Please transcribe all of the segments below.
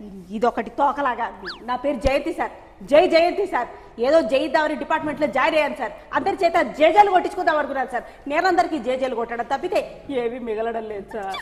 ఇదొకటి తోకలాగా నా పేరు జయంతి సార్ జై జయంతి సార్ ఏదో జయిద్దామని డిపార్ట్మెంట్లో జాయిన్ అయ్యాను సార్ అందరి చేత జేజేలు కొట్టించుకుందాం అనుకున్నాను సార్ నేనందరికీ జేజేలు కొట్టడం తప్పితే ఏమీ మిగలడం లేదు సార్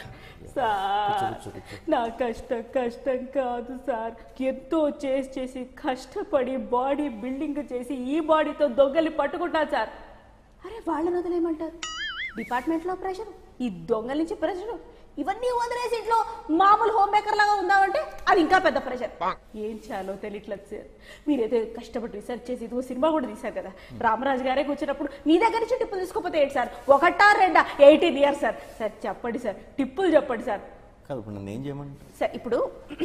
సార్ నా కష్టం కష్టం కాదు సార్ ఎంతో చేసి చేసి కష్టపడి బాడీ బిల్డింగ్ చేసి ఈ బాడీతో దొంగలి పట్టుకుంటాను సార్ అరే వాళ్ళని వదిలేయమంటారు డిపార్ట్మెంట్లో ప్రెషర్ ఈ దొంగల నుంచి ప్రెషర్ ఇవన్నీ వదిలేసి ఇంట్లో మామూలు హోమ్ మేకర్ లాగా ఉందామంటే అది ఇంకా పెద్ద ప్రెషర్ ఏం చేయాలో తెలియట్లేదు సార్ మీరైతే కష్టపడి రీసెర్చ్ చేసి ఇదిగో సినిమా కూడా తీశారు కదా రామరాజు గారే కూర్చున్నప్పుడు మీ దగ్గర నుంచి టిప్పులు తీసుకోపోతే ఏంటి సార్ ఒకటా రెండా ఎయిటీన్ ఇయర్స్ సార్ సార్ చెప్పండి సార్ టిప్పులు చెప్పండి సార్ కాదు ఇప్పుడు నన్ను ఏం చేయమంటే సార్ ఇప్పుడు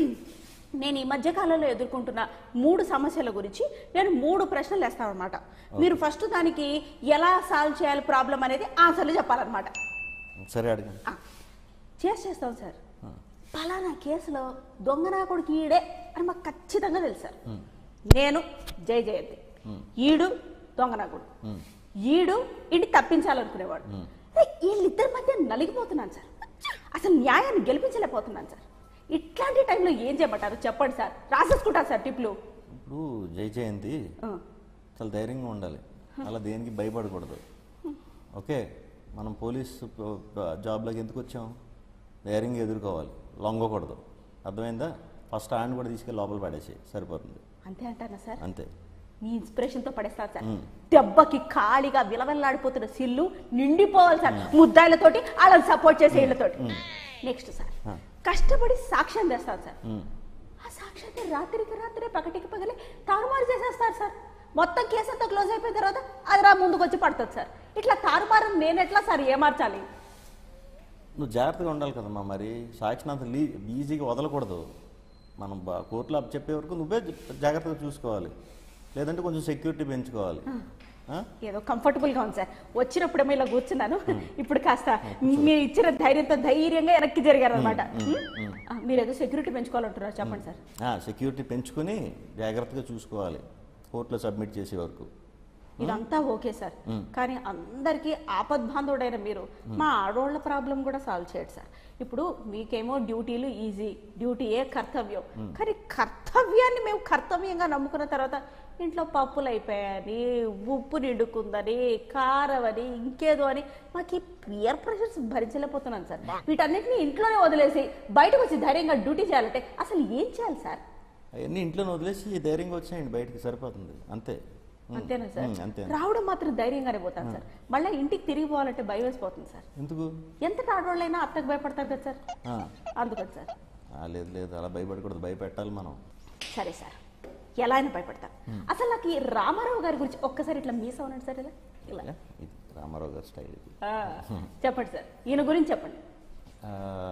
నేను ఈ మధ్య కాలంలో ఎదుర్కొంటున్న మూడు సమస్యల గురించి నేను మూడు ప్రశ్నలు వేస్తాను అనమాట మీరు ఫస్ట్ దానికి ఎలా సాల్వ్ చేయాలి ప్రాబ్లం అనేది ఆన్సర్లు చెప్పాలన్నమాట సరే అడగండి ఆ, చేసి చేస్తాం సార్ పలానా కేసులో దొంగనాకుడికి ఈడే అని మాకు ఖచ్చితంగా తెలుసు సార్ నేను జయ జయంతి ఈడు దొంగనాకుడు ఈడు ఇంటి తప్పించాలనుకునేవాడు ఏ, వీళ్ళిద్దరి మధ్య నలిగిపోతున్నాను సార్ అసలు న్యాయాన్ని గెలిపించలేకపోతున్నాను సార్ ఇట్లాంటి టైంలో ఏం చేయమంటారు చెప్పండి సార్ రాసేసుకుంటారు సార్ టిప్లు ఇప్పుడు జై జయంతి ఆ, చాలా ధైర్యంగా ఉండాలి అలా దేనికి భయపడకూడదు ఓకే మనం పోలీస్ జాబ్లోకి ఎందుకు వచ్చాం ధైర్యంగా ఎదుర్కోవాలి లొంగకూడదు అర్థమైందా ఫస్ట్ హ్యాండ్ కూడా తీసుకెళ్ళి లోపల పడేసి సరిపోతుంది అంతే అంటారా సార్ అంతే మీ ఇన్స్పిరేషన్ తో పడేస్తారు సార్ దెబ్బకి ఖాళీగా విలవెల్లాడిపోతున్న సిల్లు నిండిపోవాలి సార్ ముద్దాయిలతోటి వాళ్ళని సపోర్ట్ చేసే ఇళ్ళతోటి నెక్స్ట్ సార్ కష్టపడి సాక్ష్యం తెస్తారు సార్ ఆ సాక్ష్యాన్ని రాత్రికి రాత్రే పగటికి పగలే తారుమారు చేసేస్తారు సార్ మొత్తం కేసు అంతా క్లోజ్ అయిపోయిన తర్వాత అది రా ముందుకు వచ్చి పడుతుంది సార్ ఇట్లా తారుమారు నేను ఎట్లా సార్ ఏమార్చాలి నువ్వు జాగ్రత్తగా ఉండాలి కదమ్మా మరి సాక్షిని అంత లీ ఈజీగా వదలకూడదు మనం బా కోర్టులో అప్ చెప్పే వరకు నువ్వే జ- జాగ్రత్తగా చూసుకోవాలి లేదంటే కొంచెం సెక్యూరిటీ పెంచుకోవాలి ఆ? ఏదో కంఫర్టబుల్ గా ఉంది సార్ వచ్చినప్పుడేమో ఇలా కూర్చున్నాను ఇప్పుడు కాస్త మీరు ఇచ్చిన ధైర్యంతో ధైర్యంగా వెనక్కి జరిగారు అనమాట మీరు ఏదో సెక్యూరిటీ పెంచుకోవాలంటున్నారు చెప్పండి సార్ ఆ, సెక్యూరిటీ పెంచుకొని జాగ్రత్తగా చూసుకోవాలి కోర్టులో సబ్మిట్ చేసే వరకు ఇదంతా ఓకే సార్ కానీ అందరికీ ఆపద్బాంధవుడైన మీరు మా ఆడోళ్ళ ప్రాబ్లం కూడా సాల్వ్ చేయడు సార్ ఇప్పుడు మీకేమో డ్యూటీలు ఈజీ డ్యూటీయే కర్తవ్యం కానీ కర్తవ్యాన్ని మేము కర్తవ్యంగా నమ్ముకున్న తర్వాత ఇంట్లో పప్పులు అయిపోయాయని ఉప్పు నిండుకుందని కారం అని ఇంకేదో అని మాకు ఈ పియర్ ప్రెషర్స్ భరించలేకపోతున్నాను సార్ వీటన్నిటిని ఇంట్లోనే వదిలేసి బయటకు వచ్చి ధైర్యంగా డ్యూటీ చేయాలంటే అసలు ఏం చేయాలి సార్ అవన్నీ ఇంట్లో వదిలేసి ధైర్యంగా వచ్చేయండి బయటికి సరిపోతుంది అంతే ఉమ్, అంతేనా సార్ ఉమ్, అంతే రావడం మాత్రం ధైర్యంగానే పోతాను సార్ మళ్ళీ ఇంటికి తిరిగి పోవాలంటే భయం వేసిపోతుంది సార్ ఎందుకు ఎంత ఆడవాళ్ళైనా అత్తకు భయపడతారు కదా సార్ ఆ, అందుకని సార్ ఆ, లేదు లేదు అలా భయపడకూడదు భయపెట్టాలి మనం సరే సార్ ఎలా అయినా భయపడతాను అసలు నాకు ఈ రామారావు గారి గురించి ఒక్కసారి ఇట్లా మీస్ అవునండి సార్ ఇలా ఇలా ఇలా, ఇది రామారావు గారి స్టైల్ ఇది ఆ, చెప్పండి సార్ ఈయన గురించి చెప్పండి ఆ,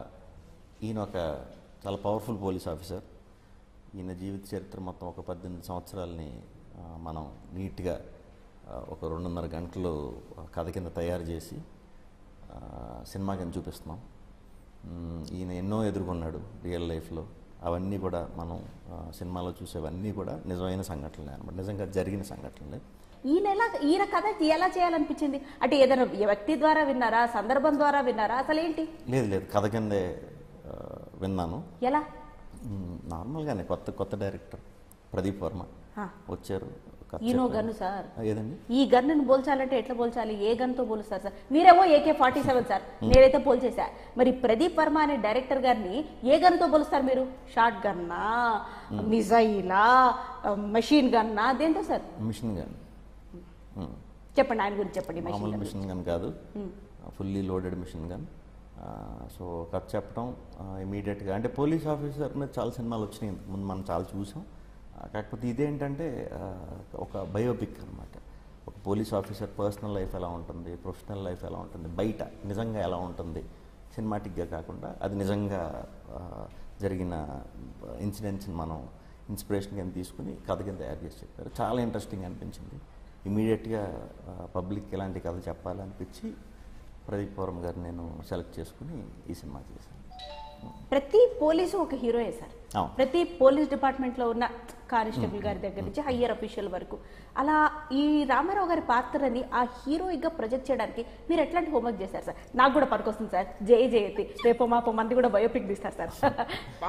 ఈయన ఒక చాలా పవర్ఫుల్ పోలీస్ ఆఫీసర్ ఈయన జీవిత చరిత్ర మొత్తం ఒక పద్దెనిమిది సంవత్సరాలని ఆ, మనం నీట్గా ఆ, ఒక రెండున్నర గంటలు కథ కింద తయారు చేసి ఆ, సినిమా కింద చూపిస్తున్నాం మ్, ఈయన ఎన్నో ఎదుర్కొన్నాడు రియల్ లైఫ్లో అవన్నీ కూడా మనం ఆ, సినిమాలో చూసేవన్నీ కూడా నిజమైన సంఘటనలే అనమాట నిజంగా జరిగిన సంఘటనలే ఈయన ఎలా ఈయన కథ ఎలా చేయాలనిపించింది అంటే ఏదైనా వ్యక్తి ద్వారా విన్నారా సందర్భం ద్వారా విన్నారా అసలు ఏంటి లేదు లేదు కథ కిందే ఆ, విన్నాను ఎలా మ్, నార్మల్గానే కొత్త కొత్త డైరెక్టర్ ప్రదీప్ వర్మ ఆ. వచ్చారు కథ ఈయనో చెప్పారు. గన్ను సార్ ఆ, ఏదండి ఈ గన్నును పోల్చాలంటే ఎట్లా పోల్చాలి ఏ గన్తో పోలుస్తారు సార్ మీరేమో ఏకే ఫార్టీ సెవెన్ సార్ నేనైతే పోల్చేసా మరి ప్రదీప్ వర్మ అనే డైరెక్టర్ గారిని ఏ గన్తో పోలుస్తారు మీరు షార్ట్ గన్నా మిజైలా మెషిన్ గన్నా దేంతో సార్ మిషన్ గన్ మ్, చెప్పండి ఆయన గురించి చెప్పండి మెషిన్ మామూలు గన్ మిషన్ గన్ కాదు fully loaded machine gun so కథ చెప్పడం ఇమీడియట్గా అంటే పోలీస్ ఆఫీసర్ మీద చాలా సినిమాలు వచ్చినాయి ఇంతకు ముందు మనం చాలా చూసాం ఆ, కాకపోతే ఇదేంటంటే ఆ, ఒక బయోపిక్ అనమాట ఒక పోలీస్ ఆఫీసర్ పర్సనల్ లైఫ్ ఎలా ఉంటుంది ప్రొఫెషనల్ లైఫ్ ఎలా ఉంటుంది బయట నిజంగా ఎలా ఉంటుంది సినిమాటిక్గా కాకుండా అది నిజంగా ఆ, జరిగిన ఇన్సిడెంట్స్ని మనం ఇన్స్పిరేషన్ కింద తీసుకుని కథ కింద తయారు చేసి చెప్పారు చాలా ఇంట్రెస్టింగ్ అనిపించింది ఇమీడియట్గా పబ్లిక్ ఇలాంటి కథ చెప్పాలనిపించి ప్రదీప్ పౌరం గారు నేను సెలెక్ట్ చేసుకుని ఈ సినిమా చేశాను ప్రతి పోలీసు ఒక హీరోయే సార్ అవును. ప్రతి పోలీస్ డిపార్ట్మెంట్ లో ఉన్న కానిస్టేబుల్ గారి దగ్గర నుంచి హయ్యర్ అఫీషియల్ వరకు అలా ఈ రామారావు గారి పాత్రని ఆ హీరోయిక్ గా ప్రొజెక్ట్ చేయడానికి మీరు ఎట్లాంటి హోంవర్క్ చేశారు సార్ నాకు కూడా పనికొస్తుంది సార్ జై జయతి రేపు మాపో మంది కూడా బయోపిక్ తీస్తారు సార్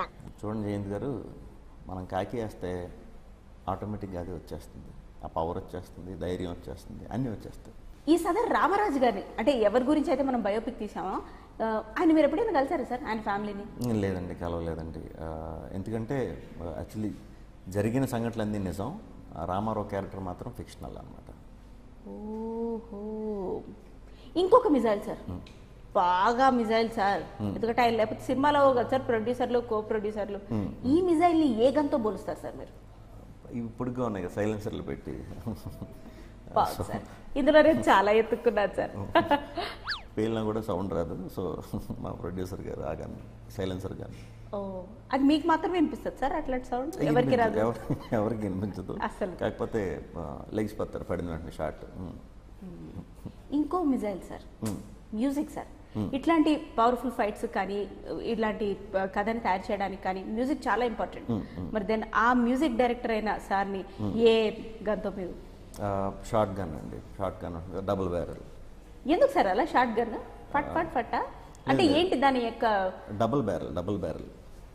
చూడండి జయంత్ గారు మనం కాకి వేస్తే ఆటోమేటిక్గా అది వచ్చేస్తుంది ఆ పవర్ వచ్చేస్తుంది ధైర్యం వచ్చేస్తుంది అన్నీ వచ్చేస్తాయి ఈ సదర్ రామరాజు గారిని అంటే ఎవరి గురించి అయితే మనం బయోపిక్ తీసామో ఆ, ఆయన మీరు ఎప్పుడైనా కలిసారా సార్ ఆయన ఫ్యామిలీని ఉమ్, లేదండి కలవలేదండి ఆ, ఎందుకంటే యాక్చువల్లీ జరిగిన సంఘటనలన్నీ నిజం ఆ రామారావు క్యారెక్టర్ మాత్రం ఫిక్షనల్ అనమాట ఓహో ఇంకొక మిజైల్ సార్ బాగా మిజైల్ సార్ ఎందుకంటే ఆయన లేకపోతే సినిమాలో కదా సార్ ప్రొడ్యూసర్లు కో ప్రొడ్యూసర్లు ఈ మిజైల్ ని ఏ గన్తో పోలుస్తారు సార్ మీరు ఇవి ఇప్పుడుగా ఉన్నాయి కదా సైలెన్సర్లు పెట్టి బాగుంది సార్ ఇందులో నేను చాలా ఎత్తుక్కున్నాను సార్ పేలినా కూడా సౌండ్ రాదు సో మా ప్రొడ్యూసర్ గారు ఆ గన్ సైలెన్సర్ గన్ ఓ అది మీకు మాత్రమే వినిపిస్తుంది సార్ అట్లాంటి సౌండ్ ఎవరికి రాదు ఎవరి- ఎవరికి వినిపించదు అస్సలు. కాకపోతే లెగిసిపోతారు పడిన వెంటనే షార్ట్ ఇంకో మిజైల్ సార్ మ్యూజిక్ సార్ ఇట్లాంటి పవర్ఫుల్ ఫైట్స్ కానీ ఇట్లాంటి ఆ, కథని తయారు చేయడానికి కానీ మ్యూజిక్ చాలా ఇంపార్టెంట్ మరి దెన్ ఆ మ్యూజిక్ డైరెక్టర్ అయిన సార్ని ఏ గన్తో మీరు షార్ట్ గన్ అండి షార్ట్ గన్ డబుల్ బ్యారల్ ఎందుకు సార్ అలా షార్ట్ గన్ ఫట్ ఫట్ ఫట్టా అంటే ఏంటి దాని యొక్క డబుల్ బ్యారల్ డబుల్ బ్యారల్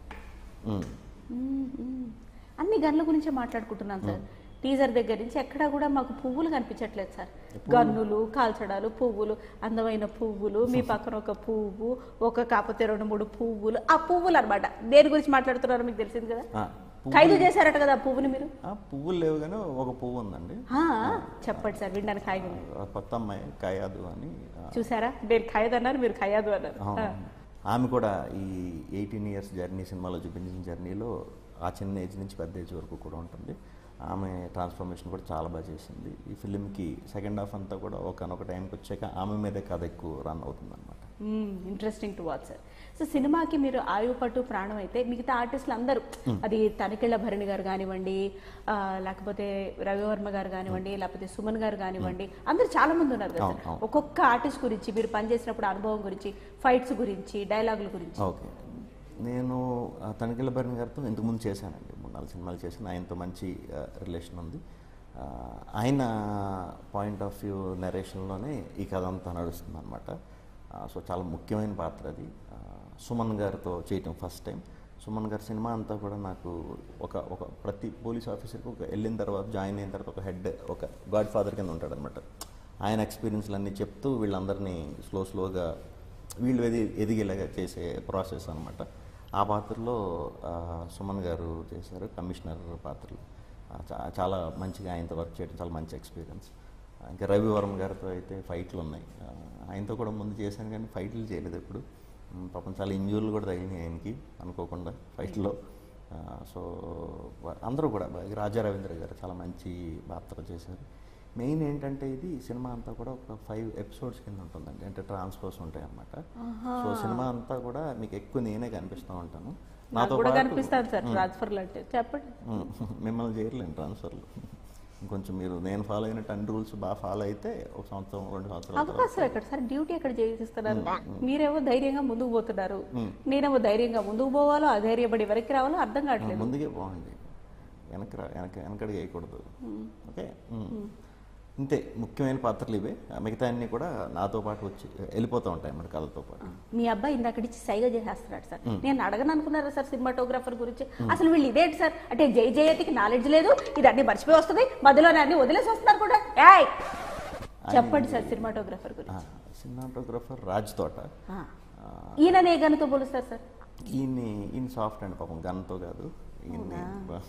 అన్ని గన్ల గురించే మాట్లాడుకుంటున్నాం సార్ టీజర్ దగ్గర నుంచి ఎక్కడా కూడా మాకు పువ్వులు కనిపించట్లేదు సార్ గన్నులు కాల్చడాలు పువ్వులు అందమైన పువ్వులు మీ పక్కన ఒక పువ్వు ఒక కాకపోతే రెండు మూడు పువ్వులు ఆ పువ్వులు అన్నమాట దేని గురించి మాట్లాడుతున్నారో మీకు తెలిసింది కదా ఖైదు చేశారట కదా ఆ పువ్వుని మీరు పువ్వులు లేవు కానీ ఒక పువ్వు ఉందండి ఆ, చెప్పండి సార్ వినడానికి ఖైదు ఆ కొత్త అమ్మాయి కాయాదు అని ఆ, చూసారా నేను ఖైదు అన్నారు మీరు ఖయాదు అన్నారు అవును. ఆ. ఆమె కూడా ఈ ఎయిటీన్ ఇయర్స్ జర్నీ సినిమాలో చూపించిన జర్నీలో ఆ చిన్న ఏజ్ నుంచి పెద్ద ఏజ్ వరకు కూడా ఉంటుంది ఆమె ట్రాన్స్ఫర్మేషన్ కూడా చాలా బాగా చేసింది ఈ ఫిలింకి సెకండ్ హాఫ్ అంతా కూడా ఒకనొక టైంకి వచ్చాక ఆమె మీదే కథ ఎక్కువ రన్ అవుతుంది అనమాట interesting to watch sir so సినిమాకి మీరు ఆయువు పట్టు ప్రాణం అయితే మిగతా ఆర్టిస్టులు అందరూ అది తనికెళ్ళ భరణి గారు కానివ్వండి ఆ, లేకపోతే రవివర్మ గారు కానివ్వండి లేకపోతే సుమన్ గారు కానివ్వండి అందరూ చాలా మంది ఉన్నారు కదా అవును, సార్ అవును. ఒక్కొక్క ఆర్టిస్ట్ గురించి మీరు పనిచేసినప్పుడు అనుభవం గురించి ఫైట్స్ గురించి డైలాగుల గురించి ఓకే నేను ఆ, తనిఖీల భరణి గారితో ఇంతకుముందు చేశానండి మూడు నాలుగు సినిమాలు చేశాను ఆయనతో మంచి రిలేషన్ ఉంది ఆ, ఆయన పాయింట్ ఆఫ్ వ్యూ నరేషన్లోనే ఈ కథ అంతా నడుస్తుంది అనమాట సో చాలా ముఖ్యమైన పాత్ర అది ఆ, సుమన్ గారితో చేయటం ఫస్ట్ టైం సుమన్ గారి సినిమా అంతా కూడా నాకు ఒక ఒక ప్రతి పోలీస్ ఆఫీసర్కి ఒక వెళ్ళిన తర్వాత జాయిన్ అయిన తర్వాత ఒక హెడ్ ఒక గాడ్ ఫాదర్ కింద ఉంటాడు అనమాట ఆయన ఎక్స్పీరియన్స్లు అన్నీ చెప్తూ వీళ్ళందరినీ స్లో స్లోగా వీళ్ళు ఎది ఎదిగేలాగా చేసే ప్రాసెస్ అనమాట ఆ పాత్రలో ఆ, సుమన్ గారు చేశారు కమిషనర్ పాత్రలు ఆ, చా- చాలా మంచిగా ఆయనతో వర్క్ చేయడం చాలా మంచి ఎక్స్పీరియన్స్ ఇంకా రవివర్మ గారితో అయితే ఫైట్లు ఉన్నాయి ఆ, ఆయనతో కూడా ముందు చేశాను కానీ ఫైట్లు చేయలేదు ఎప్పుడు ఉమ్, పాపం చాలా ఇంజూర్లు కూడా తగిలినాయి ఆయనకి అనుకోకుండా ఫైట్లో ఆ, సో వా- అందరూ కూడా బాగా- రాజా రవీంద్ర గారు చాలా మంచి పాత్ర చేశారు మెయిన్ ఏంటంటే ఇది సినిమా అంతా కూడా ఒక ఫైవ్ ఎపిసోడ్స్ కింద ఉంటుందండి అంటే ట్రాన్స్ఫర్స్ ఉంటాయి అన్నమాట సో సినిమా అంతా కూడా మీకు ఎక్కువ నేనే కనిపిస్తూ ఉంటాను నాకు కూడా పాటు- కనిపిస్తాను సార్ ట్రాన్స్ఫర్లు అంటే చెప్పండి ఉమ్, మిమ్మల్ని చేయలేను ట్రాన్స్ఫర్లు ఇంకొంచెం మీరు నేను ఫాలో అయిన టెన్ రూల్స్ బాగా ఫాలో అయితే ఒక సంవత్సరం రెండు సంవత్సరాల తర్వాత అవకాశం ఎక్కడ సార్ డ్యూటీ ఎక్కడ చేయిస్తున్నారు మీరేమో ధైర్యంగా ముందుకు పోతున్నారు నేనేమో ధైర్యంగా ముందుకు పోవాలో అధైర్యపడి వెనక్కి రావాలో అర్థం కావట్లేదు ముందుకే బాగుంది వెనక రా- వెనక వెనకడికి వేయకూడదు ఓకే ఉమ్. ఇంతే ముఖ్యమైన పాత్రలు ఇవే మిగతా అన్నీ కూడా నాతో పాటు వచ్చి వెళ్ళిపోతూ ఉంటాయి మన కథతో పాటు మీ అబ్బాయి ఇందాక నుంచి సైగ చేసేస్తున్నాడు సార్ నేను అడగను అనుకున్నారా సార్ సినిమాటోగ్రాఫర్ గురించి అసలు వీళ్ళు ఇదేంటి సార్ అంటే జై జయతికి నాలెడ్జ్ లేదు ఇది అన్ని మర్చిపోయి వస్తుంది మధ్యలోనే అన్ని వదిలేసి వస్తున్నారు కూడా ఏయ్ చెప్పండి సార్ సినిమాటోగ్రాఫర్ గురించి సినిమాటోగ్రఫర్ రాజ్ తోట ఆ. ఆ, ఈయననే గనుతో పోలుస్తారు సార్ ఈయన్ని ఈయన సాఫ్ట్ అండి పాపం గన్తో కాదు ఈయన్ని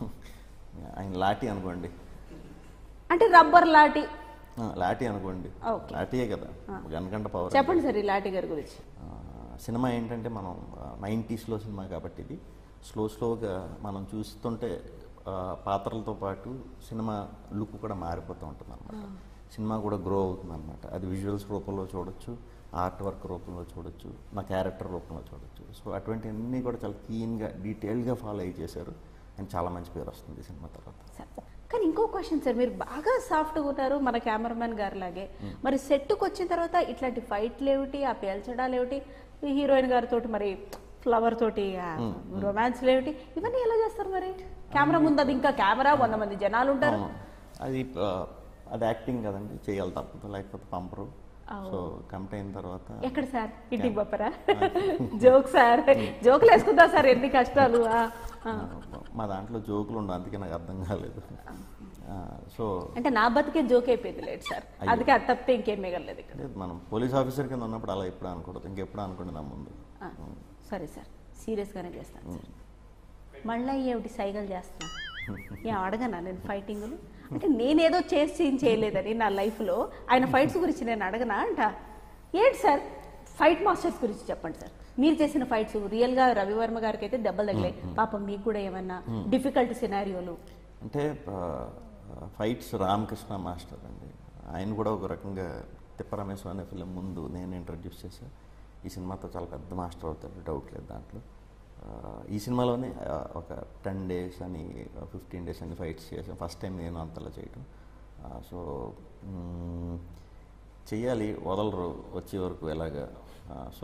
ఆయన లాఠీ అనుకోండి అంటే రబ్బర్ లాటి ఆ, లాఠీ అనుకోండి ఓకే. లాఠీయే కదా గన్ కంట పవర్ చెప్పండి సార్ ఈ లాటి గారి గురించి ఆ, సినిమా ఏంటంటే మనం నైంటీస్లో సినిమా కాబట్టి ఇది స్లో స్లోగా మనం చూస్తుంటే ఆ, పాత్రలతో పాటు సినిమా లుక్ కూడా మారిపోతూ ఉంటుంది అనమాట సినిమా కూడా గ్రో అవుతుంది అనమాట అది విజువల్స్ రూపంలో చూడొచ్చు ఆర్ట్ వర్క్ రూపంలో చూడొచ్చు నా క్యారెక్టర్ రూపంలో చూడొచ్చు సో అటువంటివన్నీ కూడా చాలా క్లీన్గా డీటెయిల్గా ఫాలో అయ్యి చేశారు అండ్ చాలా మంచి పేరు వస్తుంది ఈ సినిమా తర్వాత సార్ కానీ ఇంకో క్వశ్చన్ సార్ మీరు బాగా సాఫ్ట్గా ఉన్నారు మన కెమెరామెన్ గారు లాగే మరి సెట్కి వచ్చిన తర్వాత ఇట్లాంటి ఫైట్లు ఏమిటి ఆ పేల్చడాలు ఏమిటి ఈ హీరోయిన్ గారితో మరి ఫ్లవర్ తోటి రొమాన్స్ ఏమిటి ఇవన్నీ ఎలా చేస్తారు మరి కెమెరా ముందు అది ఇంకా కెమెరా వంద మంది జనాలు ఉంటారు అవును. అది ఆ, అది యాక్టింగ్ కదండి చేయాలి తప్పదు లేకపోతే పంపరు సో కమిట్ అయిన తర్వాత ఎక్కడ సార్ ఇంటికి పంపరా జోక్ సార్ జోకులు వేసుకుందా సార్ ఎన్ని కష్టాలు ఆ, ఆ. మా దాంట్లో జోకులు ఉండవు అందుకే నాకు అర్థం కాలేదు ఆ, సో అంటే నా బతికే జోక్ అయిపోయింది లేదు సార్ అందుకే అది తప్పితే ఇంకేం మిగలలేదు ఇక్కడ లేదు మనం పోలీస్ ఆఫీసర్ కింద ఉన్నప్పుడు అలా ఎప్పుడు అనకూడదు ఇంకెప్పుడు అనుకోండి నా ముందు ఆ, సరే సార్ సీరియస్గానే చేస్తాను సార్ మళ్ళీ ఏమిటి సైగలు చేస్తున్నా ఏం అడగనా నేను ఫైటింగ్లు అంటే నేనేదో చేసి ఏం చేయలేదని నా లైఫ్లో ఆయన ఫైట్స్ గురించి నేను అడగనా అంట ఏంటి సార్ ఫైట్ మాస్టర్స్ గురించి చెప్పండి సార్ మీరు చేసిన ఫైట్స్ రియల్గా రవివర్మ గారికి అయితే దెబ్బలు తగిలాయి పాపం మీకు కూడా ఏమన్నా డిఫికల్ట్ సినారియోలు అంటే ఫైట్స్ రామకృష్ణ మాస్టర్ అండి ఆయన కూడా ఒక రకంగా తిప్పరమేశ్వర అనే ఫిలిం ముందు నేను ఇంట్రడ్యూస్ చేశాను ఈ సినిమాతో చాలా పెద్ద మాస్టర్ అవుతాడు డౌట్ లేదు దాంట్లో ఆ, ఈ సినిమాలోనే ఆ, ఒక టెన్ డేస్ అని ఫిఫ్టీన్ డేస్ అని ఫైట్స్ చేసాను ఫస్ట్ టైం నేను అంతలా చేయటం ఆ, సో మ్, చెయ్యాలి వదలరు వచ్చే వరకు ఎలాగా ఆ, సో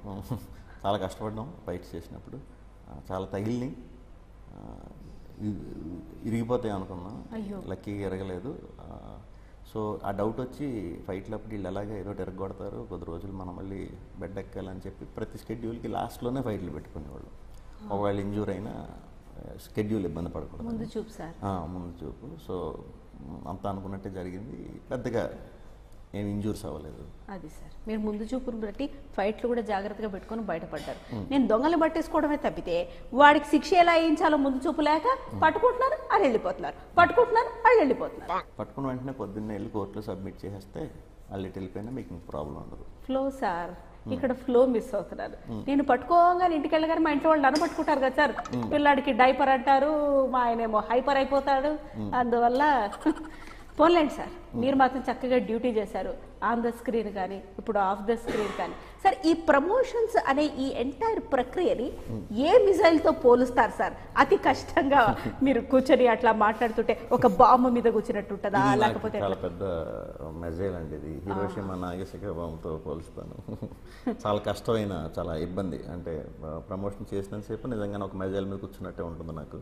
చాలా కష్టపడ్డాం ఫైట్స్ చేసినప్పుడు ఆ, చాలా తగిలినాయి ఆ, ఇ- ఇరిగిపోతాయి అనుకున్నాం అయ్యో. లక్కీగా ఎరగలేదు ఆ, సో ఆ డౌట్ వచ్చి ఫైట్లప్పుడు వీళ్ళు ఎలాగే ఏదో ఎరగొడతారు కొద్ది రోజులు మనం మళ్ళీ బెడ్ ఎక్కాలని చెప్పి ప్రతి స్కెడ్యూల్కి లాస్ట్లోనే ఫైట్లు పెట్టుకునేవాళ్ళు ఒకవేళ ఇంజూర్ అయినా స్కెడ్యూల్ ఇబ్బంది పడకూడదు ముందు చూపు సార్ ఆ, ముందు చూపు సో మ్, అంతా అనుకున్నట్టే జరిగింది పెద్దగా ఏం ఇంజూర్స్ అవ్వలేదు అది సార్ మీరు ముందు చూపును బట్టి ఫైట్లు కూడా జాగ్రత్తగా పెట్టుకొని బయటపడ్డారు నేను దొంగలు పట్టేసుకోవడమే తప్పితే వాడికి శిక్ష ఎలా వేయించాలో ముందు చూపు లేక పట్టుకుంటున్నారు అది వెళ్ళిపోతున్నారు పట్టుకుంటున్నారు అది వెళ్ళిపోతున్నారు పట్టుకున్న వెంటనే పొద్దున్నే వెళ్ళి కోర్టులో సబ్మిట్ చేసేస్తే వాళ్ళు ఇటు వెళ్ళిపోయినా మీకు ప్రాబ్లం ఉండదు ఫ్లో సార్ ఇక్కడ ఫ్లో మిస్ అవుతున్నారు నేను పట్టుకోగానే ఇంటికి వెళ్ళగానే మా ఇంట్లో వాళ్ళు నన్ను పట్టుకుంటారు కదా సార్ పిల్లాడికి డైపర్ అంటారు మా ఆయనేమో హైపర్ అయిపోతాడు అందువల్ల పోన్లేండి సార్ మీరు మాత్రం చక్కగా డ్యూటీ చేశారు ఆన్ ద స్క్రీన్ కానీ ఇప్పుడు ఆఫ్ ద స్క్రీన్ కానీ సార్ ఈ ప్రమోషన్స్ అనే ఈ ఎంటైర్ ప్రక్రియని ఏ మిజైల్ తో పోలుస్తారు సార్ అతి కష్టంగా మీరు కూర్చొని అట్లా మాట్లాడుతుంటే ఒక బాంబు మీద కూర్చున్నట్టు ఉంటుందా ఇది నాకు లేకపోతే చాలా పెద్ద మెజైల్ అండి ఇది హీరోషిమా నాగేశిక బాంబుతో పోలుస్తాను చాలా కష్టమైన చాలా ఇబ్బంది అంటే ప్రమోషన్ చేసినంతసేపు నిజంగానే ఒక మెజైల్ మీద కూర్చున్నట్టే ఉంటుంది నాకు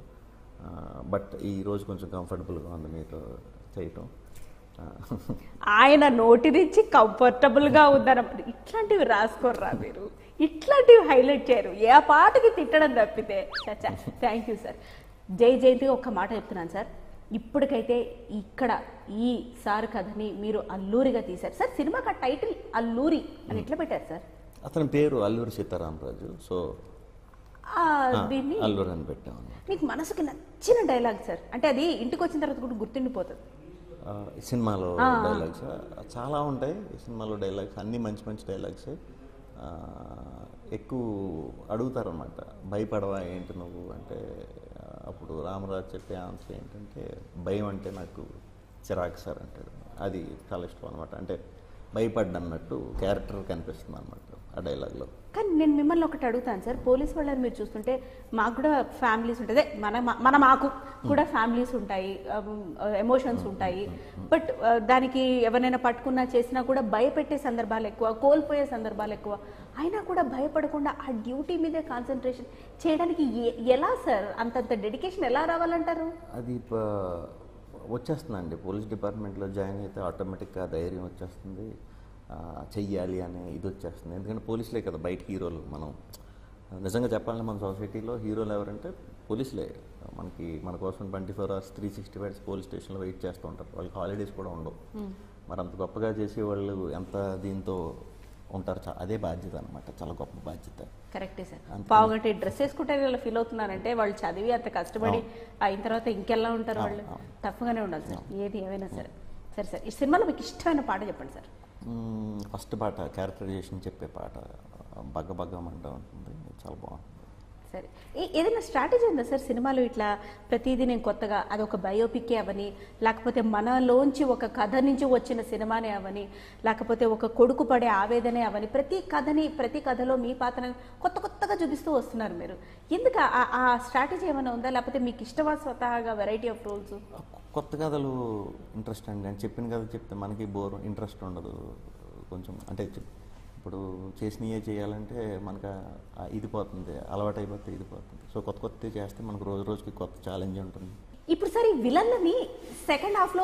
బట్ ఈ రోజు కొంచెం కంఫర్టబుల్గా ఉంది మీతో చేయటం ఆ, ఆయన నోటి నుంచి కంఫర్టబుల్ గా ఉందన్నమాట ఇట్లాంటివి రాసుకోర్రా మీరు ఇట్లాంటివి హైలైట్ చేయరు ఏ పాటకి తిట్టడం తప్పితే థ్యాంక్ యూ సార్ జై జయంతి ఒక్క మాట చెప్తున్నాను సార్ ఇప్పటికైతే ఇక్కడ ఈ సార్ కథని మీరు అల్లూరిగా తీశారు సార్ సినిమాకి ఆ టైటిల్ అల్లూరి అని ఎట్లా పెట్టారు సార్ అతని పేరు అల్లూరి సీతారామరాజు సో ఆ, ఆ, దీన్ని అల్లూరి అని పెట్టాము మీకు మనసుకి నచ్చిన డైలాగ్ సార్ అంటే అది ఇంటికి వచ్చిన తర్వాత కూడా గుర్తుండిపోతుంది ఆ, ఈ సినిమాలో డైలాగ్స్ చాలా ఉంటాయి ఈ సినిమాలో డైలాగ్స్ అన్నీ మంచి మంచి డైలాగ్స్ ఎక్కువ అడుగుతారన్నమాట భయపడవా ఏంటి నువ్వు అంటే ఆ, అప్పుడు రామరాజు చెప్పే ఆన్సర్ ఏంటంటే భయం అంటే నాకు చిరాకు సార్ అంటాడు అది చాలా ఇష్టం అనమాట అంటే భయపడ్డన్నట్టు క్యారెక్టర్ కనిపిస్తుంది అనమాట ఆ డైలాగ్లో కానీ నేను మిమ్మల్ని ఒకటి అడుగుతాను సార్ పోలీస్ వాళ్ళని మీరు చూస్తుంటే మాకు కూడా ఫ్యామిలీస్ ఉంటాయి అదే మన మన మాకు కూడా ఫ్యామిలీస్ ఉంటాయి ఎమోషన్స్ ఉంటాయి బట్ దానికి ఎవరైనా పట్టుకున్నా చేసినా కూడా భయపెట్టే సందర్భాలు ఎక్కువ కోల్పోయే సందర్భాలు ఎక్కువ అయినా కూడా భయపడకుండా ఆ డ్యూటీ మీదే కాన్సన్ట్రేషన్ చేయడానికి ఎ- ఎలా సార్ అంతంత డెడికేషన్ ఎలా రావాలంటారు అది ప- వచ్చేస్తుందండి పోలీస్ డిపార్ట్మెంట్లో జాయిన్ అయితే ఆటోమేటిక్గా ధైర్యం వచ్చేస్తుంది ఆ, చెయ్యాలి అనే ఇది వచ్చేస్తుంది ఎందుకంటే పోలీసులే కదా బయట హీరోలు మనం నిజంగా చెప్పాలంటే మన సొసైటీలో హీరోలు ఎవరంటే పోలీసులే మనకి మన కోసం twenty four hours three sixty fives police స్టేషన్లో వెయిట్ చేస్తూ ఉంటారు వాళ్ళకి హాలిడేస్ కూడా ఉండవు మరి అంత గొప్పగా చేసే వాళ్ళు ఎంత దీంతో ఉంటారు చా- అదే బాధ్యత అనమాట చాలా గొప్ప బాధ్యత కరెక్టే సార్ అంతే. పావుగంట డ్రెస్ వేసుకుంటే ఇలా ఫీల్ అవుతున్నారంటే వాళ్ళు చదివి అంత కష్టపడి అయిన తర్వాత ఇంకెలా ఉంటారు వాళ్ళు అవును. టఫ్గానే ఉండాలి సార్ ఏది ఏమైనా సరే సరే సార్ ఈ సినిమాలో మీకు ఇష్టమైన పాట చెప్పండి సార్ మ్మ్, ఫస్ట్ పాట క్యారెక్టరైజేషన్ చెప్పే పాట బగ్గ బగ్గమంట ఉంటుంది చాలా బాగుంటుంది సరే ఏ- ఏదైనా స్ట్రాటజీ ఉందా సార్ సినిమాలో ఇట్లా ప్రతిదీ నేను కొత్తగా అది ఒక బయోపిక్కే అవని లేకపోతే మనలోంచి ఒక కథ నుంచి వచ్చిన సినిమానే అవని లేకపోతే ఒక కొడుకు పడే ఆవేదనే అవని ప్రతి కథని ప్రతి కథలో మీ పాత్రని కొత్త కొత్తగా చూపిస్తూ వస్తున్నారు మీరు ఎందుకు ఆ- ఆ స్ట్రాటజీ ఏమైనా ఉందా లేకపోతే మీకు ఇష్టమా స్వతహాగా వెరైటీ ఆఫ్ రోల్స్ కొత్త కథలు ఇంట్రెస్ట్ అండి అని చెప్పిన కథ చెప్తే మనకి బోర్ ఇంట్రెస్ట్ ఉండదు కొంచెం అంటే చెప్- ఇప్పుడు చేసినయే చేయాలంటే మనకు ఆ- ఆ ఇది పోతుంది అలవాటు అయిపోతే ఇది పోతుంది సో కొత్త కొత్త చేస్తే మనకు రోజు రోజుకి కొత్త ఛాలెంజ్ ఉంటుంది ఇప్పుడు సార్ ఈ విలన్లని సెకండ్ హాఫ్ లో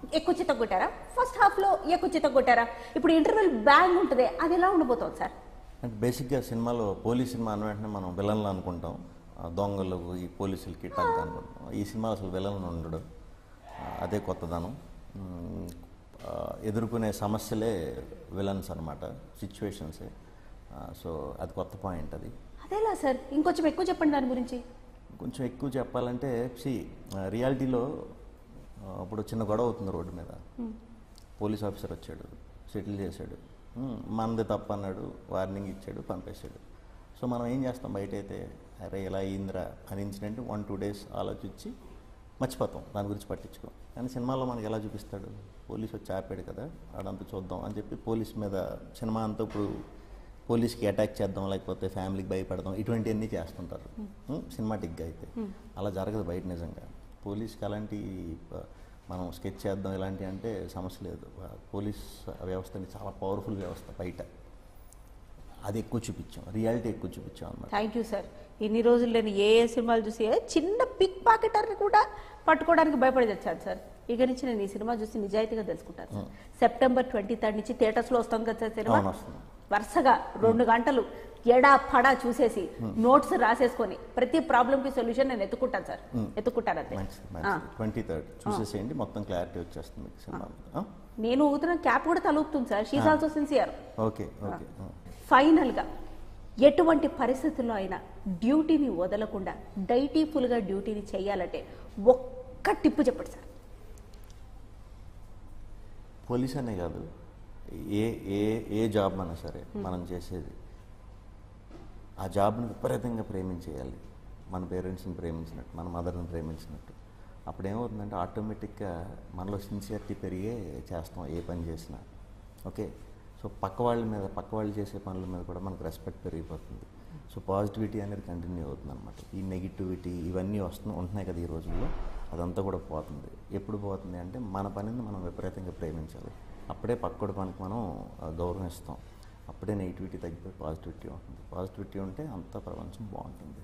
ఎక్కువ చిత్త కొట్టారా ఫస్ట్ హాఫ్ లో ఎక్కువ చిత్త కొట్టారా ఇప్పుడు ఇంటర్వెల్ బ్యాంగ్ ఉంటుంది అది ఎలా ఉండిపోతుంది సార్ అంటే బేసిక్గా సినిమాలో పోలీస్ సినిమా అన్న వెంటనే మనం విలన్లు అనుకుంటాం ఆ దొంగలు ఈ పోలీసులకి టంక్ అనుకుంటాం ఈ సినిమాలో అసలు విలన్ ఉండడు ఆ, అదే కొత్తదనం ఉమ్, ఆ, ఎదుర్కొనే సమస్యలే విలన్స్ అనమాట సిచ్యువేషన్సే సో అది కొత్త పాయింట్ అది అదేలా సార్ ఇంకొంచెం ఎక్కువ చెప్పండి దాని గురించి కొంచెం ఎక్కువ చెప్పాలంటే సి రియాలిటీలో అప్పుడు చిన్న గొడవ అవుతుంది రోడ్డు మీద పోలీస్ ఆఫీసర్ వచ్చాడు సెటిల్ చేశాడు ఉమ్, మనది తప్ప అన్నాడు వార్నింగ్ ఇచ్చాడు పంపేశాడు సో మనం ఏం చేస్తాం బయట అయితే అరే ఇలా అయిందిరా అని ఇన్సిడెంట్ వన్ టూ డేస్ ఆలోచించి మర్చిపోతాం దాని గురించి పట్టించుకోం కానీ సినిమాలో మనకి ఎలా చూపిస్తాడు పోలీస్ వచ్చి ఆపాడు కదా ఆడంతా చూద్దాం అని చెప్పి పోలీస్ మీద సినిమా అంతా ఇప్పుడు పోలీస్కి అటాక్ చేద్దాం లేకపోతే ఫ్యామిలీకి భయపడదాం ఇటువంటివన్నీ చేస్తుంటారు సినిమాటిక్గా అయితే అలా జరగదు బయట నిజంగా పోలీస్కి అలాంటి ప- మనం స్కెచ్ చేద్దాం ఇలాంటి అంటే సమస్య లేదు ఆ పోలీస్ వ్యవస్థని చాలా పవర్ఫుల్ వ్యవస్థ బయట అది ఎక్కువ చూపించాం రియాలిటీ ఎక్కువ చూపించాం అన్నమాట థ్యాంక్ యూ సార్ ఇన్ని రోజులు నేను ఏ ఏ సినిమాలు చూసి ఏ చిన్న పిక్ పాకెటర్ని కూడా పట్టుకోవడానికి భయపడి తెచ్చాను సార్ ఇక నుంచి నేను ఈ సినిమా చూసి నిజాయితీగా తెలుసుకుంటాను సార్ సెప్టెంబర్ ట్వంటీ థర్డ్ నుంచి థియేటర్స్ లో వస్తుంది కదా సార్ సినిమా అవును, వస్తుంది. వరుసగా రెండు గంటలు ఎడా పడా చూసేసి నోట్స్ రాసేసుకొని ప్రతి ప్రాబ్లం కి సొల్యూషన్ నేను ఎత్తుకుంటాను సార్ ఎత్తుకుంటాను అంతే మంచిది ఆ. మంచిది ట్వంటీ థర్డ్ చూసేసేయండి మొత్తం క్లారిటీ వచ్చేస్తుంది మీకు సినిమా మీద. నేను ఊతున్న క్యాప్ కూడా తలుపుతుంది sir she's also sincere okay okay ఆ. ఫైనల్గా ఎటువంటి పరిస్థితుల్లో అయినా డ్యూటీని వదలకుండా డైటీఫుల్గా డ్యూటీని చేయాలంటే ఒక్క టిప్పు చెప్పండి సార్ పోలీస్ అనే కాదు ఏ ఏ ఏ జాబ్ అయినా సరే మనం చేసేది ఆ జాబ్ని విపరీతంగా ప్రేమించేయాలి మన పేరెంట్స్ని ప్రేమించినట్టు మన మదర్ని ప్రేమించినట్టు అప్పుడు ఏమవుతుందంటే ఆటోమేటిక్గా మనలో సిన్సియరిటీ పెరిగే చేస్తాం ఏ పని చేసినా ఓకే సో పక్క వాళ్ళ మీద పక్క వాళ్ళు చేసే పనుల మీద కూడా మనకు రెస్పెక్ట్ పెరిగిపోతుంది సో పాజిటివిటీ అనేది కంటిన్యూ అవుతుంది అనమాట ఈ నెగిటివిటీ ఇవన్నీ వస్తు ఉంటున్నాయి కదా ఈ రోజుల్లో అదంతా కూడా పోతుంది ఎప్పుడు పోతుంది అంటే మన పనిని మనం విపరీతంగా ప్రేమించాలి అప్పుడే పక్కడి పనికి మనం ఆ, గౌరవం ఇస్తాం అప్పుడే నెగిటివిటీ తగ్గిపోయి పాజిటివిటీ ఉంటుంది పాజిటివిటీ ఉంటే అంతా ప్రపంచం బాగుంటుంది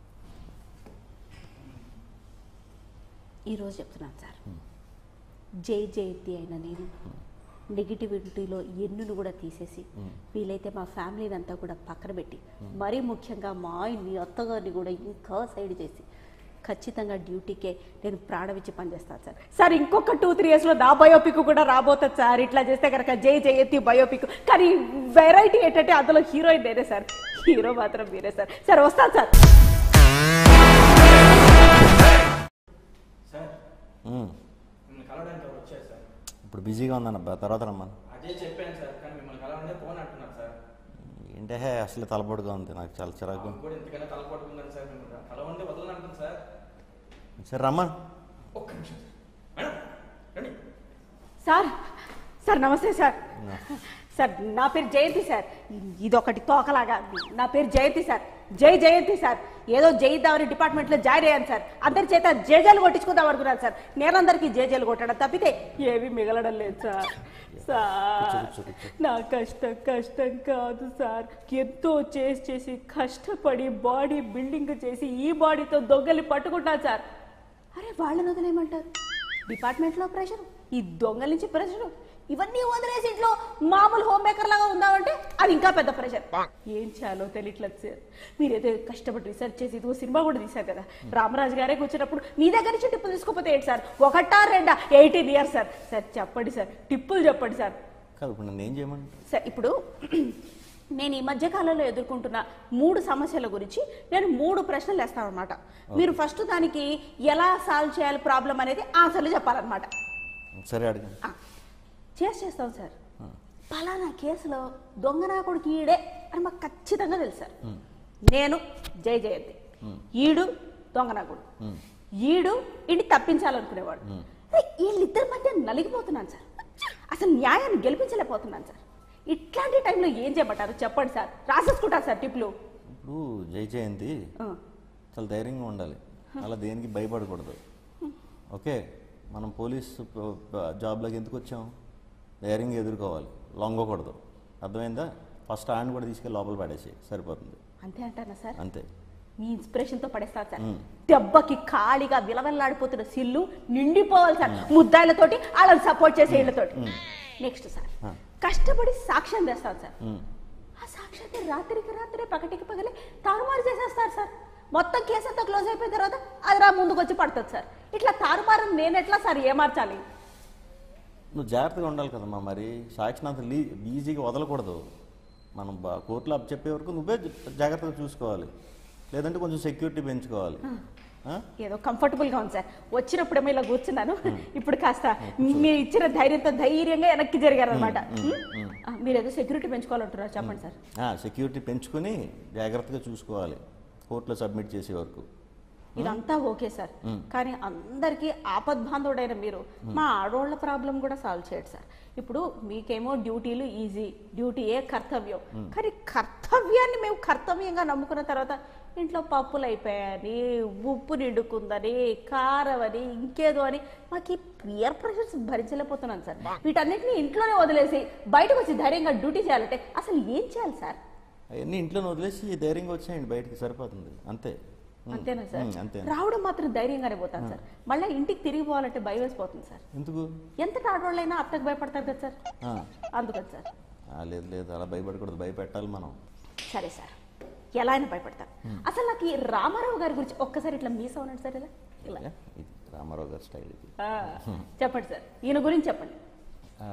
ఈరోజు చెప్తున్నాను సార్ జై జయంతి అయిన నేను నెగిటివిటీలో ఎన్నును కూడా తీసేసి వీలైతే మా ఫ్యామిలీని అంతా కూడా పక్కన పెట్టి మరీ ముఖ్యంగా మా ఆయన్ని అత్తగారిని కూడా ఇంకా సైడ్ చేసి ఖచ్చితంగా డ్యూటీకే నేను ప్రాణమిచ్చి పనిచేస్తాను సార్ సార్ ఇంకొక టూ త్రీ ఇయర్స్లో నా బయోపిక్ కూడా రాబోతుంది సార్ ఇట్లా చేస్తే కనుక జై జయంతి బయోపిక్ కానీ వెరైటీ ఏంటంటే అందులో హీరోయిన్ నేనే సార్ హీరో మాత్రం మీరే సార్ సార్ వస్తాను సార్ సార్ మ్మ్. మిమ్మల్ని కలవడానికి ఎవరు వచ్చారు సార్ ఇప్పుడు బిజీగా ఉందన్న తర్వాత రమ్మను అదే చెప్పాను సార్ కానీ మిమ్మల్ని కలవాలంటే ఫోన్ అంటున్నారు సార్ ఏంటే అసలు తలపొడిగా ఉంది నాకు చాలా చిరాకు మాకు కూడా ఇంతకన్నా తలపడుతుందని సార్ మిమ్మల్ని కలవండి వదలని అంటుంది సార్ సరే రమ్మను ఒక్క నిమిషం సార్ మేడం రండి సార్ సార్ నమస్తే సార్ సార్ నా పేరు జయంతి సార్ ఇదొకటి తోకలాగా నా పేరు జయంతి సార్ జై జయంతి సార్ ఏదో జయిద్దామని డిపార్ట్మెంట్లో జాయిన్ అయ్యాను సార్ అందరి చేత జేజేలు కొట్టించుకుందాం అనుకున్నాను సార్ నేనందరికీ జేజేలు కొట్టడం తప్పితే ఏమీ మిగలడం లేదు సార్ సార్ కూర్చో, కూర్చో. నా కష్టం కష్టం కాదు సార్ ఎంతో చేసి చేసి కష్టపడి బాడీ బిల్డింగ్ చేసి ఈ బాడీతో దొంగలి పట్టుకుంటాను సార్ అరే వాళ్ళని వదిలేయమంటారు డిపార్ట్మెంట్లో ప్రెషర్ ఈ దొంగల నుంచి ప్రెషర్ ఇవన్నీ వదిలేసి ఇంట్లో మామూలు హోమ్ మేకర్ లాగా ఉందామంటే అది ఇంకా పెద్ద ప్రెషర్ ఏం చేయాలో తెలియట్లేదు సార్ మీరైతే కష్టపడి రీసెర్చ్ చేసి ఇదిగో సినిమా కూడా తీశారు కదా రామరాజు గారే కూర్చున్నప్పుడు మీ దగ్గర నుంచి టిప్పులు తీసుకోకపోతే ఏంటి సార్ ఒకటా రెండా ఎయిటీన్ ఇయర్స్ సార్ సార్ చెప్పండి సార్ టిప్పులు చెప్పండి సార్ కాదు ఇప్పుడు నన్ను ఏం చేయమంటారు సార్ ఇప్పుడు నేను ఈ మధ్య కాలంలో ఎదుర్కొంటున్న మూడు సమస్యల గురించి నేను మూడు ప్రశ్నలు వేస్తాను అనమాట మీరు ఫస్ట్ దానికి ఎలా సాల్వ్ చేయాలి ప్రాబ్లం అనేది ఆన్సర్లు చెప్పాలన్నమాట సరే అడగండి ఆ, చేసి చేస్తాం సార్ పలానా కేసులో దొంగనాకుడికి ఈడే అని మాకు ఖచ్చితంగా తెలుసు సార్ నేను జయ జయంతి ఈడు దొంగనాకుడు ఈడు ఇంటి తప్పించాలనుకునేవాడు అరే, వీళ్ళిద్దరి మధ్య నలిగిపోతున్నాను సార్ అసలు న్యాయాన్ని గెలిపించలేకపోతున్నాను సార్ ఇట్లాంటి టైంలో ఏం చేయమంటారు చెప్పండి సార్ రాసేసుకుంటారు సార్ టిప్లు ఇప్పుడు జై జయంతి ఆ, చాలా ధైర్యంగా ఉండాలి అలా దేనికి భయపడకూడదు ఓకే మనం పోలీస్ ప- ప- జాబ్లోకి ఎందుకు వచ్చాం ధైర్యంగా ఎదుర్కోవాలి లొంగకూడదు అర్థమైందా ఫస్ట్ ఆయన కూడా తీసుకెళ్ళి లోపల పడేసి సరిపోతుంది అంతే అంటారా సార్ అంతే మీ ఇన్స్పిరేషన్ తో పడేస్తారు సార్ దెబ్బకి ఖాళీగా విలవెల్లాడిపోతున్న సిల్లు నిండిపోవాలి సార్ ముద్దాయిలతోటి వాళ్ళని సపోర్ట్ చేసే ఇళ్ళతోటి నెక్స్ట్ సార్ కష్టపడి సాక్ష్యం తెస్తాను సార్ ఆ సాక్ష్యాన్ని రాత్రికి రాత్రే పగటికి పగలే తారుమారు చేసేస్తారు సార్ మొత్తం కేసు అంతా క్లోజ్ అయిపోయిన తర్వాత అది రా ముందుకు వచ్చి పడుతుంది సార్ ఇట్లా తారుమారు నేను ఎట్లా సార్ ఏమార్చాలి నువ్వు జాగ్రత్తగా ఉండాలి కదమ్మా మరి సాక్షిని అంత లీ ఈజీగా వదలకూడదు మనం బా కోర్టులో అప్ చెప్పే వరకు నువ్వే జాగ్రత్తగా చూసుకోవాలి లేదంటే కొంచెం సెక్యూరిటీ పెంచుకోవాలి ఆ? ఏదో కంఫర్టబుల్ గా ఉంది సార్ వచ్చినప్పుడేమో ఇలా కూర్చున్నాను ఇప్పుడు కాస్త మీరు ఇచ్చిన ధైర్యంతో ధైర్యంగా వెనక్కి జరిగారు అనమాట మీరు ఏదో సెక్యూరిటీ పెంచుకోవాలంటున్నారు చెప్పండి సార్ ఆ, సెక్యూరిటీ పెంచుకొని జాగ్రత్తగా చూసుకోవాలి కోర్టులో సబ్మిట్ చేసే వరకు ఇదంతా ఓకే సార్ కానీ అందరికీ ఆపద్బాంధవుడైన మీరు మా ఆడోళ్ళ ప్రాబ్లం కూడా సాల్వ్ చేయడు సార్ ఇప్పుడు మీకేమో డ్యూటీలు ఈజీ డ్యూటీయే కర్తవ్యం కానీ కర్తవ్యాన్ని మేము కర్తవ్యంగా నమ్ముకున్న తర్వాత ఇంట్లో పప్పులు అయిపోయాయని ఉప్పు నిండుకుందని కారం అని ఇంకేదో అని మాకు ఈ పియర్ ప్రెషర్స్ భరించలేకపోతున్నాను సార్ వీటన్నిటిని ఇంట్లోనే వదిలేసి బయటకు వచ్చి ధైర్యంగా డ్యూటీ చేయాలంటే అసలు ఏం చేయాలి సార్ అవన్నీ ఇంట్లో వదిలేసి ధైర్యంగా వచ్చేయండి బయటికి సరిపోతుంది అంతే ఉమ్, అంతేనా సార్ ఉమ్, అంతే రావడం మాత్రం ధైర్యంగానే పోతాను సార్ మళ్ళీ ఇంటికి తిరిగి పోవాలంటే భయం వేసిపోతుంది సార్ ఎందుకు ఎంత ఆడవాళ్ళైనా అత్తకు భయపడతారు కదా సార్ ఆ, అందుకని సార్ ఆ, లేదు లేదు అలా భయపడకూడదు భయపెట్టాలి మనం సరే సార్ ఎలా అయినా భయపడతారు అసలు నాకు ఈ రామారావు గారి గురించి ఒక్కసారి ఇట్లా మీస్ అవునండి సార్ ఇలా ఇలా ఏ? ఇది రామారావు గారి స్టైల్ ఇది ఆ, చెప్పండి సార్ ఈయన గురించి చెప్పండి ఆ,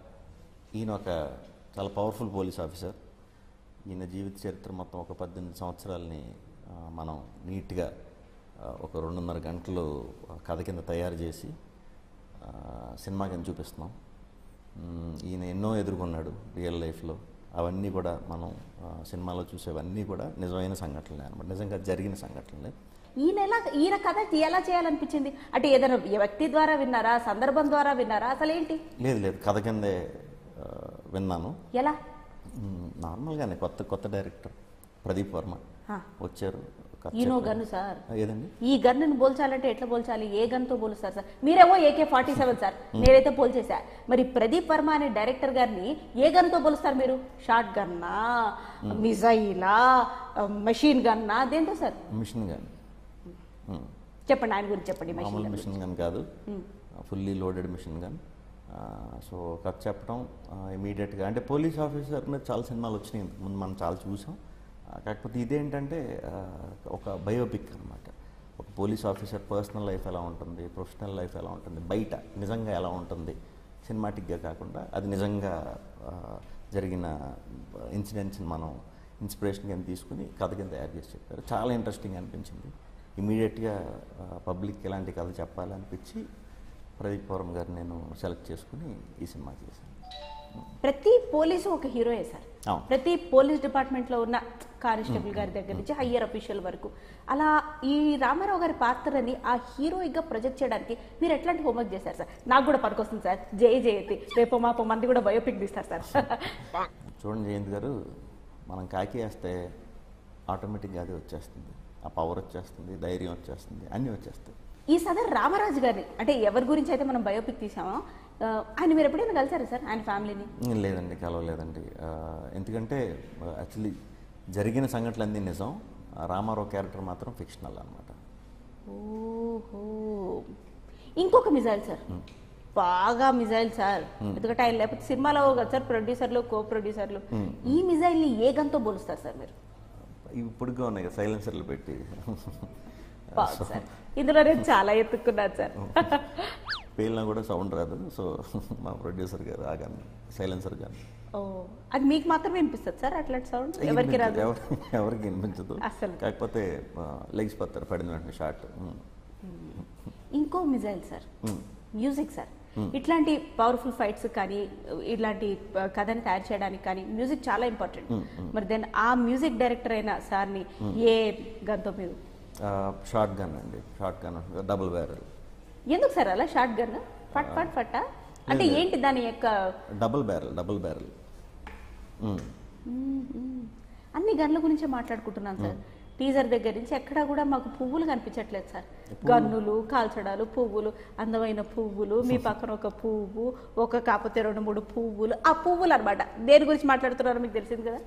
ఈయన ఒక చాలా పవర్ఫుల్ పోలీస్ ఆఫీసర్ ఈయన జీవిత చరిత్ర మొత్తం ఒక పద్దెనిమిది సంవత్సరాలని ఆ, మనం నీట్గా ఆ, ఒక రెండున్నర గంటలు ఆ, కథ కింద తయారు చేసి ఆ, సినిమా కింద చూపిస్తున్నాం మ్, ఈయన ఎన్నో ఎదుర్కొన్నాడు రియల్ లైఫ్లో అవన్నీ కూడా మనం ఆ, సినిమాలో చూసేవన్నీ కూడా నిజమైన సంఘటనలే అనమాట నిజంగా జరిగిన సంఘటనలే ఈయన ఎలా ఈయన కథ ఎలా చేయాలనిపించింది అంటే ఏదైనా వ్యక్తి ద్వారా విన్నారా సందర్భం ద్వారా విన్నారా అసలు ఏంటి లేదు లేదు కథ కిందే ఆ, విన్నాను ఎలా మ్, నార్మల్గానే కొత్త కొత్త డైరెక్టర్ ప్రదీప్ వర్మ ఆ. వచ్చారు కథ ఈయనో చెప్పారు. గన్ను సార్ ఆ, ఏదండి ఈ గన్నును పోల్చాలంటే ఎట్లా పోల్చాలి ఏ గన్తో పోలుస్తారు సార్ మీరేమో ఏకే ఫార్టీ సెవెన్ సార్ నేనైతే పోల్చేశా మరి ప్రదీప్ వర్మ అనే డైరెక్టర్ గారిని ఏ గన్తో పోలుస్తారు మీరు షార్ట్ గన్నా మిజైలా మెషిన్ గన్నా దేంతో సార్ మిషన్ గన్ చెప్పండి ఆయన గురించి చెప్పండి మెషిన్ మామూలు గన్ మిషన్ గన్ కాదు fully loaded machine gun so కథ చెప్పడం ఇమీడియట్గా అంటే పోలీస్ ఆఫీసర్ మీద చాలా సినిమాలు వచ్చినాయి ఇంతకు ముందు మనం చాలా చూసాం ఆ, కాకపోతే ఇదేంటంటే ఆ, ఒక బయోపిక్ అనమాట ఒక పోలీస్ ఆఫీసర్ పర్సనల్ లైఫ్ ఎలా ఉంటుంది ప్రొఫెషనల్ లైఫ్ ఎలా ఉంటుంది బయట నిజంగా ఎలా ఉంటుంది సినిమాటిక్గా కాకుండా అది నిజంగా ఆ, జరిగిన ఇన్సిడెంట్స్ని మనం ఇన్స్పిరేషన్ కింద తీసుకుని కథ కింద తయారు చేసి చెప్పారు చాలా ఇంట్రెస్టింగ్ అనిపించింది ఇమీడియట్గా పబ్లిక్ ఇలాంటి కథ చెప్పాలనిపించి ప్రదీప్ పౌరం గారు నేను సెలెక్ట్ చేసుకుని ఈ సినిమా చేశాను ప్రతి పోలీసు ఒక హీరోయే సార్ అవును. ప్రతి పోలీస్ డిపార్ట్మెంట్ లో ఉన్న కానిస్టేబుల్ గారి దగ్గర నుంచి హయ్యర్ అఫీషియల్ వరకు అలా ఈ రామారావు గారి పాత్రని ఆ హీరోయిక్ గా ప్రొజెక్ట్ చేయడానికి మీరు ఎట్లాంటి హోంవర్క్ చేశారు సార్ నాకు కూడా పనికొస్తుంది సార్ జై జయతి రేపు మాపో మంది కూడా బయోపిక్ తీస్తారు సార్ చూడండి జయంత్ గారు మనం కాకి వేస్తే ఆటోమేటిక్గా అది వచ్చేస్తుంది ఆ పవర్ వచ్చేస్తుంది ధైర్యం వచ్చేస్తుంది అన్నీ వచ్చేస్తాయి ఈ సదర్ రామరాజు గారిని అంటే ఎవరి గురించి అయితే మనం బయోపిక్ తీసామో ఆ, ఆయన మీరు ఎప్పుడైనా కలిసారా సార్ ఆయన ఫ్యామిలీని లేదండి కలవలేదండి ఆ, ఎందుకంటే యాక్చువల్లీ జరిగిన సంఘటనలన్నీ నిజం ఆ రామారావు క్యారెక్టర్ మాత్రం ఫిక్షనల్ అనమాట ఓహో ఇంకొక మిజైల్ సార్ బాగా మిజైల్ సార్ ఎందుకంటే ఆయన లేకపోతే సినిమాలో కదా సార్ ప్రొడ్యూసర్లు కో ప్రొడ్యూసర్లు ఈ మిజైల్ ని ఏ గన్తో పోలుస్తారు సార్ మీరు ఇవి పొడిగా ఉన్నాయి కదా సైలెన్సర్లు పెట్టి బాగుంది సార్ ఇందులో నేను చాలా ఎత్తుక్కున్నాను సార్ పేలినా కూడా సౌండ్ రాదు సో మా ప్రొడ్యూసర్ గారు ఆ గన్ సైలెన్సర్ గన్ ఓ అది మీకు మాత్రమే వినిపిస్తుంది సార్ అట్లాంటి సౌండ్ ఎవరికి రాదు ఎవరి- ఎవరికి వినిపించదు అస్సలు. కాకపోతే లెగ్స్ పడతారు పడిన వెంటనే షార్ట్ ఇంకో మిజైల్ సార్ మ్యూజిక్ సార్ ఇట్లాంటి పవర్ఫుల్ ఫైట్స్ కానీ ఇట్లాంటి ఆ, కథని తయారు చేయడానికి కానీ మ్యూజిక్ చాలా ఇంపార్టెంట్ మరి దెన్ ఆ మ్యూజిక్ డైరెక్టర్ అయిన సార్ని ఏ గన్తో మీరు షార్ట్ గన్ అండి షార్ట్ గన్ డబుల్ బ్యారల్ ఎందుకు సార్ అలా షార్ట్ గన్ ఫట్ ఫట్ ఫట్టా అంటే ఏంటి దాని యొక్క డబుల్ బ్యారల్ డబుల్ బ్యారల్ అన్ని గన్ల గురించే మాట్లాడుకుంటున్నాను సార్ టీజర్ దగ్గర నుంచి ఎక్కడా కూడా మాకు పువ్వులు కనిపించట్లేదు సార్ గన్నులు కాల్చడాలు పువ్వులు అందమైన పువ్వులు మీ పక్కన ఒక పువ్వు ఒక కాకపోతే రెండు మూడు పువ్వులు ఆ పువ్వులు అన్నమాట దేని గురించి మాట్లాడుతున్నారో మీకు తెలిసింది కదా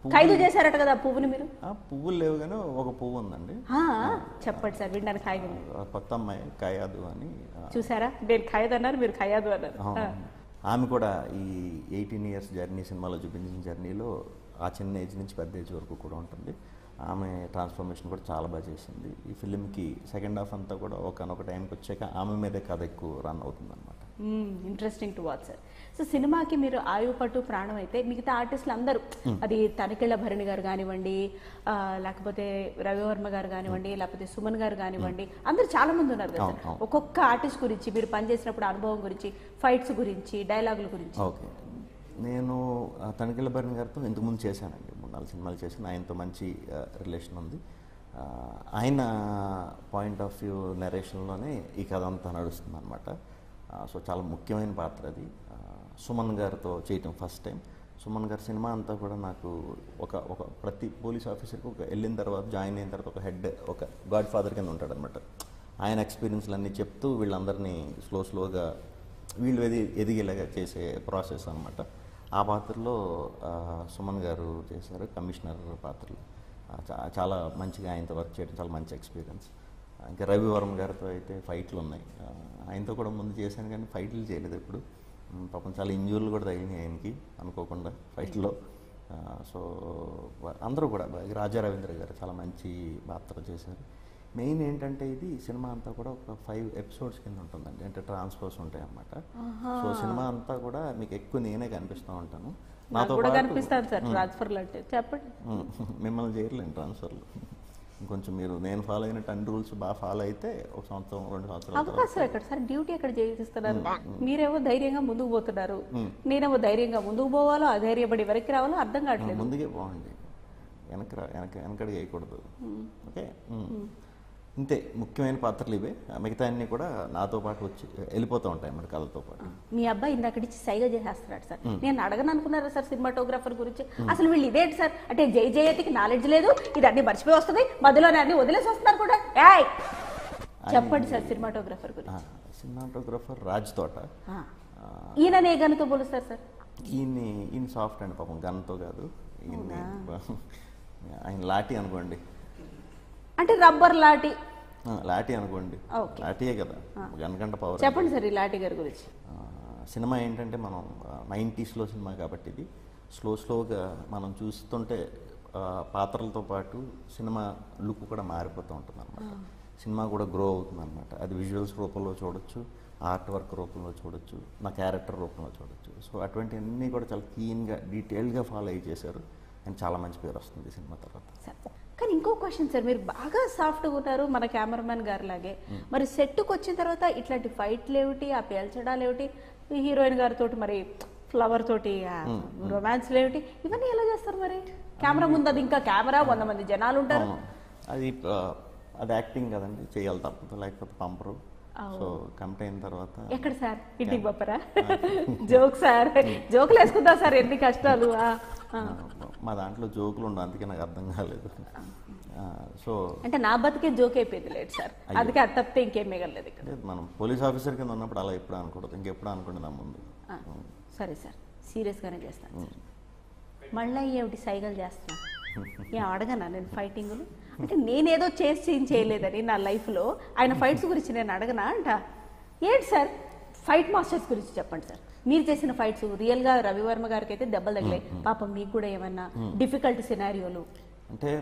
పువ్వు- ఖైదు చేశారట కదా ఆ పువ్వుని మీరు ఆ, పువ్వులు లేవు కానీ ఒక పువ్వు ఉందండి ఆ, చెప్పండి సార్ వినడానికి ఖైదు ఉంది. ఆ కొత్త అమ్మాయి కయాదు అని ఆ, చూసారా నేను ఖైదు అన్నారు మీరు ఖయాదు అన్నారు అవును. ఆ. ఆమె కూడా ఈ ఎయిటీన్ ఇయర్స్ జర్నీ సినిమాలో చూపించిన జర్నీలో ఆ చిన్న ఏజ్ నుంచి పెద్ద ఏజ్ వరకు కూడా ఉంటుంది ఆమె ట్రాన్స్ఫర్మేషన్ కూడా చాలా బాగా చేసింది ఈ ఫిలింకి సెకండ్ హాఫ్ అంతా కూడా ఒకనొక టైంకి వచ్చాక ఆమె మీదే కథ ఎక్కువ రన్ అవుతుంది అనమాట interesting to watch sir so సినిమాకి మీరు ఆయువు పట్టు ప్రాణం అయితే మిగతా ఆర్టిస్టులు అందరూ అది తనికెళ్ళ భరణి గారు కానివ్వండి ఆ, లేకపోతే రవివర్మ గారు కానివ్వండి లేకపోతే సుమన్ గారు కానివ్వండి అందరూ చాలా మంది ఉన్నారు కదా అవును, సార్ అవును. ఒక్కొక్క ఆర్టిస్ట్ గురించి మీరు పనిచేసినప్పుడు అనుభవం గురించి ఫైట్స్ గురించి డైలాగుల గురించి ఓకే నేను ఆ, తనికెళ్ళ భరణి గారితో ఇంతకుముందు చేశానండి మూడు నాలుగు సినిమాలు చేశాను ఆయనతో మంచి రిలేషన్ ఉంది ఆ, ఆయన పాయింట్ ఆఫ్ వ్యూ నెరేషన్లోనే ఈ కథ అంతా నడుస్తుంది అనమాట సో చాలా ముఖ్యమైన పాత్ర అది ఆ, సుమన్ గారితో చేయటం ఫస్ట్ టైం సుమన్ గారి సినిమా అంతా కూడా నాకు ఒక ఒక ప్రతి పోలీస్ ఆఫీసర్కి ఒక వెళ్ళిన తర్వాత జాయిన్ అయిన తర్వాత ఒక హెడ్ ఒక గాడ్ ఫాదర్ కింద ఉంటాడు అనమాట ఆయన ఎక్స్పీరియన్స్లు అన్నీ చెప్తూ వీళ్ళందరినీ స్లో స్లోగా వీళ్ళు ఎది ఎదిగేలాగా చేసే ప్రాసెస్ అనమాట ఆ పాత్రలో ఆ, సుమన్ గారు చేశారు కమిషనర్ పాత్రలు ఆ, చా- చాలా మంచిగా ఆయనతో వర్క్ చేయడం చాలా మంచి ఎక్స్పీరియన్స్ ఇంకా రవివర్మ గారితో అయితే ఫైట్లు ఉన్నాయి ఆ, ఆయనతో కూడా ముందు చేశాను కానీ ఫైట్లు చేయలేదు ఇప్పుడు ఉమ్, పాపం చాలా ఇంజూర్లు కూడా తగిలినాయి ఆయనకి అనుకోకుండా ఫైట్లో ఆ, సో వా- అందరూ కూడా బాగా- రాజా రవీంద్ర గారు చాలా మంచి పాత్ర చేశారు మెయిన్ ఏంటంటే ఇది సినిమా అంతా కూడా ఒక ఫైవ్ ఎపిసోడ్స్ కింద ఉంటుందండి అంటే ట్రాన్స్ఫర్స్ ఉంటాయి అన్నమాట సో సినిమా అంతా కూడా మీకు ఎక్కువ నేనే కనిపిస్తూ ఉంటాను నాకు కూడా పాటు- కనిపిస్తాను సార్ ట్రాన్స్ఫర్లు అంటే చెప్పండి ఉమ్, మిమ్మల్ని చేయలేను ట్రాన్స్ఫర్లు ఇంకొంచెం మీరు నేను ఫాలో అయిన టెన్ రూల్స్ బాగా ఫాలో అయితే ఒక సంవత్సరం రెండు సంవత్సరాల తర్వాత అవకాశం ఎక్కడ సార్ డ్యూటీ ఎక్కడ చేయిస్తున్నారు మీరేమో ధైర్యంగా ముందుకు పోతున్నారు నేనేమో ధైర్యంగా ముందుకు పోవాలో అధైర్యపడి వెనక్కి రావాలో అర్థం కావట్లేదు ముందుకే బాగుంది వెనక రా- వెనక వెనకడికి వేయకూడదు ఓకే ఉమ్. ఇంతే ముఖ్యమైన పాత్రలు ఇవే మిగతా అన్నీ కూడా నాతో పాటు వచ్చి వెళ్ళిపోతూ ఉంటాయి మన కథతో పాటు మీ అబ్బాయి ఇందాకడిచ్చి సైగా చేసేస్తున్నాడు సార్ నేను అడగను అనుకున్నారా సార్ సినిమాటోగ్రాఫర్ గురించి అసలు వీళ్ళు ఇదేంటి సార్ అంటే జై జయతికి నాలెడ్జ్ లేదు ఇది అన్ని మర్చిపోయి వస్తుంది మధ్యలోనే అన్ని వదిలేసి వస్తున్నారు కూడా ఏయ్! చెప్పండి సార్ సినిమాటోగ్రాఫర్ గురించి సినిమాటోగ్రఫర్ రాజ్ తోట ఆ. ఆ, ఈయన ఏ గనుతో పోలుస్తారు సార్ ఈయన్ని ఈయన సాఫ్ట్ అండి పాపం గన్తో కాదు ఈయన్ని ఆయన లాఠీ అనుకోండి అంటే రబ్బర్ లాటి ఆ, లాఠీ అనుకోండి ఓకే. లాఠీయే కదా గన్ కంట పవర్ చెప్పండి సార్ ఈ లాటి గారి గురించి ఆ, సినిమా ఏంటంటే మనం నైంటీస్లో సినిమా కాబట్టి ఇది స్లో స్లోగా మనం చూస్తుంటే ఆ, పాత్రలతో పాటు సినిమా లుక్ కూడా మారిపోతూ ఉంటుంది అనమాట సినిమా కూడా గ్రో అవుతుంది అనమాట అది విజువల్స్ రూపంలో చూడొచ్చు ఆర్ట్ వర్క్ రూపంలో చూడొచ్చు నా క్యారెక్టర్ రూపంలో చూడొచ్చు సో అటువంటివన్నీ కూడా చాలా క్లీన్గా డీటెయిల్గా ఫాలో అయ్యి చేశారు అండ్ చాలా మంచి పేరు వస్తుంది ఈ సినిమా తర్వాత సార్ కానీ ఇంకో క్వశ్చన్ సార్ మీరు బాగా సాఫ్ట్గా ఉన్నారు మన కెమెరామెన్ గారు లాగే మరి సెట్కి వచ్చిన తర్వాత ఇట్లాంటి ఫైట్లు ఏమిటి ఆ పేల్చడాలు ఏమిటి ఈ హీరోయిన్ గారితో మరి ఫ్లవర్ తోటి రొమాన్స్ ఏమిటి ఇవన్నీ ఎలా చేస్తారు మరి కెమెరా ముందు అది ఇంకా కెమెరా వంద మంది జనాలు ఉంటారు అవును. అది ఆ, అది యాక్టింగ్ కదండి చేయాలి తప్పదు లేకపోతే పంపరు సో కమిట్ అయిన తర్వాత ఎక్కడ సార్ ఇంటికి పంపరా జోక్ సార్ జోకులు వేసుకుందాం సార్ ఎన్ని కష్టాలు ఆ, ఆ. మా దాంట్లో జోకులు ఉండవు అందుకే నాకు అర్థం కాలేదు ఆ, సో అంటే నా బతికే జోక్ అయిపోయింది లేదు సార్ అందుకే అది తప్పితే ఇంకేం మిగలలేదు ఇక్కడ అంటే మనం పోలీస్ ఆఫీసర్ కింద ఉన్నప్పుడు అలా ఎప్పుడు అనకూడదు ఇంకెప్పుడు అనుకోండి నా ముందు ఆ, సరే సార్ సీరియస్గానే చేస్తాను సార్ మళ్ళీ ఏమిటి సైగలు చేస్తున్నా ఏం అడగనా నేను ఫైటింగ్లు అంటే నేనేదో చేసి చేంజ్ చేయలేదని నా లైఫ్లో ఆయన ఫైట్స్ గురించి నేను అడగనా అంట ఏంటి సార్ ఫైట్ మాస్టర్స్ గురించి చెప్పండి సార్ మీరు చేసిన ఫైట్స్ రియల్గా రవివర్మ గారికి అయితే దెబ్బలు తగిలాయి పాపం మీకు కూడా ఏమన్నా డిఫికల్ట్ సినారియోలు అంటే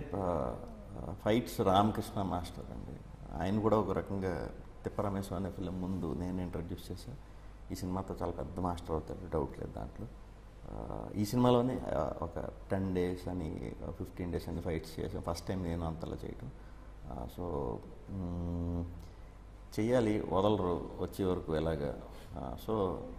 ఫైట్స్ రామకృష్ణ మాస్టర్ అండి ఆయన కూడా ఒక రకంగా తిప్పరమేశ్వర అనే ఫిలిం ముందు నేను ఇంట్రడ్యూస్ చేశాను ఈ సినిమాతో చాలా పెద్ద మాస్టర్ అవుతాడు డౌట్ లేదు దాంట్లో ఆ, ఈ సినిమాలోనే ఆ, ఒక టెన్ డేస్ అని ఫిఫ్టీన్ డేస్ అని ఫైట్స్ చేసాం ఫస్ట్ టైం నేను అంతలా చేయటం ఆ, సో మ్, చెయ్యాలి వదలరు వచ్చే వరకు ఎలాగా ఆ, సో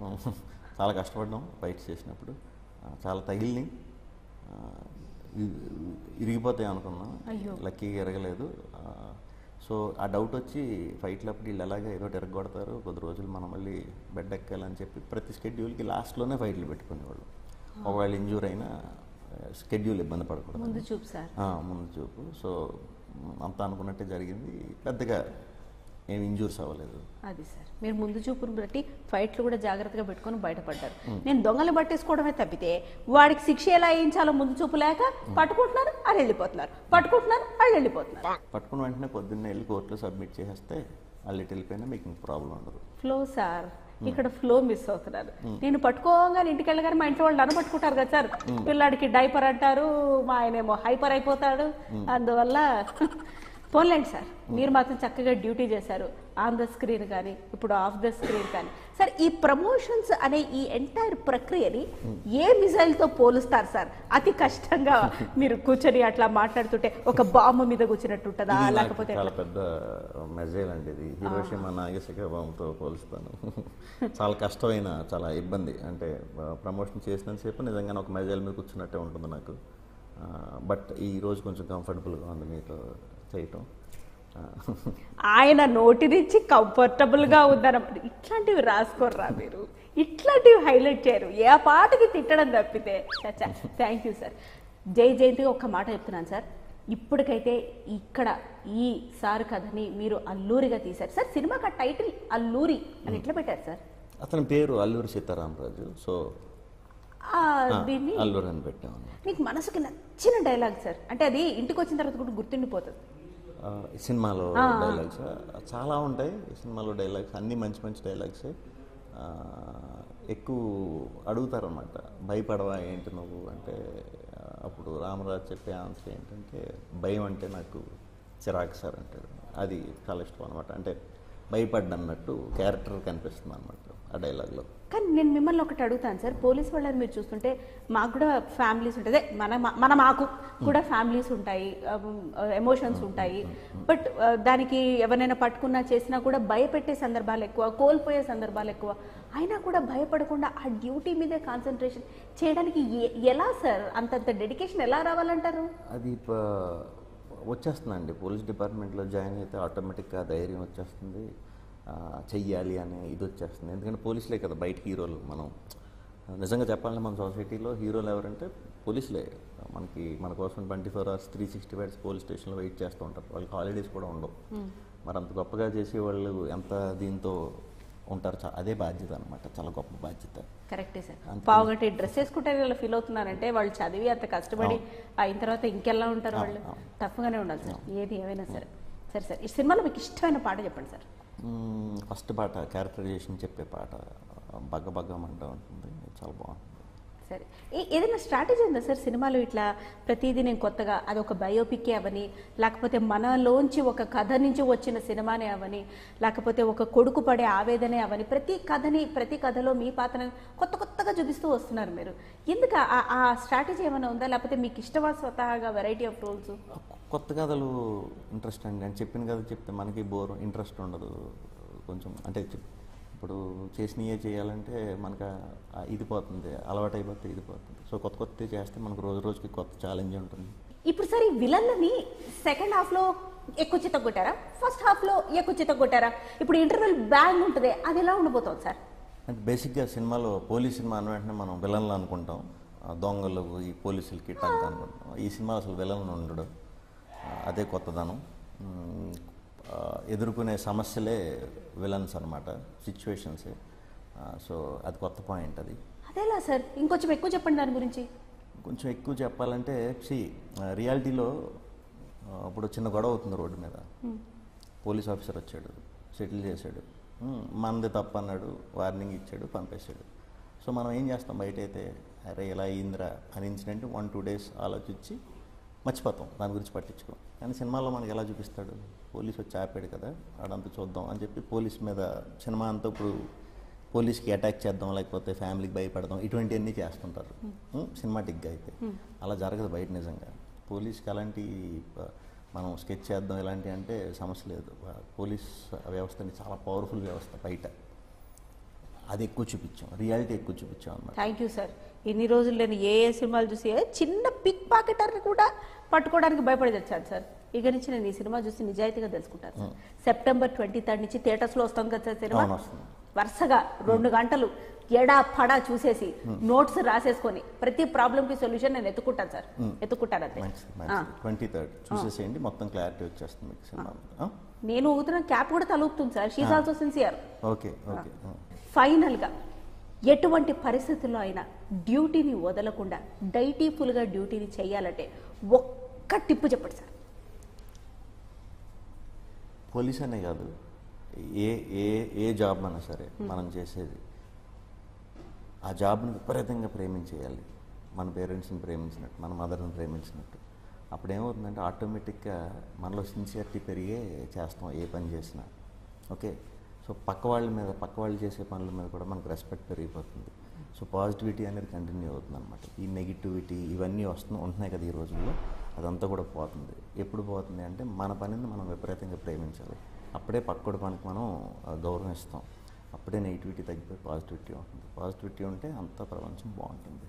చాలా కష్టపడ్డాం ఫైట్స్ చేసినప్పుడు ఆ, చాలా తగిలినాయి ఆ, ఇ- ఇరిగిపోతాయి అనుకున్నాం అయ్యో. లక్కీగా ఎరగలేదు ఆ, సో ఆ డౌట్ వచ్చి ఫైట్లప్పుడు వీళ్ళు ఎలాగ ఏదో ఒకటి ఎరగొడతారు కొద్ది రోజులు మనం మళ్ళీ బెడ్ ఎక్కాలని చెప్పి ప్రతి స్కెడ్యూల్కి లాస్ట్లోనే ఫైట్లు పెట్టుకునేవాళ్ళు ఒకవేళ ఇంజూర్ అయినా స్కెడ్యూల్ ఇబ్బంది పడకూడదు ముందు చూపు సార్ ఆ, ముందు చూపు సో మ్, అంతా అనుకున్నట్టే జరిగింది పెద్దగా ఏం ఇంజూర్స్ అవ్వలేదు అది సార్ మీరు ముందు చూపును బట్టి ఫైట్లు కూడా జాగ్రత్తగా పెట్టుకొని బయటపడ్డారు నేను దొంగలు పట్టేసుకోవడమే తప్పితే వాడికి శిక్ష ఎలా వేయించాలో ముందు చూపు లేక పట్టుకుంటున్నారు అది వెళ్ళిపోతున్నారు పట్టుకుంటున్నారు అది వెళ్ళిపోతున్నారు పట్టుకున్న వెంటనే పొద్దున్నే వెళ్ళి కోర్టులో సబ్మిట్ చేసేస్తే వాళ్ళు ఇటు వెళ్ళిపోయినా మీకు ఇంక ప్రాబ్లం ఉండదు ఫ్లో సార్ ఇక్కడ ఫ్లో మిస్ అవుతున్నారు నేను పట్టుకోగానే ఇంటికి వెళ్ళగానే మా ఇంట్లో వాళ్ళు నన్ను పట్టుకుంటారు కదా సార్ పిల్లాడికి డైపర్ అంటారు మా ఆయనేమో హైపర్ అయిపోతాడు అందువల్ల పోన్లేండి సార్ మీరు మాత్రం చక్కగా డ్యూటీ చేశారు ఆన్ ద స్క్రీన్ కానీ ఇప్పుడు ఆఫ్ ద స్క్రీన్ కానీ సార్ ఈ ప్రమోషన్స్ అనే ఈ ఎంటైర్ ప్రక్రియని ఏ మిజైల్ తో పోలుస్తారు సార్ అతి కష్టంగా మీరు కూర్చొని అట్లా మాట్లాడుతుంటే ఒక బాంబు మీద కూర్చున్నట్టు ఉంటుందా ఇది నాకు లేకపోతే చాలా పెద్ద మెజైల్ అండి ఇది హిరోషిమా నాగేశక బాంబుతో పోలుస్తాను చాలా కష్టమైన చాలా ఇబ్బంది అంటే ప్రమోషన్ చేసినంతసేపు నిజంగానే ఒక మెజైల్ మీద కూర్చున్నట్టే ఉంటుంది నాకు బట్ ఈ రోజు కొంచెం కంఫర్టబుల్గా ఉంది మీతో చేయటం ఆ, ఆయన నోటి నుంచి కంఫర్టబుల్ గా ఉందన్నమాట ఇట్లాంటివి రాసుకోర్రా మీరు ఇట్లాంటివి హైలైట్ చేయరు ఏ పాటకి తిట్టడం తప్పితే థ్యాంక్ యూ సార్ జై జయంతిగా ఒక్క మాట చెప్తున్నాను సార్ ఇప్పటికైతే ఇక్కడ ఈ సార్ కథని మీరు అల్లూరిగా తీశారు సార్ సినిమాకి ఆ టైటిల్ అల్లూరి అని ఎట్లా పెట్టారు సార్ అతని పేరు అల్లూరి సీతారామరాజు సో ఆ, ఆ, దీన్ని అల్లూరి అని పెట్టాము మీకు మనసుకి నచ్చిన డైలాగ్ సార్ అంటే అది ఇంటికి వచ్చిన తర్వాత కూడా గుర్తుండిపోతుంది ఆ, ఈ సినిమాలో డైలాగ్స్ చాలా ఉంటాయి ఈ సినిమాలో డైలాగ్స్ అన్నీ మంచి మంచి డైలాగ్స్ ఎక్కువ అడుగుతారన్నమాట భయపడవా ఏంటి నువ్వు అంటే ఆ, అప్పుడు రామరాజు చెప్పే ఆన్సర్ ఏంటంటే భయం అంటే నాకు చిరాకు సార్ అంటాడు అది చాలా ఇష్టం అనమాట అంటే భయపడ్డన్నట్టు క్యారెక్టర్ కనిపిస్తుంది అనమాట ఆ డైలాగ్లో కానీ నేను మిమ్మల్ని ఒకటి అడుగుతాను సార్ పోలీస్ వాళ్ళని మీరు చూస్తుంటే మాకు కూడా ఫ్యామిలీస్ ఉంటాయి అదే మన మన మాకు కూడా ఫ్యామిలీస్ ఉంటాయి ఎమోషన్స్ ఉంటాయి బట్ దానికి ఎవరైనా పట్టుకున్నా చేసినా కూడా భయపెట్టే సందర్భాలు ఎక్కువ కోల్పోయే సందర్భాలు ఎక్కువ అయినా కూడా భయపడకుండా ఆ డ్యూటీ మీదే కాన్సన్ట్రేషన్ చేయడానికి ఎ- ఎలా సార్ అంతంత డెడికేషన్ ఎలా రావాలంటారు అది ప- వచ్చేస్తుందండి పోలీస్ డిపార్ట్మెంట్లో జాయిన్ అయితే ఆటోమేటిక్గా ధైర్యం వచ్చేస్తుంది ఆ, చెయ్యాలి అనే ఇది వచ్చేస్తుంది ఎందుకంటే పోలీసులే కదా బయట హీరోలు మనం నిజంగా చెప్పాలంటే మన సొసైటీలో హీరోలు ఎవరంటే పోలీసులే మనకి మన కోసం twenty four hours three sixty fives police స్టేషన్లో వెయిట్ చేస్తూ ఉంటారు వాళ్ళకి హాలిడేస్ కూడా ఉండవు మరి అంత గొప్పగా చేసే వాళ్ళు ఎంత దీంతో ఉంటారు చా- అదే బాధ్యత అనమాట చాలా గొప్ప బాధ్యత కరెక్టే సార్ అంతే. పావుగంట డ్రెస్ వేసుకుంటే ఇలా ఫీల్ అవుతున్నారంటే వాళ్ళు చదివి అంత కష్టపడి అయిన తర్వాత ఇంకెలా ఉంటారు వాళ్ళు అవును. టఫ్గానే ఉండాలి సార్ ఏది ఏమైనా సరే సరే సార్ ఈ సినిమాలో మీకు ఇష్టమైన పాట చెప్పండి సార్ మ్మ్, ఫస్ట్ పాట క్యారెక్టరైజేషన్ చెప్పే పాట బగ్గ బగ్గమంటూ ఉంటుంది చాలా బాగుంటుంది సరే ఏ- ఏదైనా స్ట్రాటజీ ఉందా సార్ సినిమాలో ఇట్లా ప్రతిదీ నేను కొత్తగా అదొక బయోపిక్కే అవని లేకపోతే మనలోంచి ఒక కథ నుంచి వచ్చిన సినిమానే అవని లేకపోతే ఒక కొడుకు పడే ఆవేదనే అవని ప్రతి కథని ప్రతి కథలో మీ పాత్రని కొత్త కొత్తగా చూపిస్తూ వస్తున్నారు మీరు ఎందుకు ఆ- ఆ స్ట్రాటజీ ఏమైనా ఉందా లేకపోతే మీకు ఇష్టమా స్వతహాగా వెరైటీ ఆఫ్ రోల్స్ కొత్త కథలు ఇంట్రెస్ట్ అండి అని చెప్పిన కథ చెప్తే మనకి బోర్ ఇంట్రెస్ట్ ఉండదు కొంచెం అంటే చెప్- ఇప్పుడు చేసినయే చేయాలంటే మనకు ఆ ఇది పోతుంది అలవాటు అయిపోతే ఇది పోతుంది సో కొత్త కొత్త చేస్తే మనకు రోజు రోజుకి కొత్త ఛాలెంజ్ ఉంటుంది ఇప్పుడు సార్ ఈ విలన్ని సెకండ్ హాఫ్ లో ఎక్కువ చిత్త కొట్టారా ఫస్ట్ హాఫ్ లో ఎక్కువ చిత్త కొట్టారా ఇప్పుడు ఇంటర్వెల్ బ్యాంగ్ ఉంటుంది అది ఎలా ఉండిపోతుంది సార్ అంటే బేసిక్గా సినిమాలో పోలీస్ సినిమా అన్న వెంటనే మనం విలన్లు అనుకుంటాం ఆ దొంగలు ఈ పోలీసులకి టగ్ అనుకుంటాం ఈ సినిమా అసలు విలన్ ఉండడు ఆ, అదే కొత్తదనం మ్, ఆ, ఎదుర్కొనే సమస్యలే విలన్స్ అనమాట సిచ్యువేషన్సే సో అది కొత్త పాయింట్ అది అదేలా సార్ ఇంకొంచెం ఎక్కువ చెప్పండి దాని గురించి కొంచెం ఎక్కువ చెప్పాలంటే సి రియాలిటీలో ఇప్పుడు చిన్న గొడవ అవుతుంది రోడ్డు మీద పోలీస్ ఆఫీసర్ వచ్చాడు సెటిల్ చేశాడు ఉమ్, మనది తప్పు అన్నాడు వార్నింగ్ ఇచ్చాడు పంపేశాడు సో మనం ఏం చేస్తాం బయట అయితే అరే ఇలా అయిందిరా అని ఇన్సిడెంట్ వన్ టూ డేస్ ఆలోచించి మర్చిపోతాం దాని గురించి పట్టించుకోం కానీ సినిమాలో మనకి ఎలా చూపిస్తాడు పోలీస్ వచ్చి ఆపాడు కదా ఆడంతా చూద్దాం అని చెప్పి పోలీస్ మీద సినిమా అంతా ఇప్పుడు పోలీస్కి అటాక్ చేద్దాం లేకపోతే ఫ్యామిలీకి భయపడదాం ఇటువంటివన్నీ చేస్తుంటారు సినిమాటిక్గా అయితే అలా జరగదు బయట నిజంగా పోలీస్కి అలాంటి ప- మనం స్కెచ్ చేద్దాం ఇలాంటి అంటే సమస్య లేదు ఆ పోలీస్ వ్యవస్థని చాలా పవర్ఫుల్ వ్యవస్థ బయట అది ఎక్కువ చూపించాం రియాలిటీ ఎక్కువ చూపించాం అన్నమాట థ్యాంక్ యూ సార్ ఇన్ని రోజులు నేను ఏ ఏ సినిమాలు చూసి ఏ చిన్న పిక్ పాకెటర్ని కూడా పట్టుకోవడానికి భయపడి తెచ్చాను సార్ ఇక నుంచి నేను ఈ సినిమా చూసి నిజాయితీగా తెలుసుకుంటాను సార్ సెప్టెంబర్ ట్వంటీ థర్డ్ నుంచి థియేటర్స్లో వస్తుంది కదా సార్ సినిమా అవును, వస్తుంది. వరుసగా రెండు గంటలు ఎడా పడా చూసేసి నోట్స్ రాసేసుకొని ప్రతి ప్రాబ్లంకి సొల్యూషన్ నేను ఎత్తుకుంటాను సార్ ఎత్తుకుంటాను అంతే మంచిది ఆ. మంచిది ట్వంటీ థర్డ్ చూసేసేయండి మొత్తం క్లారిటీ వచ్చేస్తుంది మీకు సినిమా మీద. ఆ? నేను ఊగుతున్న క్యాప్ కూడా తలూపుతుంది sir she's also sincere okay okay ఫైనల్గా ఎటువంటి పరిస్థితుల్లో అయినా డ్యూటీని వదలకుండా డైటీఫుల్గా డ్యూటీని చేయాలంటే ఒక్క టిప్పు చెప్పండి సార్ పోలీస్ అనే కాదు ఏ ఏ ఏ జాబ్ అయినా సరే మనం చేసేది ఆ జాబ్ని విపరీతంగా ప్రేమించేయాలి మన పేరెంట్స్ని ప్రేమించినట్టు మన మదర్ని ప్రేమించినట్టు అప్పుడు ఏమవుతుందంటే ఆటోమేటిక్గా మనలో సిన్సియరిటీ పెరిగే చేస్తాం ఏ పని చేసినా ఓకే సో పక్క వాళ్ళ మీద పక్క వాళ్ళు చేసే పనుల మీద కూడా మనకు రెస్పెక్ట్ పెరిగిపోతుంది సో పాజిటివిటీ అనేది కంటిన్యూ అవుతుంది అనమాట ఈ నెగిటివిటీ ఇవన్నీ వస్తు ఉంటున్నాయి కదా ఈ రోజుల్లో అదంతా కూడా పోతుంది ఎప్పుడు పోతుంది అంటే మన పనిని మనం విపరీతంగా ప్రేమించాలి అప్పుడే పక్కడి పనికి మనం ఆ, గౌరవం ఇస్తాం అప్పుడే నెగిటివిటీ తగ్గిపోయి పాజిటివిటీ ఉంటుంది పాజిటివిటీ ఉంటే అంత ప్రపంచం బాగుంటుంది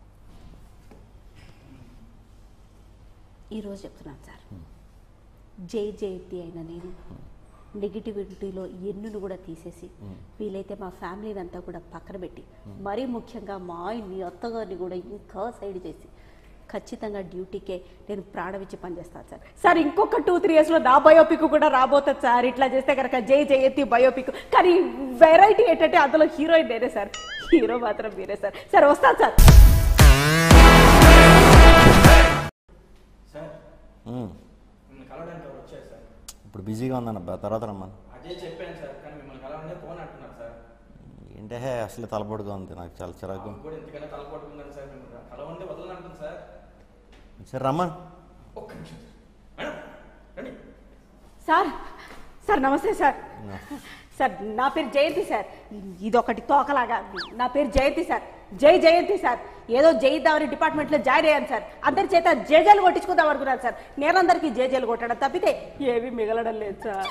ఈరోజు చెప్తున్నాను సార్ జై జయంతి అయిన నేను నెగిటివిటీలో ఎన్నును కూడా తీసేసి వీలైతే మా ఫ్యామిలీని అంతా కూడా పక్కన పెట్టి మరీ ముఖ్యంగా మా ఆయన్ని అత్తగారిని కూడా ఇంకా సైడ్ చేసి ఖచ్చితంగా డ్యూటీకే నేను ప్రాణం ఇచ్చి పనిచేస్తాను సార్ సార్ ఇంకొక టూ త్రీ ఇయర్స్లో నా బయోపిక్ కూడా రాబోతుంది సార్ ఇట్లా చేస్తే కనుక జై జయంతి బయోపిక్ కానీ వెరైటీ ఏంటంటే అందులో హీరోయిన్ నేనే సార్ హీరో మాత్రం మీరే సార్ సార్ వస్తాను సార్ సార్ మ్మ్. మిమ్మల్ని కలవడానికి ఎవరు వచ్చారు సార్ ఇప్పుడు బిజీగా ఉందన్న తర్వాత రమ్మను అదే చెప్పాను సార్ కానీ మిమ్మల్ని కలవండి ఫోన్ అంటున్నారు సార్ ఏంటే అసలు తలపొడిగా ఉంది నాకు చాలా చిరాకు మాకు కూడా ఇంతకన్నా తలపట్టుకుందని సార్ మిమ్మల్ని కలవండి వదలని అంటుంది సార్ సరే రమ్మను ఒక్క నిమిషం సార్ మేడం రండి సార్ సార్ నమస్తే సార్ సార్ నా పేరు జయంతి సార్ ఇది ఒకటి తోకలాగా నా పేరు జయంతి సార్ జై జయంతి సార్ ఏదో జయిద్దామని డిపార్ట్మెంట్లో జాయిన్ అయ్యాను సార్ అందరి చేత జేజేలు కొట్టించుకుందాం అనుకున్నాను సార్ నేనందరికీ జేజేలు కొట్టడం తప్పితే ఏమీ మిగలడం లేదు సార్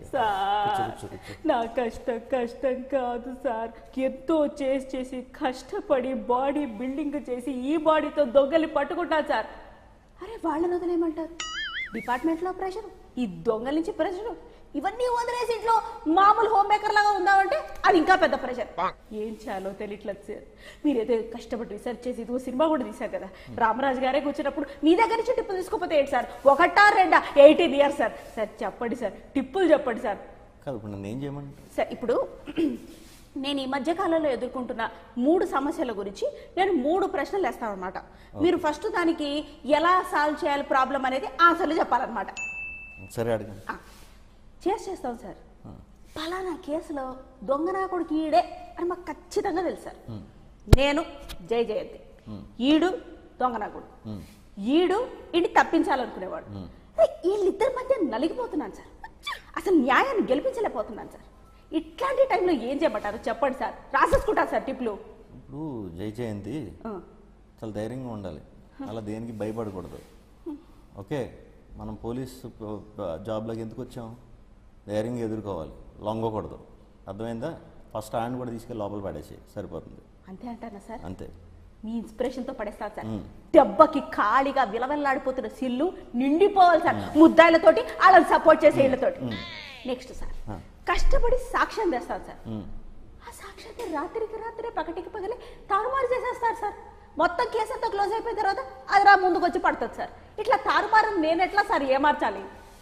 సార్ కూర్చో, కూర్చో. నా కష్టం కష్టం కాదు సార్ ఎంతో చేసి చేసి కష్టపడి బాడీ బిల్డింగ్ చేసి ఈ బాడీతో దొంగలి పట్టుకుంటాను సార్ అరే వాళ్ళని వదిలేయమంటారు డిపార్ట్మెంట్లో ప్రెషర్ ఈ దొంగల నుంచి ప్రెషర్ ఇవన్నీ వదిలేసి ఇంట్లో మామూలు హోమ్ మేకర్ లాగా ఉందామంటే అది ఇంకా పెద్ద ప్రెషర్ ఏం చేయాలో తెలియట్లేదు సార్ మీరైతే కష్టపడి రీసెర్చ్ చేసి ఇదిగో సినిమా కూడా తీశారు కదా రామరాజు గారే కూర్చున్నప్పుడు మీ దగ్గర నుంచి టిప్పులు తీసుకోకపోతే ఏంటి సార్ ఒకటా రెండా ఎయిటీన్ ఇయర్స్ సార్ సార్ చెప్పండి సార్ టిప్పులు చెప్పండి సార్ కాదు ఇప్పుడు నన్ను ఏం చేయమంటారు సార్ ఇప్పుడు నేను ఈ మధ్య కాలంలో ఎదుర్కొంటున్న మూడు సమస్యల గురించి నేను మూడు ప్రశ్నలు వేస్తాను అనమాట మీరు ఫస్ట్ దానికి ఎలా సాల్వ్ చేయాలి ప్రాబ్లం అనేది ఆన్సర్లు చెప్పాలన్నమాట సరే అడగండి ఆ, చేసి చేస్తాం సార్ పలానా కేసులో దొంగ నా కొడుకు ఈడే అని మాకు ఖచ్చితంగా తెలుసు సార్ నేను జై జయంతి ఈడు దొంగ నా కొడుకు మ్మ్. ఈడు ఇంటి తప్పించాలనుకునేవాడు అరే, వీళ్ళిద్దరి మధ్య నలిగిపోతున్నాను సార్ అసలు న్యాయాన్ని గెలిపించలేకపోతున్నాను సార్ ఇట్లాంటి టైంలో ఏం చేయమంటారు చెప్పండి సార్ రాసేసుకుంటారు సార్ టిప్లు ఇప్పుడు జై జయంతి ఆ, చాలా ధైర్యంగా ఉండాలి అలా దేనికి భయపడకూడదు ఓకే మనం పోలీస్ జాబ్లోకి ఎందుకు వచ్చాం ధైర్యంగా ఎదుర్కోవాలి లొంగకూడదు అర్థమైందా ఫస్ట్ ఆయన కూడా తీసుకెళ్ళి లోపల పడేసి సరిపోతుంది అంతే అంటారా సార్ అంతే మీ ఇన్స్పిరేషన్ తో పడేస్తారు సార్ మ్మ్. దెబ్బకి ఖాళీగా విలవెల్లాడిపోతున్న సిల్లు నిండిపోవాలి సార్ ముద్దాయిలతోటి వాళ్ళని సపోర్ట్ చేసే ఇళ్ళతోటి నెక్స్ట్ సార్ ఆ. కష్టపడి సాక్ష్యం తెస్తాను సార్ మ్మ్. ఆ సాక్ష్యాన్ని రాత్రికి రాత్రే పగటికి పగలే తారుమారు చేసేస్తారు సార్ మొత్తం కేసు అంతా క్లోజ్ అయిపోయిన తర్వాత అది రా ముందుకు వచ్చి పడుతుంది సార్ ఇట్లా తారుమారు నేను ఎట్లా సార్ ఏమార్చాలి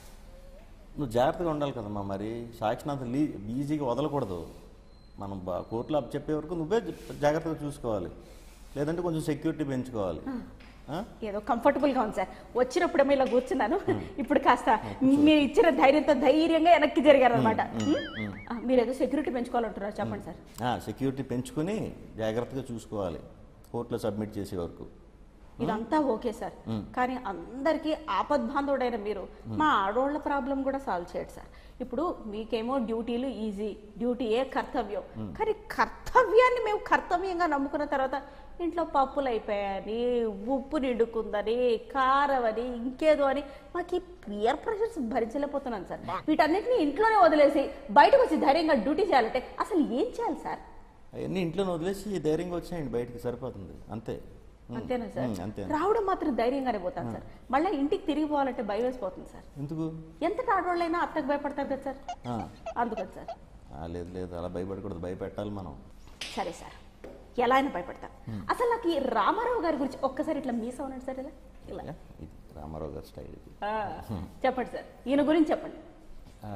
నువ్వు జాగ్రత్తగా ఉండాలి కదమ్మా మరి సాక్షిని అంత లీ ఈజీగా వదలకూడదు మనం బా కోర్టులో అప్ చెప్పే వరకు నువ్వే జాగ్రత్తగా చూసుకోవాలి లేదంటే కొంచెం సెక్యూరిటీ పెంచుకోవాలి ఆ? ఏదో కంఫర్టబుల్ గా ఉంది సార్ వచ్చినప్పుడేమో ఇలా కూర్చున్నాను ఇప్పుడు కాస్త మీరు ఇచ్చిన ధైర్యంతో ధైర్యంగా వెనక్కి జరిగారు అనమాట మీరు ఏదో సెక్యూరిటీ పెంచుకోవాలంటున్నారు చెప్పండి సార్ ఆ, సెక్యూరిటీ పెంచుకొని జాగ్రత్తగా చూసుకోవాలి కోర్టులో సబ్మిట్ చేసే వరకు ఇదంతా ఓకే సార్ కానీ అందరికీ ఆపద్బాంధవుడైన మీరు మా ఆడోళ్ళ ప్రాబ్లం కూడా సాల్వ్ చేయడు సార్ ఇప్పుడు మీకేమో డ్యూటీలు ఈజీ డ్యూటీయే కర్తవ్యం కానీ కర్తవ్యాన్ని మేము కర్తవ్యంగా నమ్ముకున్న తర్వాత ఇంట్లో పప్పులు అయిపోయాయని ఉప్పు నిండుకుందని కారం అని ఇంకేదో అని మాకు ఈ పియర్ ప్రెషర్స్ భరించలేకపోతున్నాను సార్ వీటన్నిటిని ఇంట్లోనే వదిలేసి బయటకు వచ్చి ధైర్యంగా డ్యూటీ చేయాలంటే అసలు ఏం చేయాలి సార్ అవన్నీ ఇంట్లో వదిలేసి ధైర్యంగా వచ్చేయండి బయటికి సరిపోతుంది అంతే ఉమ్, అంతేనా సార్ ఉమ్, అంతే రావడం మాత్రం ధైర్యంగానే పోతాను సార్ మళ్ళీ ఇంటికి తిరిగి పోవాలంటే భయం వేసిపోతుంది సార్ ఎందుకు ఎంత ఆడవాళ్ళైనా అత్తకు భయపడతారు కదా సార్ ఆ, అందుకని సార్ ఆ, లేదు లేదు అలా భయపడకూడదు భయపెట్టాలి మనం సరే సార్ ఎలా అయినా భయపడతాను అసలు నాకు ఈ రామారావు గారి గురించి ఒక్కసారి ఇట్లా మీసా ఉన్నాడు సార్ ఇలా ఇలా ఇది రామారావు గారి స్టైల్ ఇది ఆ, చెప్పండి సార్ ఈయన గురించి చెప్పండి ఆ,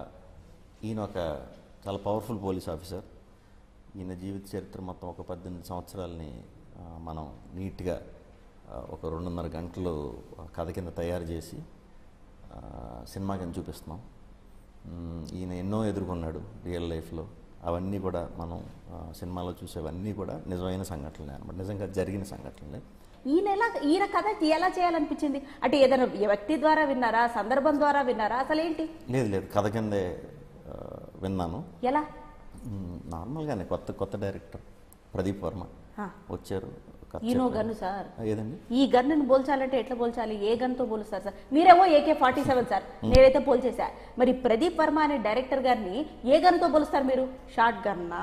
ఈయన ఒక చాలా పవర్ఫుల్ పోలీస్ ఆఫీసర్ ఈయన జీవిత చరిత్ర మొత్తం ఒక పద్దెనిమిది సంవత్సరాలని ఆ, మనం నీట్గా ఆ, ఒక రెండున్నర గంటలు కథ కింద తయారు చేసి ఆ, సినిమా కింద చూపిస్తున్నాం మ్, ఈయన ఎన్నో ఎదుర్కొన్నాడు రియల్ లైఫ్లో అవన్నీ కూడా మనం ఆ, సినిమాలో చూసేవన్నీ కూడా నిజమైన సంఘటనలే అనమాట నిజంగా జరిగిన సంఘటనలే ఈయన ఎలా ఈయన కథ ఎలా చేయాలనిపించింది అంటే ఏదైనా వ్యక్తి ద్వారా విన్నారా సందర్భం ద్వారా విన్నారా అసలు ఏంటి లేదు లేదు కథ కిందే ఆ, విన్నాను ఎలా మ్, నార్మల్గానే కొత్త కొత్త డైరెక్టర్ ప్రదీప్ వర్మ ఆ. వచ్చారు కథ ఈయనో చెప్పారు. గన్ను సార్ ఆ, ఏదండి ఈ గన్నును పోల్చాలంటే ఎట్లా పోల్చాలి ఏ గన్తో పోలుస్తారు సార్ మీరేమో ఏకే ఫార్టీ సెవెన్ సార్ నేనైతే పోల్చేశా మరి ప్రదీప్ వర్మ అనే డైరెక్టర్ గారిని ఏ గన్తో పోలుస్తారు మీరు షార్ట్ గన్నా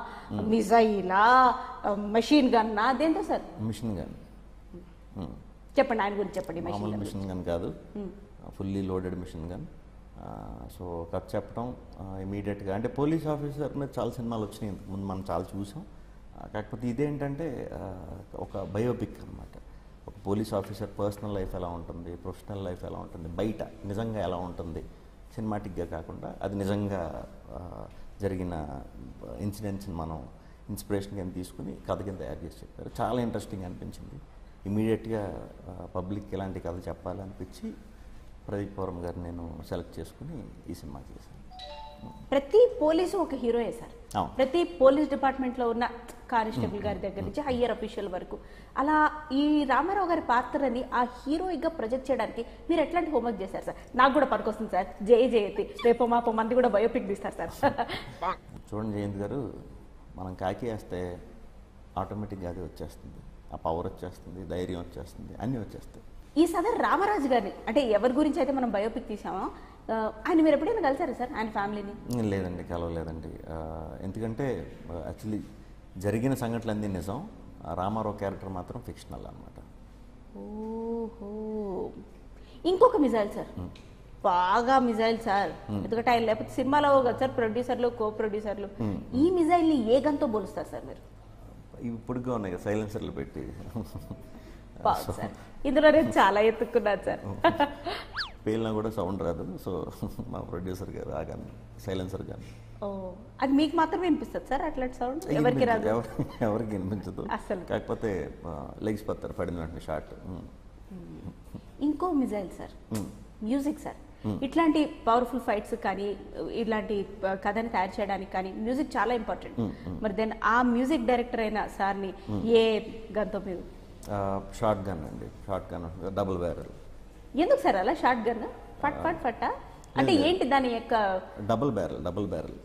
మిజైలా మెషిన్ గన్నా దేంతో సార్ మిషన్ గన్ మ్. చెప్పండి ఆయన గురించి చెప్పండి మెషిన్ మామూలు గన్ మిషన్ గన్ కాదు fully loaded machine gun so కథ చెప్పడం ఇమీడియట్గా అంటే పోలీస్ ఆఫీసర్ మీద చాలా సినిమాలు వచ్చినాయి ఇంతకు ముందు మనం చాలా చూసాం ఆ, కాకపోతే ఇదేంటంటే ఆ, ఒక బయోపిక్ అన్నమాట ఒక పోలీస్ ఆఫీసర్ పర్సనల్ లైఫ్ ఎలా ఉంటుంది ప్రొఫెషనల్ లైఫ్ ఎలా ఉంటుంది బయట నిజంగా ఎలా ఉంటుంది సినిమాటిక్గా కాకుండా అది నిజంగా ఆ, జరిగిన ఇన్సిడెంట్స్ని మనం ఇన్స్పిరేషన్ కింద తీసుకుని కథ కింద తయారు చేసి చెప్పారు చాలా ఇంట్రెస్టింగ్ అనిపించింది ఇమీడియట్గా పబ్లిక్ ఇలాంటి కథ చెప్పాలనిపించి ప్రదీప్ పౌరం గారు నేను సెలెక్ట్ చేసుకుని ఈ సినిమా చేశాను ప్రతి పోలీసు ఒక హీరోయే సార్ అవును. ప్రతి పోలీస్ డిపార్ట్మెంట్ లో ఉన్న కానిస్టేబుల్ గారి దగ్గర నుంచి హయ్యర్ అఫీషియల్ వరకు అలా ఈ రామారావు గారి పాత్రని ఆ హీరోయిక్ గా ప్రొజెక్ట్ చేయడానికి మీరు ఎట్లాంటి హోంవర్క్ చేశారు సార్ నాకు కూడా పనికొస్తుంది సార్ జయ జయతి రేపు మాపో మంది కూడా బయోపిక్ తీస్తారు సార్ చూడండి జయంత్ గారు మనం కాకి వేస్తే ఆటోమేటిక్గా అది వచ్చేస్తుంది ఆ పవర్ వచ్చేస్తుంది ధైర్యం వచ్చేస్తుంది అన్నీ వచ్చేస్తాయి ఈ సదర్ రామరాజు గారిని అంటే ఎవరి గురించి అయితే మనం బయోపిక్ తీసామో ఆ, ఆయన మీరు ఎప్పుడైనా కలిసారా సార్ ఆయన ఫ్యామిలీని లేదండి కలవలేదండి ఆ, ఎందుకంటే యాక్చువల్లీ జరిగిన సంఘటనలన్నీ నిజం ఆ రామారావు క్యారెక్టర్ మాత్రం ఫిక్షనల్ అనమాట ఓహో ఇంకొక మిజైల్ సార్ బాగా మిజైల్ సార్ ఎందుకంటే ఆయన లేకపోతే సినిమాలో కదా సార్ ప్రొడ్యూసర్లు కో ప్రొడ్యూసర్లు ఈ మిజైల్ ని ఏ గన్తో పోలుస్తారు సార్ మీరు ఇవి పొడిగా ఉన్నాయి కదా సైలెన్సర్లు పెట్టి బాగుంది సార్ ఇందులో నేను చాలా ఎత్తుక్కున్నాను సార్ పేలినా కూడా సౌండ్ రాదు సో మా ప్రొడ్యూసర్ గారు ఆ గన్ సైలెన్సర్ గన్ ఓ అది మీకు మాత్రమే వినిపిస్తుంది సార్ అట్లాంటి సౌండ్ ఎవరికి రాదు ఎవరి- ఎవరికి వినిపించదు అస్సలు. కాకపోతే లెగ్స్ పత్తారు పడిన వెంటనే షార్ట్ ఇంకో మిజైల్ సార్ మ్యూజిక్ సార్ ఇట్లాంటి పవర్ఫుల్ ఫైట్స్ కానీ ఇలాంటి ఆ, కథని తయారు చేయడానికి కానీ మ్యూజిక్ చాలా ఇంపార్టెంట్ మరి దెన్ ఆ మ్యూజిక్ డైరెక్టర్ అయిన సార్ని ఏ గన్తో మీరు షార్ట్ గన్ అండి షార్ట్ గన్ డబుల్ బ్యారల్ ఎందుకు సార్ అలా షార్ట్ గన్ ఫట్ ఫట్ ఫట్టా అంటే ఏంటి దాని యొక్క డబుల్ బ్యారల్ డబుల్ బ్యారల్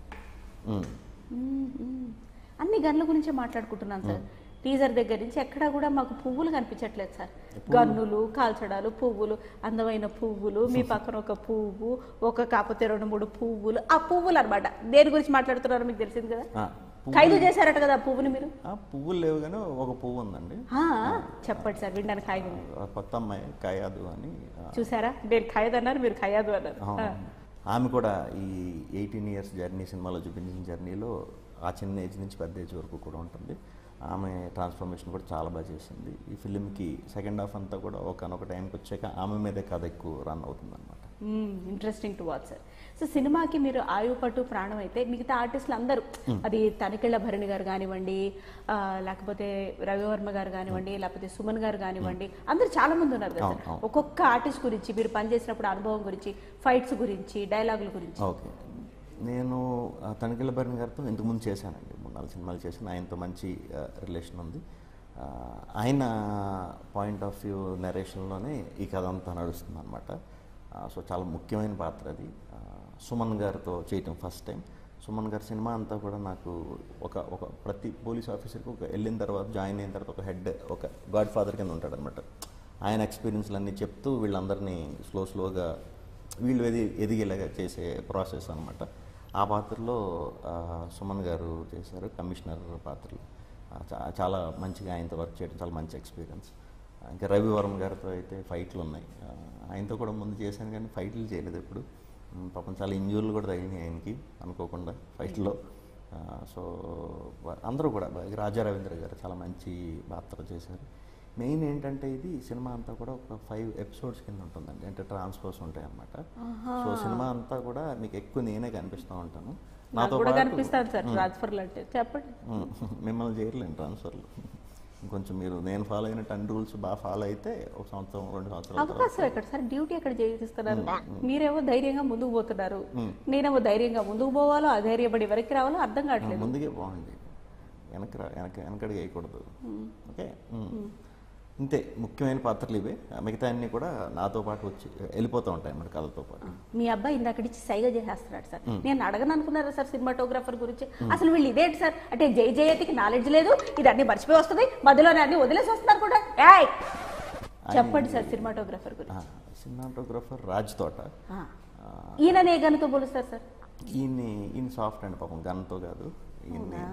అన్ని గన్ల గురించే మాట్లాడుకుంటున్నాను సార్ టీజర్ దగ్గర నుంచి ఎక్కడా కూడా మాకు పువ్వులు కనిపించట్లేదు సార్ గన్నులు కాల్చడాలు పువ్వులు అందమైన పువ్వులు మీ పక్కన ఒక పువ్వు ఒక కాకపోతే రెండు మూడు పువ్వులు ఆ పువ్వులు అన్నమాట దేని గురించి మాట్లాడుతున్నారో మీకు తెలిసింది కదా ఖైదు చేశారట కదా ఆ పువ్వుని మీరు పువ్వులు లేవు కానీ ఒక పువ్వు ఉందండి ఆ, చెప్పండి సార్ వినడానికి ఖైదు ఆ కొత్త అమ్మాయి కాయాదు అని ఆ, చూసారా నేను ఖైదు అన్నారు మీరు ఖయాదు అన్నారు అవును. ఆ. ఆమె కూడా ఈ ఎయిటీన్ ఇయర్స్ జర్నీ సినిమాలో చూపించిన జర్నీలో ఆ చిన్న ఏజ్ నుంచి పెద్ద ఏజ్ వరకు కూడా ఉంటుంది ఆమె ట్రాన్స్ఫర్మేషన్ కూడా చాలా బాగా చేసింది ఈ ఫిలింకి సెకండ్ హాఫ్ అంతా కూడా ఒకనొక టైంకి వచ్చాక ఆమె మీదే కథ ఎక్కువ రన్ అవుతుంది అనమాట interesting to watch sir so సినిమాకి మీరు ఆయువు పట్టు ప్రాణం అయితే మిగతా ఆర్టిస్టులు అందరూ అది తనికెళ్ళ భరణి గారు కానివ్వండి ఆ, లేకపోతే రవివర్మ గారు కానివ్వండి లేకపోతే సుమన్ గారు కానివ్వండి అందరూ చాలా మంది ఉన్నారు కదా అవును, సార్ అవును. ఒక్కొక్క ఆర్టిస్ట్ గురించి మీరు పనిచేసినప్పుడు అనుభవం గురించి ఫైట్స్ గురించి డైలాగుల గురించి ఓకే నేను ఆ, తనికెళ్ళ భరణ్ గారితో ఇంతకుముందు చేశానండి మూడు నాలుగు సినిమాలు చేశాను ఆయనతో మంచి రిలేషన్ ఉంది ఆ, ఆయన పాయింట్ ఆఫ్ వ్యూ నరేషన్లోనే ఈ కథ అంతా నడుస్తుంది అనమాట సో చాలా ముఖ్యమైన పాత్ర అది ఆ, సుమన్ గారితో చేయటం ఫస్ట్ టైం సుమన్ గారి సినిమా అంతా కూడా నాకు ఒక ఒక ప్రతి పోలీస్ ఆఫీసర్కి ఒక వెళ్ళిన తర్వాత జాయిన్ అయిన తర్వాత ఒక హెడ్ ఒక గాడ్ ఫాదర్ కింద ఉంటాడనమాట ఆయన ఎక్స్పీరియన్స్లన్నీ చెప్తూ వీళ్ళందరినీ స్లో స్లోగా వీళ్ళు ఎది ఎదిగేలాగా చేసే ప్రాసెస్ అనమాట ఆ పాత్రలో ఆ, సుమన్ గారు చేశారు కమిషనర్ పాత్రలు ఆ, చా- చాలా మంచిగా ఆయనతో వర్క్ చేయడం చాలా మంచి ఎక్స్పీరియన్స్ ఇంకా రవివర్మ గారితో అయితే ఫైట్లు ఉన్నాయి ఆ, ఆయనతో కూడా ముందు చేశాను కానీ ఫైట్లు చేయలేదు ఎప్పుడు ఉమ్, పాపం చాలా ఇంజూర్లు కూడా తగిలినాయి ఆయనకి అనుకోకుండా ఫైట్లో సో వ- అందరూ కూడా బా- రాజా రవీంద్ర గారు చాలా మంచి పాత్ర చేశారు మెయిన్ ఏంటంటే ఇది సినిమా అంతా కూడా ఒక ఫైవ్ ఎపిసోడ్స్ కింద ఉంటుందండి అంటే ట్రాన్స్ఫర్స్ ఉంటాయి అన్నమాట సో సినిమా అంతా కూడా మీకు ఎక్కువ నేనే కనిపిస్తూ ఉంటాను నాకు కూడా పాటు- కనిపిస్తాను సార్ ట్రాన్స్ఫర్లు అంటే చెప్పండి ఉమ్, మిమ్మల్ని చేయలేను ట్రాన్స్ఫర్లు ఇంకొంచెం మీరు నేను ఫాలో అయిన టెన్ రూల్స్ బాగా ఫాలో అయితే ఒక సంవత్సరం రెండు సంవత్సరాల తర్వాత అవకాశం ఎక్కడ సార్ డ్యూటీ ఎక్కడ చేయిస్తున్నారు మీరేమో ధైర్యంగా ముందుకు పోతున్నారు నేనేమో ధైర్యంగా ముందుకు పోవాలో అధైర్యపడి వెనక్కి రావాలో అర్థం కావట్లేదు ముందుకే బాగుంది వెనక రా- వెనక వెనకడికి వేయకూడదు ఓకే ఉమ్. ఇంతే ముఖ్యమైన పాత్రలు ఇవే మిగతా అన్ని కూడా నాతో పాటు వచ్చి వెళ్ళిపోతూ ఉంటాయి అన్నమాట కథతో పాటు మీ అబ్బాయి ఇందాక నుంచి సైగ చేసేస్తున్నాడు సార్ నేను అడగను అనుకున్నారా సార్ సినిమాటోగ్రాఫర్ గురించి అసలు వీళ్ళు ఇదేంటి సార్ అంటే జై జయతికి నాలెడ్జ్ లేదు ఇది అన్ని మర్చిపోయి వస్తుంది మధ్యలోనే అన్ని వదిలేసి వస్తున్నారు కూడా ఏయ్ చెప్పండి సార్ సినిమాటోగ్రాఫర్ గురించి సినిమాటోగ్రఫర్ రాజ్ తోట ఆ. ఈయననే గనుతో పోలుస్తారు సార్ ఈయన్ని ఈయన సాఫ్ట్ అండి పాపం గన్తో కాదు ఈయన్ని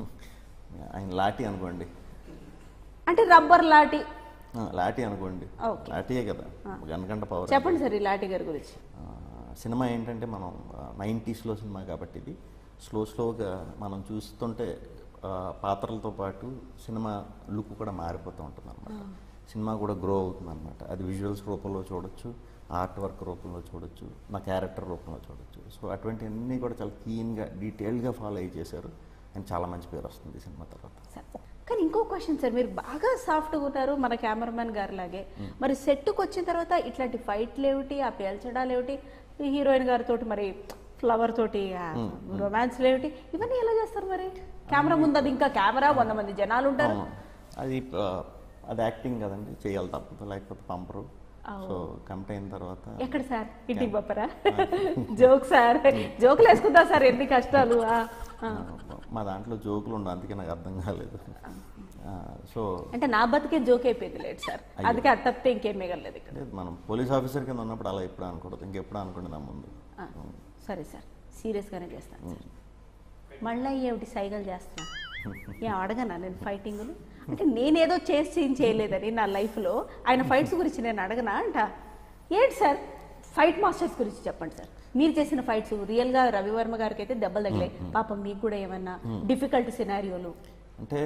ఆయన లాఠీ అనుకోండి అంటే రబ్బర్ లాటి ఆ, లాఠీ అనుకోండి ఓకే. లాఠీయే కదా గన్ కంట పవర్ చెప్పండి సార్ ఈ లాటి గారి గురించి ఆ, సినిమా ఏంటంటే మనం నైంటీస్లో సినిమా కాబట్టి ఇది స్లో స్లోగా మనం చూస్తుంటే ఆ, పాత్రలతో పాటు సినిమా లుక్ కూడా మారిపోతూ ఉంటుంది అనమాట సినిమా కూడా గ్రో అవుతుంది అనమాట అది విజువల్స్ రూపంలో చూడొచ్చు ఆర్ట్ వర్క్ రూపంలో చూడొచ్చు నా క్యారెక్టర్ రూపంలో చూడొచ్చు సో అటువంటివన్నీ కూడా చాలా క్లీన్గా డీటెయిల్గా ఫాలో అయ్యి చేశారు అండ్ చాలా మంచి పేరు వస్తుంది ఈ సినిమా తర్వాత సార్ కానీ ఇంకో క్వశ్చన్ సార్ మీరు బాగా సాఫ్ట్గా ఉన్నారు మన కెమెరామెన్ గారి లాగే మరి సెట్కి వచ్చిన తర్వాత ఇట్లాంటి ఫైట్లు ఏమిటి ఆ పేల్చడాలు ఏమిటి ఈ హీరోయిన్ గారితో మరి ఫ్లవర్ తోటి రొమాన్స్ ఏమిటి ఇవన్నీ ఎలా చేస్తారు మరి కెమెరా ముందు అది ఇంకా కెమెరా వంద మంది జనాలు ఉంటారు అవును. అది ఆ, అది యాక్టింగ్ కదండి చేయాలి తప్పదు లేకపోతే పంపరు సో కమిట్ అయిన తర్వాత ఎక్కడ సార్ ఇంటికి పంపరా జోక్ సార్ జోకులు వేసుకుందా సార్ ఎన్ని కష్టాలు ఆ, ఆ. మా దాంట్లో జోకులు ఉండవు అందుకే నాకు అర్థం కాలేదు ఆ, సో అంటే నా బతికే జోక్ అయిపోయింది లేదు సార్ అందుకే అది తప్పితే ఇంకేం మిగలలేదు ఇక్కడ అంటే మనం పోలీస్ ఆఫీసర్ కింద ఉన్నప్పుడు అలా ఎప్పుడు అనకూడదు ఇంకెప్పుడు అనుకోండి నా ముందు ఆ, సరే సార్ సీరియస్గానే చేస్తాను సార్ మళ్ళీ ఏమిటి సైగలు చేస్తున్నా ఏం అడగనా నేను ఫైటింగ్లు అంటే నేనేదో చేసి సీన్ చేయలేదని నా లైఫ్లో ఆయన ఫైట్స్ గురించి నేను అడగనా అంట ఏంటి సార్ ఫైట్ మాస్టర్స్ గురించి చెప్పండి సార్ మీరు చేసిన ఫైట్స్ రియల్గా రవివర్మ గారికి అయితే దెబ్బలు తగిలాయి పాపం మీకు కూడా ఏమన్నా డిఫికల్ట్ సినారియోలు అంటే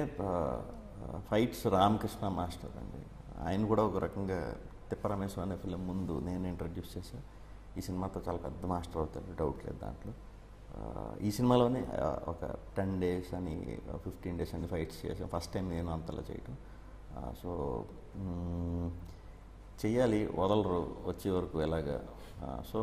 ఫైట్స్ రామకృష్ణ మాస్టర్ అండి ఆయన కూడా ఒక రకంగా తిప్పరమేశ్వర అనే ఫిలిం ముందు నేను ఇంట్రడ్యూస్ చేశాను ఈ సినిమాతో చాలా పెద్ద మాస్టర్ అవుతారు డౌట్ లేదు దాంట్లో ఆ, ఈ సినిమాలోనే ఆ, ఒక టెన్ డేస్ అని ఫిఫ్టీన్ డేస్ అని ఫైట్స్ చేసాం ఫస్ట్ టైం నేను అంతలా చేయటం ఆ, సో మ్మ్, చెయ్యాలి వదలరు వచ్చే వరకు ఎలాగా ఆ, సో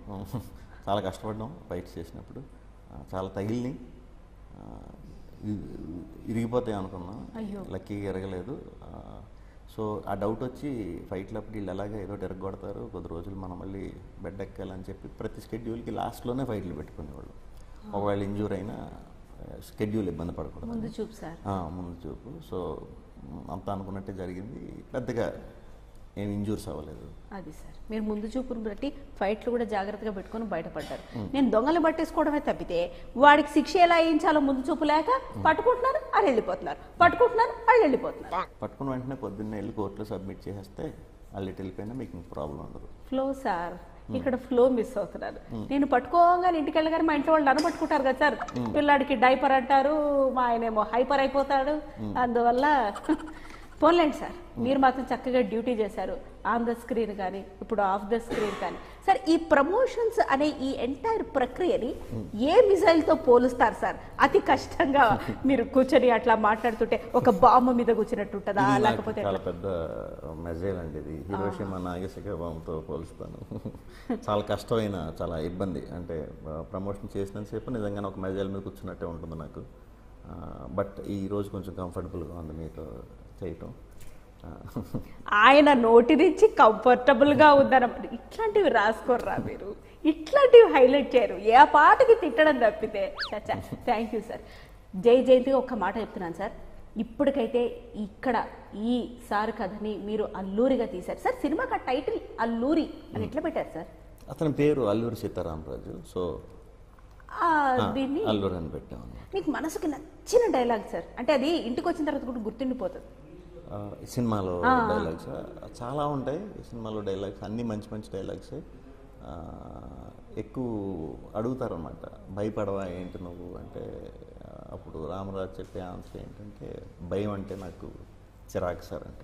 చాలా కష్టపడ్డాం ఫైట్స్ చేసినప్పుడు ఆ, చాలా తగిలినాయి ఆ, ఇ- ఇరిగిపోతాయి అనుకున్నాం అయ్యో. లక్కీగా ఎరగలేదు ఆ, సో ఆ డౌట్ వచ్చి ఫైట్లప్పుడు వీళ్ళు ఎలాగ ఏదో ఎరగొడతారు కొద్ది రోజులు మనం మళ్ళీ బెడ్ ఎక్కాలని చెప్పి ప్రతి స్కెడ్యూల్కి లాస్ట్లోనే ఫైట్లు పెట్టుకునేవాళ్ళు ఒకవేళ ఇంజూర్ అయినా స్కెడ్యూల్ ఇబ్బంది పడకూడదు ముందు చూపు సార్ ఆ, ముందు చూపు సో మ్, అంతా అనుకున్నట్టే జరిగింది పెద్దగా ఏం ఇంజూర్స్ అవ్వలేదు అది సార్ మీరు ముందు చూపును బట్టి ఫైట్లు కూడా జాగ్రత్తగా పెట్టుకొని బయటపడ్డారు నేను దొంగలు పట్టేసుకోవడమే తప్పితే వాడికి శిక్ష ఎలా వేయించాలో ముందు చూపు లేక పట్టుకుంటున్నారు అది వెళ్ళిపోతున్నారు పట్టుకుంటున్నారు అది వెళ్ళిపోతున్నారు పట్టుకున్న వెంటనే పొద్దున్నే వెళ్ళి కోర్టులో సబ్మిట్ చేస్తే వాళ్ళు ఇటు వెళ్ళిపోయినా మీకు ఇంక ప్రాబ్లం ఉండదు ఫ్లో సార్ ఇక్కడ ఫ్లో మిస్ అవుతున్నారు నేను పట్టుకోగానే ఇంటికి వెళ్ళగానే మా ఇంట్లో వాళ్ళు నన్ను పట్టుకుంటారు కదా సార్ పిల్లాడికి డైపర్ అంటారు మా ఆయనేమో హైపర్ అయిపోతాడు అందువల్ల పోన్లేండి సార్ మీరు మాత్రం చక్కగా డ్యూటీ చేశారు ఆన్ ద స్క్రీన్ కానీ ఇప్పుడు ఆఫ్ ద స్క్రీన్ కానీ సార్ ఈ ప్రమోషన్స్ అనే ఈ ఎంటైర్ ప్రక్రియని ఏ మిసైల్ తో పోలుస్తారు సార్ అతి కష్టంగా మీరు కూర్చొని అట్లా మాట్లాడుతుంటే ఒక బాంబు మీద కూర్చున్నట్టు ఉంటుందా ఇది నాకు లేకపోతే చాలా పెద్ద మెజైల్ అండి ఇది హిరోషిమా నాగేశక బాంబుతో పోలుస్తాను చాలా కష్టమైన చాలా ఇబ్బంది అంటే ప్రమోషన్ చేసినంతసేపు నిజంగానే ఒక మెజైల్ మీద కూర్చున్నట్టే ఉంటుంది నాకు బట్ ఈ రోజు కొంచెం కంఫర్టబుల్గా ఉంది మీతో చేయటం ఆ, ఆయన నోటి నుంచి కంఫర్టబుల్ గా ఉందన్నమాట ఇట్లాంటివి రాసుకోర్రా మీరు ఇట్లాంటివి హైలైట్ చేయరు ఏ పాటకి తిట్టడం తప్పితే చచ్చా థ్యాంక్ యూ సార్ జై జయంతిగా ఒక్క మాట చెప్తున్నాను సార్ ఇప్పటికైతే ఇక్కడ ఈ సార్ కథని మీరు అల్లూరిగా తీశారు సార్ సినిమాకి ఆ టైటిల్ అల్లూరి అని ఎట్లా పెట్టారు సార్ అతని పేరు అల్లూరి సీతారామరాజు సో ఆ, ఆ, దీన్ని అల్లూరి అని పెట్టాము మీకు మనసుకి నచ్చిన డైలాగ్ సార్ అంటే అది ఇంటికి వచ్చిన తర్వాత కూడా గుర్తుండిపోతుంది ఆ, ఈ సినిమాలో డైలాగ్స్ చాలా ఉంటాయి ఈ సినిమాలో డైలాగ్స్ అన్నీ మంచి మంచి డైలాగ్స్ ఎక్కువ అడుగుతారు అనమాట భయపడవా ఏంటి నువ్వు అంటే ఆ, అప్పుడు రామరాజు చెప్పే ఆన్సర్ ఏంటంటే భయం అంటే నాకు చిరాకు సార్ అంటాడు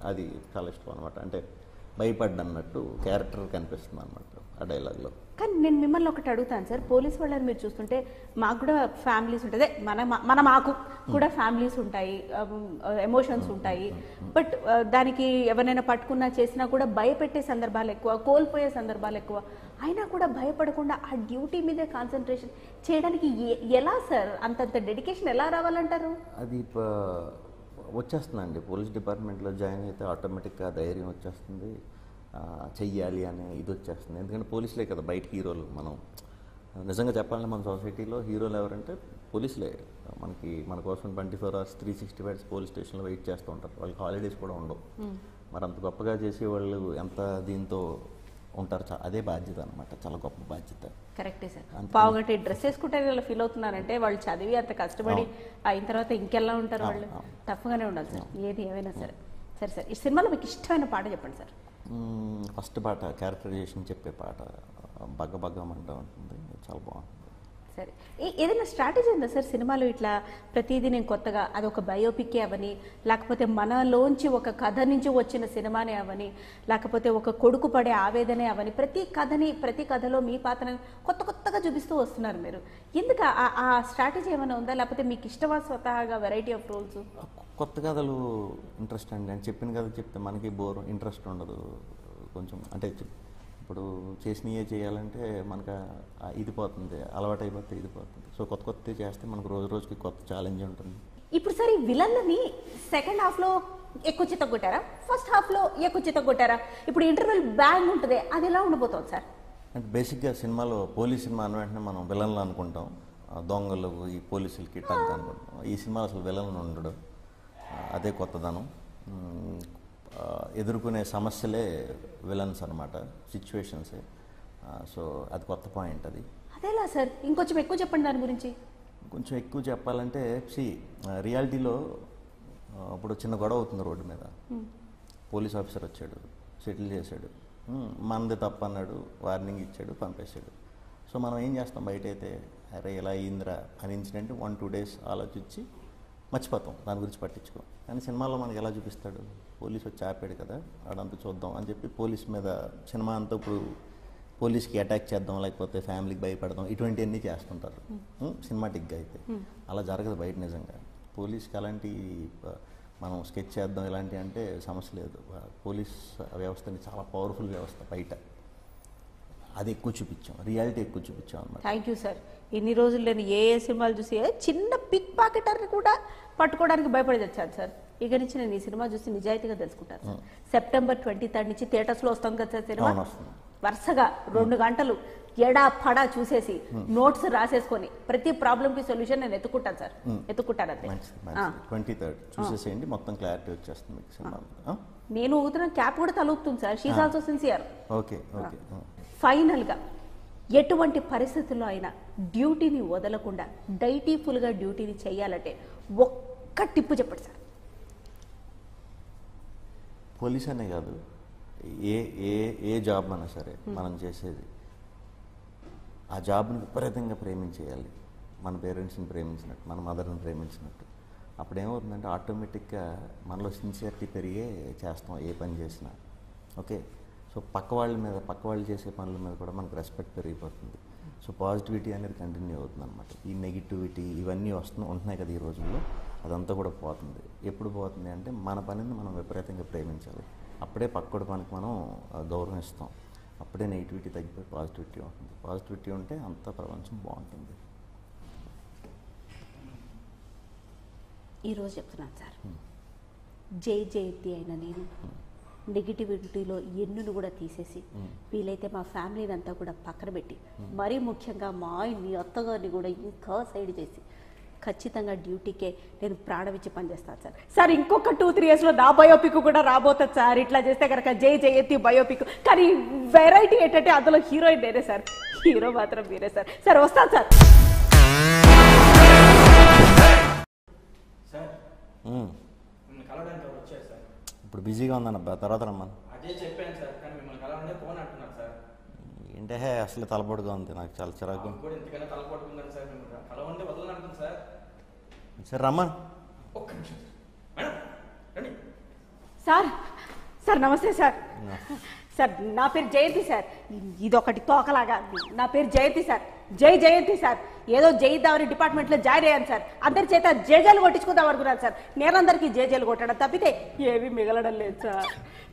అది చాలా ఇష్టం అనమాట అంటే భయపడ్డ అన్నట్టు క్యారెక్టర్ కనిపిస్తుంది అనమాట ఆ డైలాగ్లో కానీ నేను మిమ్మల్ని ఒకటి అడుగుతాను సార్ పోలీస్ వాళ్ళని మీరు చూస్తుంటే మాకు కూడా ఫ్యామిలీస్ ఉంటుంది మన మా- మన మాకు కూడా ఫ్యామిలీస్ ఉంటాయి ఎమోషన్స్ ఉంటాయి బట్ దానికి ఎవరైనా పట్టుకున్నా చేసినా కూడా భయపెట్టే సందర్భాలు ఎక్కువ కోల్పోయే సందర్భాలు ఎక్కువ అయినా కూడా భయపడకుండా ఆ డ్యూటీ మీదే కాన్సన్ట్రేషన్ చేయడానికి ఎ- ఎలా సార్ అంతంత డెడికేషన్ ఎలా రావాలంటారు అది ప- వచ్చేస్తుందండి పోలీస్ డిపార్ట్మెంట్లో జాయిన్ అయితే ఆటోమేటిక్గా ధైర్యం వచ్చేస్తుంది ఆ, చెయ్యాలి అనే ఇది వచ్చేస్తుంది ఎందుకంటే పోలీసులే కదా బయట హీరోలు మనం నిజంగా చెప్పాలంటే మన సొసైటీలో హీరోలు ఎవరంటే పోలీసులే మనకి మన కోసం twenty four hours three sixty five police స్టేషన్లో వెయిట్ చేస్తూ ఉంటారు వాళ్ళకి హాలిడేస్ కూడా ఉండవు మరి అంత గొప్పగా చేసే వాళ్ళు ఎంత దీంతో ఉంటారు చా- అదే బాధ్యత అనమాట చాలా గొప్ప బాధ్యత కరెక్టే సార్ అంతే. పావుగట్టి డ్రెస్ వేసుకుంటే ఇలా ఫీల్ అవుతున్నారంటే వాళ్ళు చదివి అంత కష్టపడి అయిన తర్వాత ఇంకెలా ఉంటారు వాళ్ళు అవును. టఫ్గానే ఉండాలి సార్ ఏది ఏమైనా సరే సరే సార్ ఈ సినిమాలో మీకు ఇష్టమైన పాట చెప్పండి సార్ మ్మ్, ఫస్ట్ పాట క్యారెక్టరైజేషన్ చెప్పే పాట బగ్గ బగ్గమంటూ ఉంటుంది చాలా బాగుంటుంది సరే ఏ- ఏదైనా స్ట్రాటజీ ఉందా సార్ సినిమాలో ఇట్లా ప్రతిదీ నేను కొత్తగా అది ఒక బయోపిక్ అవని లేకపోతే మనలోంచి ఒక కథ నుంచి వచ్చిన సినిమానే అవని లేకపోతే ఒక కొడుకు పడే ఆవేదనే అవని ప్రతి కథని ప్రతి కథలో మీ పాత్రని కొత్త కొత్తగా చూపిస్తూ వస్తున్నారు మీరు ఎందుకు ఆ- ఆ స్ట్రాటజీ ఏమైనా ఉందా లేకపోతే మీకు ఇష్టమా స్వతహాగా వెరైటీ ఆఫ్ రోల్స్ కొత్త కథలు ఇంట్రెస్ట్ అండి అని చెప్పిన కథ చెప్తే మనకి బోర్ ఇంట్రెస్ట్ ఉండదు కొంచెం అంటే చెప్- ఇప్పుడు చేసినయే చేయాలంటే మనకు ఆ ఇది పోతుంది అలవాటు అయిపోతే ఇది పోతుంది సో కొత్త కొత్త చేస్తే మనకు రోజు రోజుకి కొత్త ఛాలెంజ్ ఉంటుంది ఇప్పుడు సార్ ఈ విలన్ని సెకండ్ హాఫ్ లో ఎక్కువ చిత్త కొట్టారా ఫస్ట్ హాఫ్ లో ఎక్కువ చిత్త కొట్టారా ఇప్పుడు ఇంటర్వెల్ బ్యాంగ్ ఉంటుంది అది ఎలా ఉండబోతోంది సార్ అంటే బేసిక్గా సినిమాలో పోలీస్ సినిమా అన్న వెంటనే మనం విలన్లు అనుకుంటాం ఆ దొంగలు ఈ పోలీసులకి టంక్ అనుకుంటాం ఈ సినిమాలో అసలు విలన్లు ఉండడు ఆ, అదే కొత్తదనం మ్, ఆ, ఎదుర్కొనే సమస్యలే విలన్స్ అనమాట సిచ్యువేషన్సే సో అది కొత్త పాయింట్ అది అదేలా సార్ ఇంకొంచెం ఎక్కువ చెప్పండి దాని గురించి కొంచెం ఎక్కువ చెప్పాలంటే సి రియాలిటీలో ఇప్పుడు చిన్న గొడవ అవుతుంది రోడ్డు మీద పోలీస్ ఆఫీసర్ వచ్చాడు సెటిల్ చేశాడు ఉమ్, మనది తప్పు అన్నాడు వార్నింగ్ ఇచ్చాడు పంపేశాడు సో మనం ఏం చేస్తాం బయట అయితే అరే ఇలా అయిందిరా అని ఇన్సిడెంట్ వన్ టూ డేస్ ఆలోచించి మర్చిపోతాం దాని గురించి పట్టించుకోం కానీ సినిమాలో మనకి ఎలా చూపిస్తాడు పోలీస్ వచ్చి ఆపాడు కదా ఆడంతా చూద్దాం అని చెప్పి పోలీస్ మీద సినిమా అంతా ఇప్పుడు పోలీస్కి అటాక్ చేద్దాం లేకపోతే ఫ్యామిలీకి భయపడదాం ఇటువంటివన్నీ చేస్తుంటారు సినిమాటిక్గా అయితే అలా జరగదు బయట నిజంగా పోలీస్కి అలాంటి ప- మనం స్కెచ్ చేద్దాం ఇలాంటి అంటే సమస్య లేదు ఆ పోలీస్ వ్యవస్థని చాలా పవర్ఫుల్ వ్యవస్థ బయట అది ఎక్కువ చూపించాం రియాలిటీ ఎక్కువ చూపించాం అన్నమాట థ్యాంక్ యూ సార్ ఇన్ని రోజులు నేను ఏ ఏ సినిమాలు చూసి ఏ చిన్న పిక్ పాకెటర్ని కూడా పట్టుకోవడానికి భయపడి తెచ్చాను సార్ ఇక నుంచి నేను ఈ సినిమా చూసి నిజాయితీగా తెలుసుకుంటాను సార్ సెప్టెంబర్ ట్వంటీ థర్డ్ నుంచి థియేటర్స్లో వస్తాం కదా సార్ సినిమా అవును, వస్తుంది. వరుసగా రెండు గంటలు ఎడా పడా చూసేసి నోట్స్ రాసేసుకొని ప్రతి ప్రాబ్లంకి సొల్యూషన్ నేను ఎత్తుకుంటాను సార్ ఎత్తుకుంటాను అంతే మంచిది ఆ. మంచిది ట్వంటీ థర్డ్ చూసేసేయండి మొత్తం క్లారిటీ వచ్చేస్తుంది మీకు సినిమా మీద. ఆ? నేను ఊగుతున్న క్యాప్ కూడా తలూపుతుంది sir she's also sincere okay okay ఆ. ఫైనల్గా ఎటువంటి పరిస్థితుల్లో అయినా డ్యూటీని వదలకుండా డైటీఫుల్గా డ్యూటీని చేయాలంటే ఒక్క టిప్పు చెప్పండి సార్ పోలీస్ అనే కాదు ఏ ఏ ఏ జాబ్ అయినా సరే మనం చేసేది ఆ జాబ్ని విపరీతంగా ప్రేమించేయాలి మన పేరెంట్స్ని ప్రేమించినట్టు మన మదర్ని ప్రేమించినట్టు అప్పుడు ఏమవుతుందంటే ఆటోమేటిక్గా మనలో సిన్సియరిటీ పెరిగే చేస్తాం ఏ పని చేసినా ఓకే సో పక్క వాళ్ళ మీద పక్క వాళ్ళు చేసే పనుల మీద కూడా మనకు రెస్పెక్ట్ పెరిగిపోతుంది సో పాజిటివిటీ అనేది కంటిన్యూ అవుతుంది అనమాట ఈ నెగిటివిటీ ఇవన్నీ వస్తు ఉంటున్నాయి కదా ఈ రోజుల్లో అదంతా కూడా పోతుంది ఎప్పుడు పోతుంది అంటే మన పనిని మనం విపరీతంగా ప్రేమించాలి అప్పుడే పక్కడి పనికి మనం ఆ, గౌరవం ఇస్తాం అప్పుడే నెగిటివిటీ తగ్గిపోయి పాజిటివిటీ ఉంటుంది పాజిటివిటీ ఉంటే అంత ప్రపంచం బాగుంటుంది ఈరోజు చెప్తున్నాను సార్ జై జయంతి అయిన నేను నెగిటివిటీలో ఎన్నును కూడా తీసేసి వీలైతే మా ఫ్యామిలీని అంతా కూడా పక్కన పెట్టి మరీ ముఖ్యంగా మా ఆయన్ని అత్తగారిని కూడా ఇంకా సైడ్ చేసి ఖచ్చితంగా డ్యూటీకే నేను ప్రాణమిచ్చి పనిచేస్తాను సార్ సార్ ఇంకొక టూ త్రీ ఇయర్స్లో నా బయోపిక్ కూడా రాబోతుంది సార్ ఇట్లా చేస్తే కనుక జై జయంతి బయోపిక్ కానీ వెరైటీ ఏంటంటే అందులో హీరోయిన్ నేనే సార్ హీరో మాత్రం మీరే సార్ సార్ వస్తాను సార్ సార్ మ్మ్. మిమ్మల్ని కలవడానికి ఎవరు వచ్చారు సార్ ఇప్పుడు బిజీగా ఉందన్న బా- తర్వాత రమ్మను అదే చెప్పాను సార్ కానీ మిమ్మల్ని కలవండి ఫోన్ అంటున్నారు సార్ ఏంటే హే అసలు తలపొడిగా ఉంది నాకు చాలా చిరాకు మాకు కూడా ఇంతకన్నా తలపట్టుకుందని సార్ మిమ్మల్ని కలవండి వదలని అనుకుంది సార్ సరే రమ్మను ఒక్క నిమిషం సార్ మేడం రండి సార్ సార్ నమస్తే సార్ సార్ నా పేరు జయంతి సార్ ఇది ఒకటి తోకలాగా ఉంది. నా పేరు జయంతి సార్ జై జయంతి సార్ ఏదో జయిద్దామని డిపార్ట్మెంట్ లో జాయిన్ అయ్యాను సార్ అందరి చేత జేజేలు కొట్టించుకుందాం అనుకున్నాను సార్ నేనందరికీ జేజేలు కొట్టడం తప్పితే ఏమీ మిగలడం లేదు సార్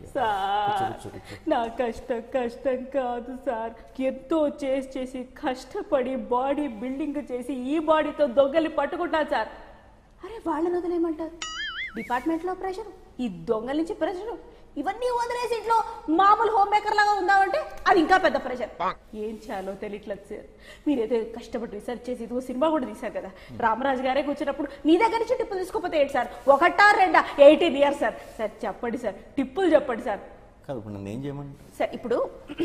సార్ కూర్చో, కూర్చో. నా కష్టం కష్టం కాదు సార్ ఎంతో చేసి చేసి కష్టపడి బాడీ బిల్డింగ్ చేసి ఈ బాడీతో దొంగలి పట్టుకుంటాను సార్ అరే వాళ్ళని వదిలేయమంటారు డిపార్ట్మెంట్లో ప్రెషర్ ఈ దొంగల నుంచి ప్రెషర్ ఇవన్నీ వదిలేసి ఇంట్లో మామూలు హోమ్ మేకర్ లాగా ఉందామంటే అది ఇంకా పెద్ద ప్రెషర్ ఏం చేయాలో తెలియట్లేదు సార్ మీరైతే కష్టపడి రీసెర్చ్ చేసి ఇదిగో సినిమా కూడా తీశారు కదా రామరాజు గారే కూర్చున్నప్పుడు మీ దగ్గర నుంచి టిప్పులు తీసుకోకపోతే ఏంటి సార్ ఒకటా రెండా ఎయిటీన్ ఇయర్స్ సార్ సార్ చెప్పండి సార్ టిప్పులు చెప్పండి సార్ కాదు ఇప్పుడు నన్ను ఏం చేయమంటారు సార్ ఇప్పుడు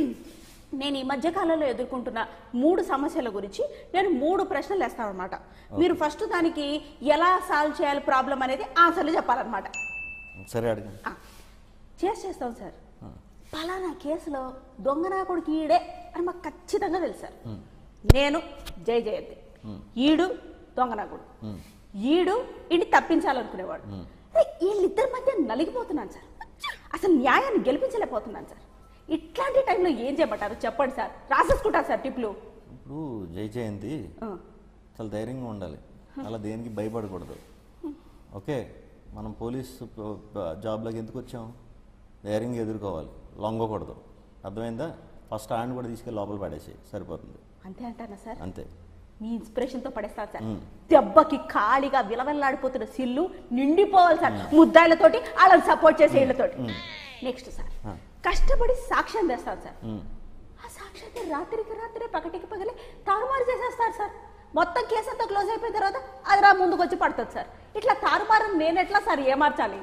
నేను ఈ మధ్య కాలంలో ఎదుర్కొంటున్న మూడు సమస్యల గురించి నేను మూడు ప్రశ్నలు వేస్తాను అనమాట మీరు ఫస్ట్ దానికి ఎలా సాల్వ్ చేయాలి ప్రాబ్లం అనేది ఆన్సర్లు చెప్పాలన్నమాట సరే అడగండి ఆ, చేసి చేస్తాం సార్ పలానా కేసులో దొంగనాకుడికి ఈడే అని మాకు ఖచ్చితంగా తెలుసు సార్ నేను జయ జయంతి ఈడు దొంగనాకుడు ఈడు ఇంటి తప్పించాలనుకునేవాడు అరే, వీళ్ళిద్దరి మధ్య నలిగిపోతున్నాను సార్ అసలు న్యాయాన్ని గెలిపించలేకపోతున్నాను సార్ ఇట్లాంటి టైంలో ఏం చేయమంటారు చెప్పండి సార్ రాసేసుకుంటారు సార్ టిప్లు ఇప్పుడు జై జయంతి ఆ, చాలా ధైర్యంగా ఉండాలి అలా దేనికి భయపడకూడదు ఓకే మనం పోలీస్ ప- ప- జాబ్లోకి ఎందుకు వచ్చాం ధైర్యంగా ఎదుర్కోవాలి లొంగకూడదు అర్థమైందా ఫస్ట్ ఆయన కూడా తీసుకెళ్ళి లోపల పడేసి సరిపోతుంది అంతే అంటారా సార్ అంతే మీ ఇన్స్పిరేషన్ తో పడేస్తారు సార్ మ్మ్. దెబ్బకి ఖాళీగా విలవెల్లాడిపోతున్న సిల్లు నిండిపోవాలి సార్ ముద్దాయిలతోటి వాళ్ళని సపోర్ట్ చేసే ఇళ్ళతోటి నెక్స్ట్ సార్ ఆ. కష్టపడి సాక్ష్యం తెస్తాను సార్ ఉమ్. ఆ సాక్ష్యాన్ని రాత్రికి రాత్రే పగటికి పగలే తారుమారు చేసేస్తారు సార్ మొత్తం కేసు అంతా క్లోజ్ అయిపోయిన తర్వాత అది రా ముందుకు వచ్చి పడుతుంది సార్ ఇట్లా తారుమారు నేను ఎట్లా సార్ ఏమార్చాలి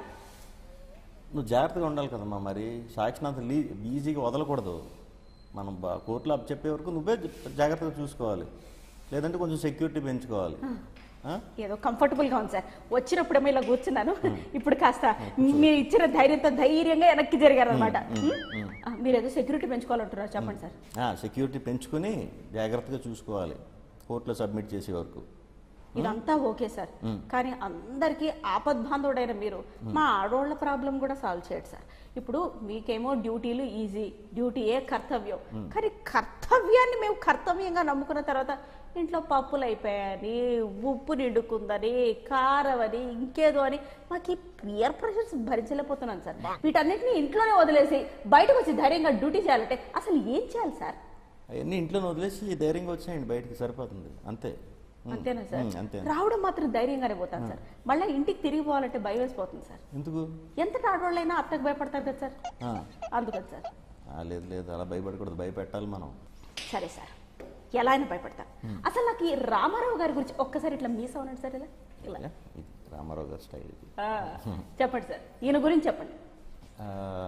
నువ్వు జాగ్రత్తగా ఉండాలి కదమ్మా మరి సాక్షిని అంత లీ ఈజీగా వదలకూడదు మనం బా- కోర్టులో అప్ చెప్పే వరకు నువ్వే జాగ్రత్తగా చూసుకోవాలి లేదంటే కొంచెం సెక్యూరిటీ పెంచుకోవాలి ఆ? ఏదో కంఫర్టబుల్ గా ఉంది సార్ వచ్చినప్పుడేమో ఇలా కూర్చున్నాను ఇప్పుడు కాస్త మీరు ఇచ్చిన ధైర్యంతో ధైర్యంగా వెనక్కి జరిగారు అనమాట మీరు ఏదో సెక్యూరిటీ పెంచుకోవాలంటున్నారు చెప్పండి సార్ ఆ, సెక్యూరిటీ పెంచుకొని జాగ్రత్తగా చూసుకోవాలి కోర్టులో సబ్మిట్ చేసే వరకు ఇదంతా ఓకే సార్ కానీ అందరికీ ఆపద్బాంధవుడైన మీరు మా ఆడోళ్ళ ప్రాబ్లం కూడా సాల్వ్ చేయడు సార్ ఇప్పుడు మీకేమో డ్యూటీలు ఈజీ డ్యూటీయే కర్తవ్యం కానీ కర్తవ్యాన్ని మేము కర్తవ్యంగా నమ్ముకున్న తర్వాత ఇంట్లో పప్పులు అయిపోయాయని ఉప్పు నిండుకుందని కారం అని ఇంకేదో అని మాకు ఈ పియర్ ప్రెషర్స్ భరించలేకపోతున్నాను సార్ వీటన్నిటిని ఇంట్లోనే వదిలేసి బయటకు వచ్చి ధైర్యంగా డ్యూటీ చేయాలంటే అసలు ఏం చేయాలి సార్ అవన్నీ ఇంట్లో వదిలేసి ధైర్యంగా వచ్చేయండి బయటికి సరిపోతుంది అంతే ఉమ్, అంతేనా సార్ ఉమ్, అంతే రావడం మాత్రం ధైర్యంగానే పోతాను సార్ మళ్ళీ ఇంటికి తిరిగి పోవాలంటే భయం వేసిపోతుంది సార్ ఎందుకు ఎంత ఆడవాళ్ళైనా అత్తకు భయపడతారు కదా సార్ ఆ, అందుకని సార్ ఆ, లేదు లేదు అలా భయపడకూడదు భయపెట్టాలి మనం సరే సార్ ఎలా అయినా భయపడతాను అసలు నాకు ఈ రామారావు గారి గురించి ఒక్కసారి ఇట్లా మీస్ అవునండి సార్ ఇలా ఇలా ఇలా, ఇది రామారావు గారి స్టైల్ ఇది ఆ, చెప్పండి సార్ ఈయన గురించి చెప్పండి ఆ,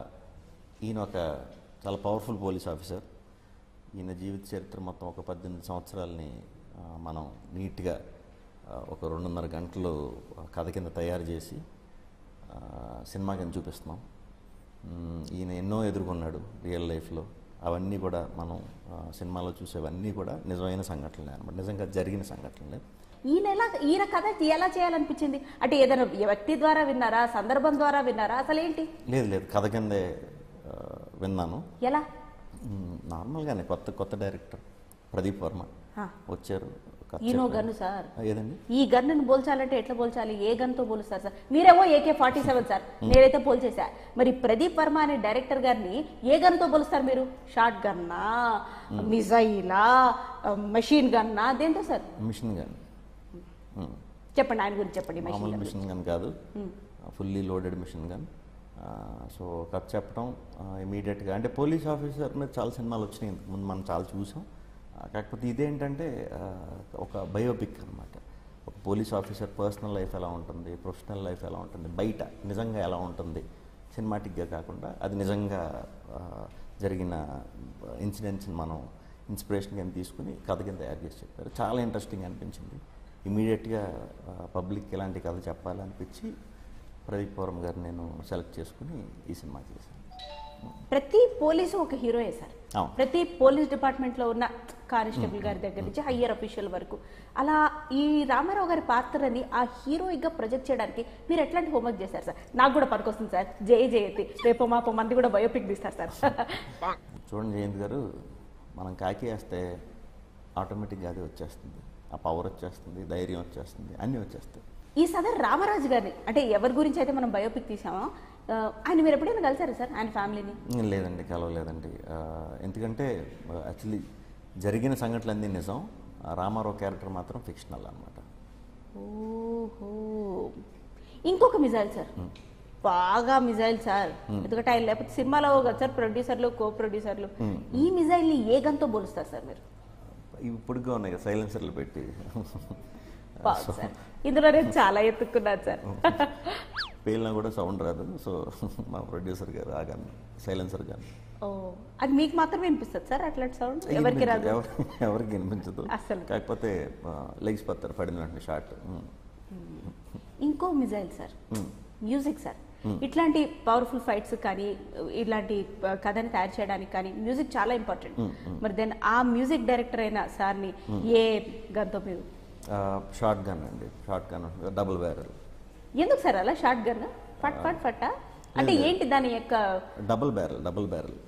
ఈయన ఒక చాలా పవర్ఫుల్ పోలీస్ ఆఫీసర్ ఈయన జీవిత చరిత్ర మొత్తం ఒక పద్దెనిమిది సంవత్సరాలని ఆ, మనం నీట్గా ఆ, ఒక రెండున్నర గంటలు కథ కింద తయారు చేసి ఆ, సినిమా కింద చూపిస్తున్నాం మ్, ఈయన ఎన్నో ఎదుర్కొన్నాడు రియల్ లైఫ్లో అవన్నీ కూడా మనం ఆ, సినిమాలో చూసేవన్నీ కూడా నిజమైన సంఘటనలే అనమాట నిజంగా జరిగిన సంఘటనలే ఈయన ఎలా ఈయన కథ ఎలా చేయాలనిపించింది అంటే ఏదైనా వ్యక్తి ద్వారా విన్నారా సందర్భం ద్వారా విన్నారా అసలు ఏంటి లేదు లేదు కథ కిందే ఆ, విన్నాను ఎలా మ్, నార్మల్గానే కొత్త కొత్త డైరెక్టర్ ప్రదీప్ వర్మ ఆ. వచ్చారు కథ ఈయనో చెప్పారు. గన్ను సార్ ఆ, ఏదండి ఈ గన్నును పోల్చాలంటే ఎట్లా పోల్చాలి ఏ గన్తో పోలుస్తారు సార్ మీరేమో ఏకే ఫార్టీ సెవెన్ సార్ నేనైతే పోల్చేశా మరి ప్రదీప్ వర్మ అనే డైరెక్టర్ గారిని ఏ గన్తో పోలుస్తారు మీరు షార్ట్ గన్నా మిజైలా మెషిన్ గన్నా దేంతో సార్ మిషన్ గన్ మ్, చెప్పండి ఆయన గురించి చెప్పండి మెషిన్ మామూలు గన్ మిషన్ గన్ కాదు fully loaded machine gun so కథ చెప్పడం ఇమీడియట్గా అంటే పోలీస్ ఆఫీసర్ మీద చాలా సినిమాలు వచ్చినాయి ఇంతకు ముందు మనం చాలా చూసాం ఆ, కాకపోతే ఇదేంటంటే ఆ, ఒక బయోపిక్ అనమాట ఒక పోలీస్ ఆఫీసర్ పర్సనల్ లైఫ్ ఎలా ఉంటుంది ప్రొఫెషనల్ లైఫ్ ఎలా ఉంటుంది బయట నిజంగా ఎలా ఉంటుంది సినిమాటిక్గా కాకుండా అది నిజంగా ఆ, జరిగిన ఇన్సిడెంట్స్ని మనం ఇన్స్పిరేషన్ కింద తీసుకుని కథ కింద తయారు చేసి చెప్పారు చాలా ఇంట్రెస్టింగ్ అనిపించింది ఇమీడియట్గా పబ్లిక్ ఇలాంటి కథ చెప్పాలనిపించి ప్రదీప్ పౌరం గారు నేను సెలెక్ట్ చేసుకుని ఈ సినిమా చేశాను ప్రతి పోలీసు ఒక హీరోయే సార్ అవును. ప్రతి పోలీస్ డిపార్ట్మెంట్ లో ఉన్న కానిస్టేబుల్ గారి దగ్గర నుంచి హయ్యర్ అఫీషియల్ వరకు అలా ఈ రామారావు గారి పాత్రని ఆ హీరోయిక్ గా ప్రొజెక్ట్ చేయడానికి మీరు ఎట్లాంటి హోంవర్క్ చేశారు సార్ నాకు కూడా పనికొస్తుంది సార్ జై జయతి రేపు మాపో మంది కూడా బయోపిక్ తీస్తారు సార్ చూడండి జయంత్ గారు మనం కాకి వేస్తే ఆటోమేటిక్గా అది వచ్చేస్తుంది ఆ పవర్ వచ్చేస్తుంది ధైర్యం వచ్చేస్తుంది అన్నీ వచ్చేస్తాయి ఈ సదర్ రామరాజు గారిని అంటే ఎవరి గురించి అయితే మనం బయోపిక్ తీసామో ఆ, ఆయన మీరు ఎప్పుడైనా కలిసారా సార్ ఆయన ఫ్యామిలీని లేదండి కలవలేదండి ఆ, ఎందుకంటే యాక్చువల్లీ జరిగిన సంఘటనలన్నీ నిజం ఆ రామారావు క్యారెక్టర్ మాత్రం ఫిక్షనల్ అనమాట ఓహో ఇంకొక మిజైల్ సార్ బాగా మిజైల్ సార్ ఎందుకంటే ఆయన లేకపోతే సినిమాలో కదా సార్ ప్రొడ్యూసర్లు కో ప్రొడ్యూసర్లు ఈ మిజైల్ ని ఏ గన్తో పోలుస్తారు సార్ మీరు ఇవి పొడిగా ఉన్నాయి కదా సైలెన్సర్లు పెట్టి బాగుంది సార్ ఇందులో నేను చాలా ఎత్తుక్కున్నాను సార్ పేలినా కూడా సౌండ్ రాదు సో మా ప్రొడ్యూసర్ గారు ఆ గన్ సైలెన్సర్ గన్ ఓ అది మీకు మాత్రమే వినిపిస్తుంది సార్ అట్లాంటి సౌండ్ ఎవరికి రాదు ఎవరి- ఎవరికి వినిపించదు అస్సలు. కాకపోతే లెగ్స్ పత్తారు పడిన వెంటనే షార్ట్ ఇంకో మిజైల్ సార్ మ్యూజిక్ సార్ ఇట్లాంటి పవర్ఫుల్ ఫైట్స్ కానీ ఇలాంటి ఆ, కథని తయారు చేయడానికి కానీ మ్యూజిక్ చాలా ఇంపార్టెంట్ మరి దెన్ ఆ మ్యూజిక్ డైరెక్టర్ అయిన సార్ని ఏ గన్తో మీరు షార్ట్ గన్ అండి షార్ట్ గన్ డబుల్ బ్యారల్ ఎందుకు సార్ అలా షార్ట్ గన్ ఫట్ ఫట్ ఫట్టా అంటే లేదు. ఏంటి దాని యొక్క డబుల్ బ్యారల్ డబుల్ బ్యారల్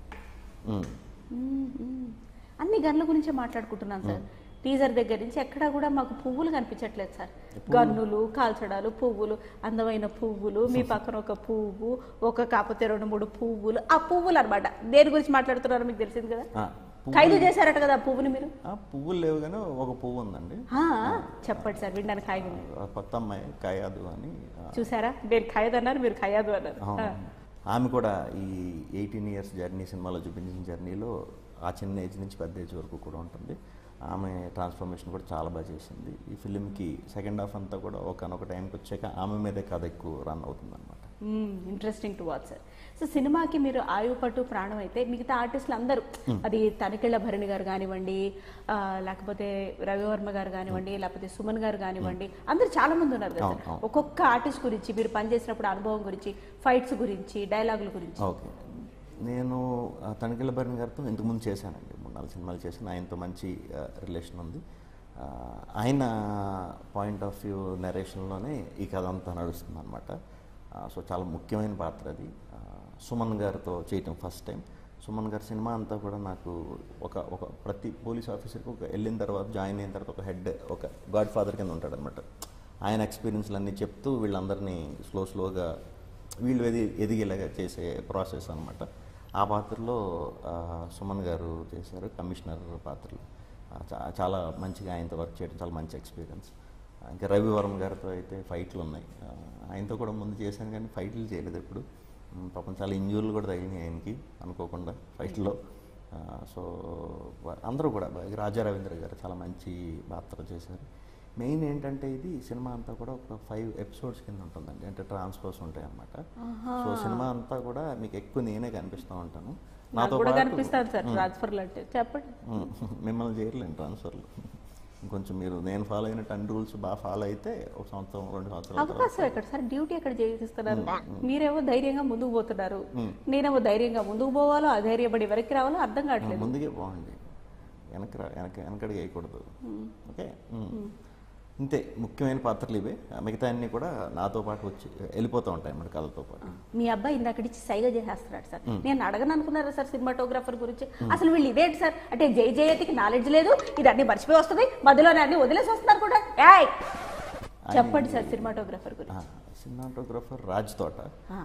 అన్ని గన్ల గురించే మాట్లాడుకుంటున్నాను సార్ టీజర్ దగ్గర నుంచి ఎక్కడా కూడా మాకు పువ్వులు కనిపించట్లేదు సార్ గన్నులు కాల్చడాలు పువ్వులు అందమైన పువ్వులు మీ పక్కన ఒక పువ్వు ఒక కాకపోతే రెండు మూడు పువ్వులు ఆ పువ్వులు అన్నమాట దేని గురించి మాట్లాడుతున్నారో మీకు తెలిసింది కదా ఖైదు చేశారట కదా ఆ పువ్వుని మీరు పువ్వులు లేవు కానీ ఒక పువ్వు ఉందండి ఆ, చెప్పండి సార్ వినడానికి ఖైదు ఉంది. ఆ కొత్త అమ్మాయి కాయాదు అని ఆ, చూసారా నేను ఖైదు అన్నారు మీరు ఖయాదు అన్నారు అవును. ఆ. ఆమె కూడా ఈ ఎయిటీన్ ఇయర్స్ జర్నీ సినిమాలో చూపించిన జర్నీలో ఆ చిన్న ఏజ్ నుంచి పెద్ద ఏజ్ వరకు కూడా ఉంటుంది ఆమె ట్రాన్స్ఫర్మేషన్ కూడా చాలా బాగా చేసింది ఈ ఫిలింకి సెకండ్ హాఫ్ అంతా కూడా ఒకనొక టైంకి వచ్చాక ఆమె మీదే కథ ఎక్కువ రన్ అవుతుంది అనమాట interesting to watch sir so సినిమాకి మీరు ఆయువు పట్టు ప్రాణం అయితే మిగతా ఆర్టిస్టులు అందరూ అది తనికెళ్ళ భరణి గారు కానివ్వండి ఆ, లేకపోతే రవివర్మ గారు కానివ్వండి లేకపోతే సుమన్ గారు కానివ్వండి అందరూ చాలా మంది ఉన్నారు కదా అవును, సార్ అవును. ఒక్కొక్క ఆర్టిస్ట్ గురించి మీరు పనిచేసినప్పుడు అనుభవం గురించి ఫైట్స్ గురించి డైలాగుల గురించి ఓకే నేను ఆ, తనికెళ్ళ భరణి గారితో ఇంతకుముందు చేశానండి మూడు నాలుగు సినిమాలు చేశాను ఆయనతో మంచి రిలేషన్ ఉంది ఆ, ఆయన పాయింట్ ఆఫ్ వ్యూ నెరేషన్లోనే ఈ కథ అంతా నడుస్తుంది అనమాట సో చాలా ముఖ్యమైన పాత్ర అది ఆ, సుమన్ గారితో చేయటం ఫస్ట్ టైం సుమన్ గారి సినిమా అంతా కూడా నాకు ఒక ఒక ప్రతి పోలీస్ ఆఫీసర్కి ఒక వెళ్ళిన తర్వాత జాయిన్ అయిన తర్వాత ఒక హెడ్ ఒక గాడ్ ఫాదర్ కింద ఉంటాడు అనమాట ఆయన ఎక్స్పీరియన్స్లు అన్నీ చెప్తూ వీళ్ళందరినీ స్లో స్లోగా వీళ్ళు ఎది ఎదిగేలాగా చేసే ప్రాసెస్ అనమాట ఆ పాత్రలో ఆ, సుమన్ గారు చేశారు కమిషనర్ పాత్రలు ఆ, చా- చాలా మంచిగా ఆయనతో వర్క్ చేయడం చాలా మంచి ఎక్స్పీరియన్స్ ఇంకా రవివర్మ గారితో అయితే ఫైట్లు ఉన్నాయి ఆ, ఆయనతో కూడా ముందు చేశాను కానీ ఫైట్లు చేయలేదు ఎప్పుడు ఉమ్, పాపం చాలా ఇంజూర్లు కూడా తగిలినాయి ఆయనకి అనుకోకుండా ఫైట్లో ఆ, సో వా- అందరూ కూడా బాగా- రాజా రవీంద్ర గారు చాలా మంచి పాత్ర చేశారు మెయిన్ ఏంటంటే ఇది సినిమా అంతా కూడా ఒక ఫైవ్ ఎపిసోడ్స్ కింద ఉంటుందండి అంటే ట్రాన్స్ఫర్స్ ఉంటాయి అన్నమాట సో సినిమా అంతా కూడా మీకు ఎక్కువ నేనే కనిపిస్తూ ఉంటాను నాకు కూడా పాటు- కనిపిస్తాను సార్ ట్రాన్స్ఫర్లు అంటే చెప్పండి ఉమ్, మిమ్మల్ని చేయలేను ట్రాన్స్ఫర్లు ఇంకొంచెం మీరు నేను ఫాలో అయిన టెన్ రూల్స్ బాగా ఫాలో అయితే ఒక సంవత్సరం రెండు సంవత్సరాల తర్వాత అవకాశం ఎక్కడ సార్ డ్యూటీ ఎక్కడ చేయిస్తున్నారు మీరేమో ధైర్యంగా ముందుకు పోతున్నారు నేనేమో ధైర్యంగా ముందుకు పోవాలో అధైర్యపడి వెనక్కి రావాలో అర్థం కావట్లేదు ముందుకే బాగుండి వెనక రా- వెనక వెనకడికి వేయకూడదు ఓకే ఉమ్. ఇంతే ముఖ్యమైన పాత్రలు ఇవే మిగతా అన్ని కూడా నాతో పాటు వచ్చి వెళ్ళిపోతూ ఉంటాయి మన కథతో పాటు మీ అబ్బాయి ఇందాకడిచ్చి సైగ చేసేస్తున్నాడు సార్ నేను అడగను అనుకున్నారా సార్ సినిమాటోగ్రాఫర్ గురించి అసలు వీళ్ళు ఇదేంటి సార్ అంటే జై జయతికి నాలెడ్జ్ లేదు ఇది అన్ని మర్చిపోయి వస్తుంది మధ్యలోనే అన్ని వదిలేసి వస్తున్నారు కూడా ఏయ్! చెప్పండి సార్ సినిమాటోగ్రాఫర్ గురించి సినిమాటోగ్రఫర్ రాజ్ తోట ఆ.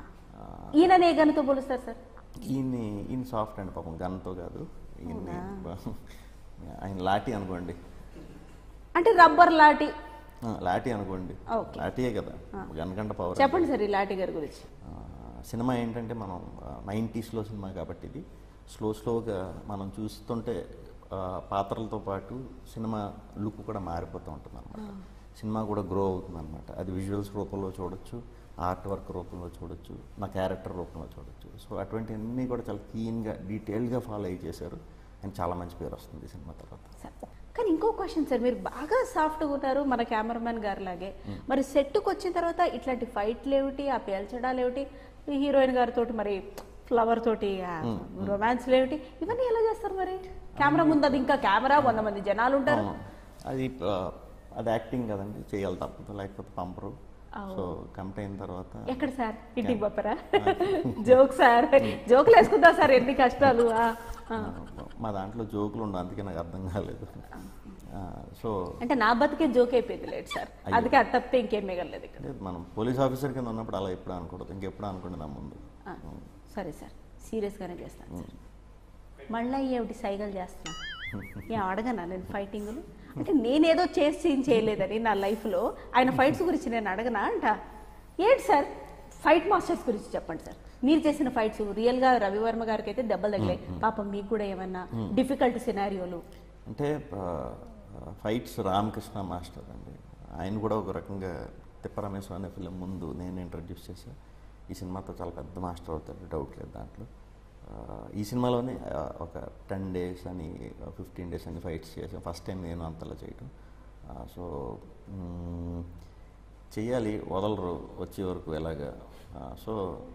ఈయన ఏ గనుతో పోలుస్తారు సార్ ఈయన్ని ఈయన సాఫ్ట్ అండి పాపం గన్తో కాదు ఈయన్ని ఆయన లాఠీ అనుకోండి అంటే రబ్బర్ లాటి ఆ, లాఠీ అనుకోండి ఓకే. లాఠీయే కదా గన్ కంట పవర్ చెప్పండి సార్ ఈ లాటి గారి గురించి ఆ, సినిమా ఏంటంటే మనం నైంటీస్లో సినిమా కాబట్టి ఇది స్లో స్లోగా మనం చూస్తుంటే ఆ, పాత్రలతో పాటు సినిమా లుక్ కూడా మారిపోతూ ఉంటుంది అనమాట సినిమా కూడా గ్రో అవుతుంది అనమాట అది విజువల్స్ రూపంలో చూడొచ్చు ఆర్ట్ వర్క్ రూపంలో చూడొచ్చు నా క్యారెక్టర్ రూపంలో చూడొచ్చు సో అటువంటివన్నీ కూడా చాలా క్లీన్గా డీటెయిల్గా ఫాలో అయ్యి చేశారు అండ్ చాలా మంచి పేరు వస్తుంది ఈ సినిమా తర్వాత సార్ కానీ ఇంకో క్వశ్చన్ సార్ మీరు బాగా సాఫ్ట్గా ఉన్నారు మన కెమెరామెన్ గారు లాగే మరి సెట్కి వచ్చిన తర్వాత ఇట్లాంటి ఫైట్లు ఏమిటి ఆ పేల్చడాలు ఏమిటి ఈ హీరోయిన్ గారితో మరి ఫ్లవర్ తోటి రొమాన్స్ ఏమిటి ఇవన్నీ ఎలా చేస్తారు మరి కెమెరా ముందు అది ఇంకా కెమెరా వంద మంది జనాలు ఉంటారు అవును. అది ఆ, అది యాక్టింగ్ కదండి చేయాలి తప్పదు లేకపోతే పంపరు సో కమిట్ అయిన తర్వాత ఎక్కడ సార్ ఇంటికి పంపరా జోక్ సార్ జోకులు వేసుకుందాం సార్ ఎన్ని కష్టాలు ఆ, ఆ. మా దాంట్లో జోకులు ఉండవు అందుకే నాకు అర్థం కాలేదు ఆ, సో అంటే నా బతికే జోక్ అయిపోయింది లేదు సార్ అందుకే అది తప్పితే ఇంకేం మిగలలేదు ఇక్కడ అంటే మనం పోలీస్ ఆఫీసర్ కింద ఉన్నప్పుడు అలా ఎప్పుడు అనకూడదు ఇంకెప్పుడు అనుకోండి నా ముందు ఆ, సరే సార్ సీరియస్గానే చేస్తాను సార్ మళ్ళీ ఏమిటి సైగలు చేస్తున్నా ఏం అడగనా నేను ఫైటింగ్లు అంటే నేనేదో చేసి సీన్ చేయలేదని నా లైఫ్లో ఆయన ఫైట్స్ గురించి నేను అడగనా అంట ఏంటి సార్ ఫైట్ మాస్టర్స్ గురించి చెప్పండి సార్ మీరు చేసిన ఫైట్స్ రియల్గా రవివర్మ గారికి అయితే దెబ్బలు తగిలాయి పాపం మీకు కూడా ఏమన్నా డిఫికల్ట్ సినారియోలు అంటే ఫైట్స్ రామకృష్ణ మాస్టర్ అండి ఆయన కూడా ఒక రకంగా తిప్పరమేశ్వర అనే ఫిలిం ముందు నేను ఇంట్రడ్యూస్ చేశా ఈ సినిమాతో చాలా పెద్ద మాస్టర్ అవుతాడు డౌట్ లేదు దాంట్లో ఆ, ఈ సినిమాలోనే ఆ, ఒక టెన్ డేస్ అని ఫిఫ్టీన్ డేస్ అని ఫైట్స్ చేసాం ఫస్ట్ టైం నేను అంతలా చేయటం ఆ, సో మ్, చెయ్యాలి వదలరు వచ్చే వరకు ఎలాగా ఆ, సో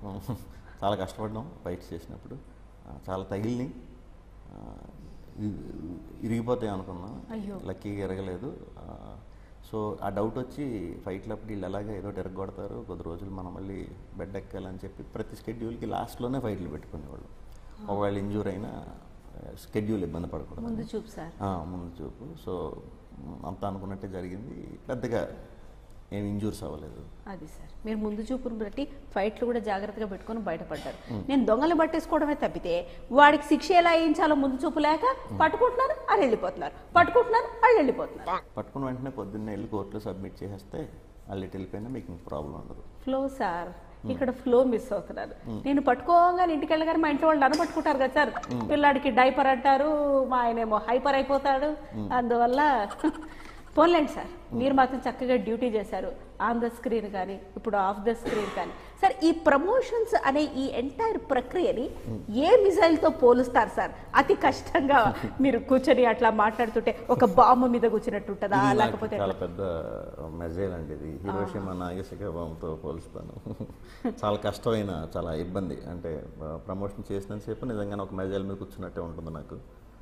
చాలా కష్టపడ్డాం ఫైట్స్ చేసినప్పుడు ఆ, చాలా తగిలినాయి ఆ, ఇ- ఇరిగిపోతాయి అనుకున్నాం అయ్యో. లక్కీగా ఎరగలేదు ఆ, సో ఆ డౌట్ వచ్చి ఫైట్లప్పుడు వీళ్ళు ఎలాగ ఏదో ఎరగొడతారు కొద్ది రోజులు మనం మళ్ళీ బెడ్ ఎక్కాలని చెప్పి ప్రతి స్కెడ్యూల్కి లాస్ట్లోనే ఫైట్లు పెట్టుకునేవాళ్ళు ఒకవేళ ఇంజూర్ అయినా స్కెడ్యూల్ ఇబ్బంది పడకూడదు ముందు చూపు సార్ ఆ, ముందు చూపు సో మ్, అంతా అనుకున్నట్టే జరిగింది పెద్దగా ఏం ఇంజూర్స్ అవ్వలేదు అది సార్ మీరు ముందు చూపును బట్టి ఫైట్లు కూడా జాగ్రత్తగా పెట్టుకొని బయటపడ్డారు నేను దొంగలు పట్టేసుకోవడమే తప్పితే వాడికి శిక్ష ఎలా వేయించాలో ముందు చూపు లేక పట్టుకుంటున్నారు అది వెళ్ళిపోతున్నారు పట్టుకుంటున్నారు అది వెళ్ళిపోతున్నారు పట్టుకున్న వెంటనే పొద్దున్నే వెళ్ళి కోర్టులో సబ్మిట్ చేసేస్తే వాళ్ళు ఇటు వెళ్ళిపోయినా మీకు ఇంక ప్రాబ్లం ఉండదు ఫ్లో సార్ ఇక్కడ ఫ్లో మిస్ అవుతున్నారు నేను పట్టుకోగానే ఇంటికి వెళ్ళగానే మా ఇంట్లో వాళ్ళు నన్ను పట్టుకుంటారు కదా సార్ పిల్లాడికి డైపర్ అంటారు మా ఆయనేమో హైపర్ అయిపోతాడు అందువల్ల పోన్లేండి సార్ మీరు మాత్రం చక్కగా డ్యూటీ చేశారు ఆన్ ద స్క్రీన్ కానీ ఇప్పుడు ఆఫ్ ద స్క్రీన్ కానీ సార్ ఈ ప్రమోషన్స్ అనే ఈ ఎంటైర్ ప్రక్రియని ఏ మిజైల్ తో పోలుస్తారు సార్ అతి కష్టంగా మీరు కూర్చొని అట్లా మాట్లాడుతుంటే ఒక బాంబు మీద కూర్చున్నట్టు ఉంటుందా ఇది నాకు లేకపోతే చాలా పెద్ద మెజైల్ అండి ఇది హిరోషిమా నాగేశిక బాంబుతో పోలుస్తాను చాలా కష్టమైన చాలా ఇబ్బంది అంటే ప్రమోషన్ చేసినంతసేపు నిజంగానే ఒక మెజైల్ మీద కూర్చున్నట్టే ఉంటుంది నాకు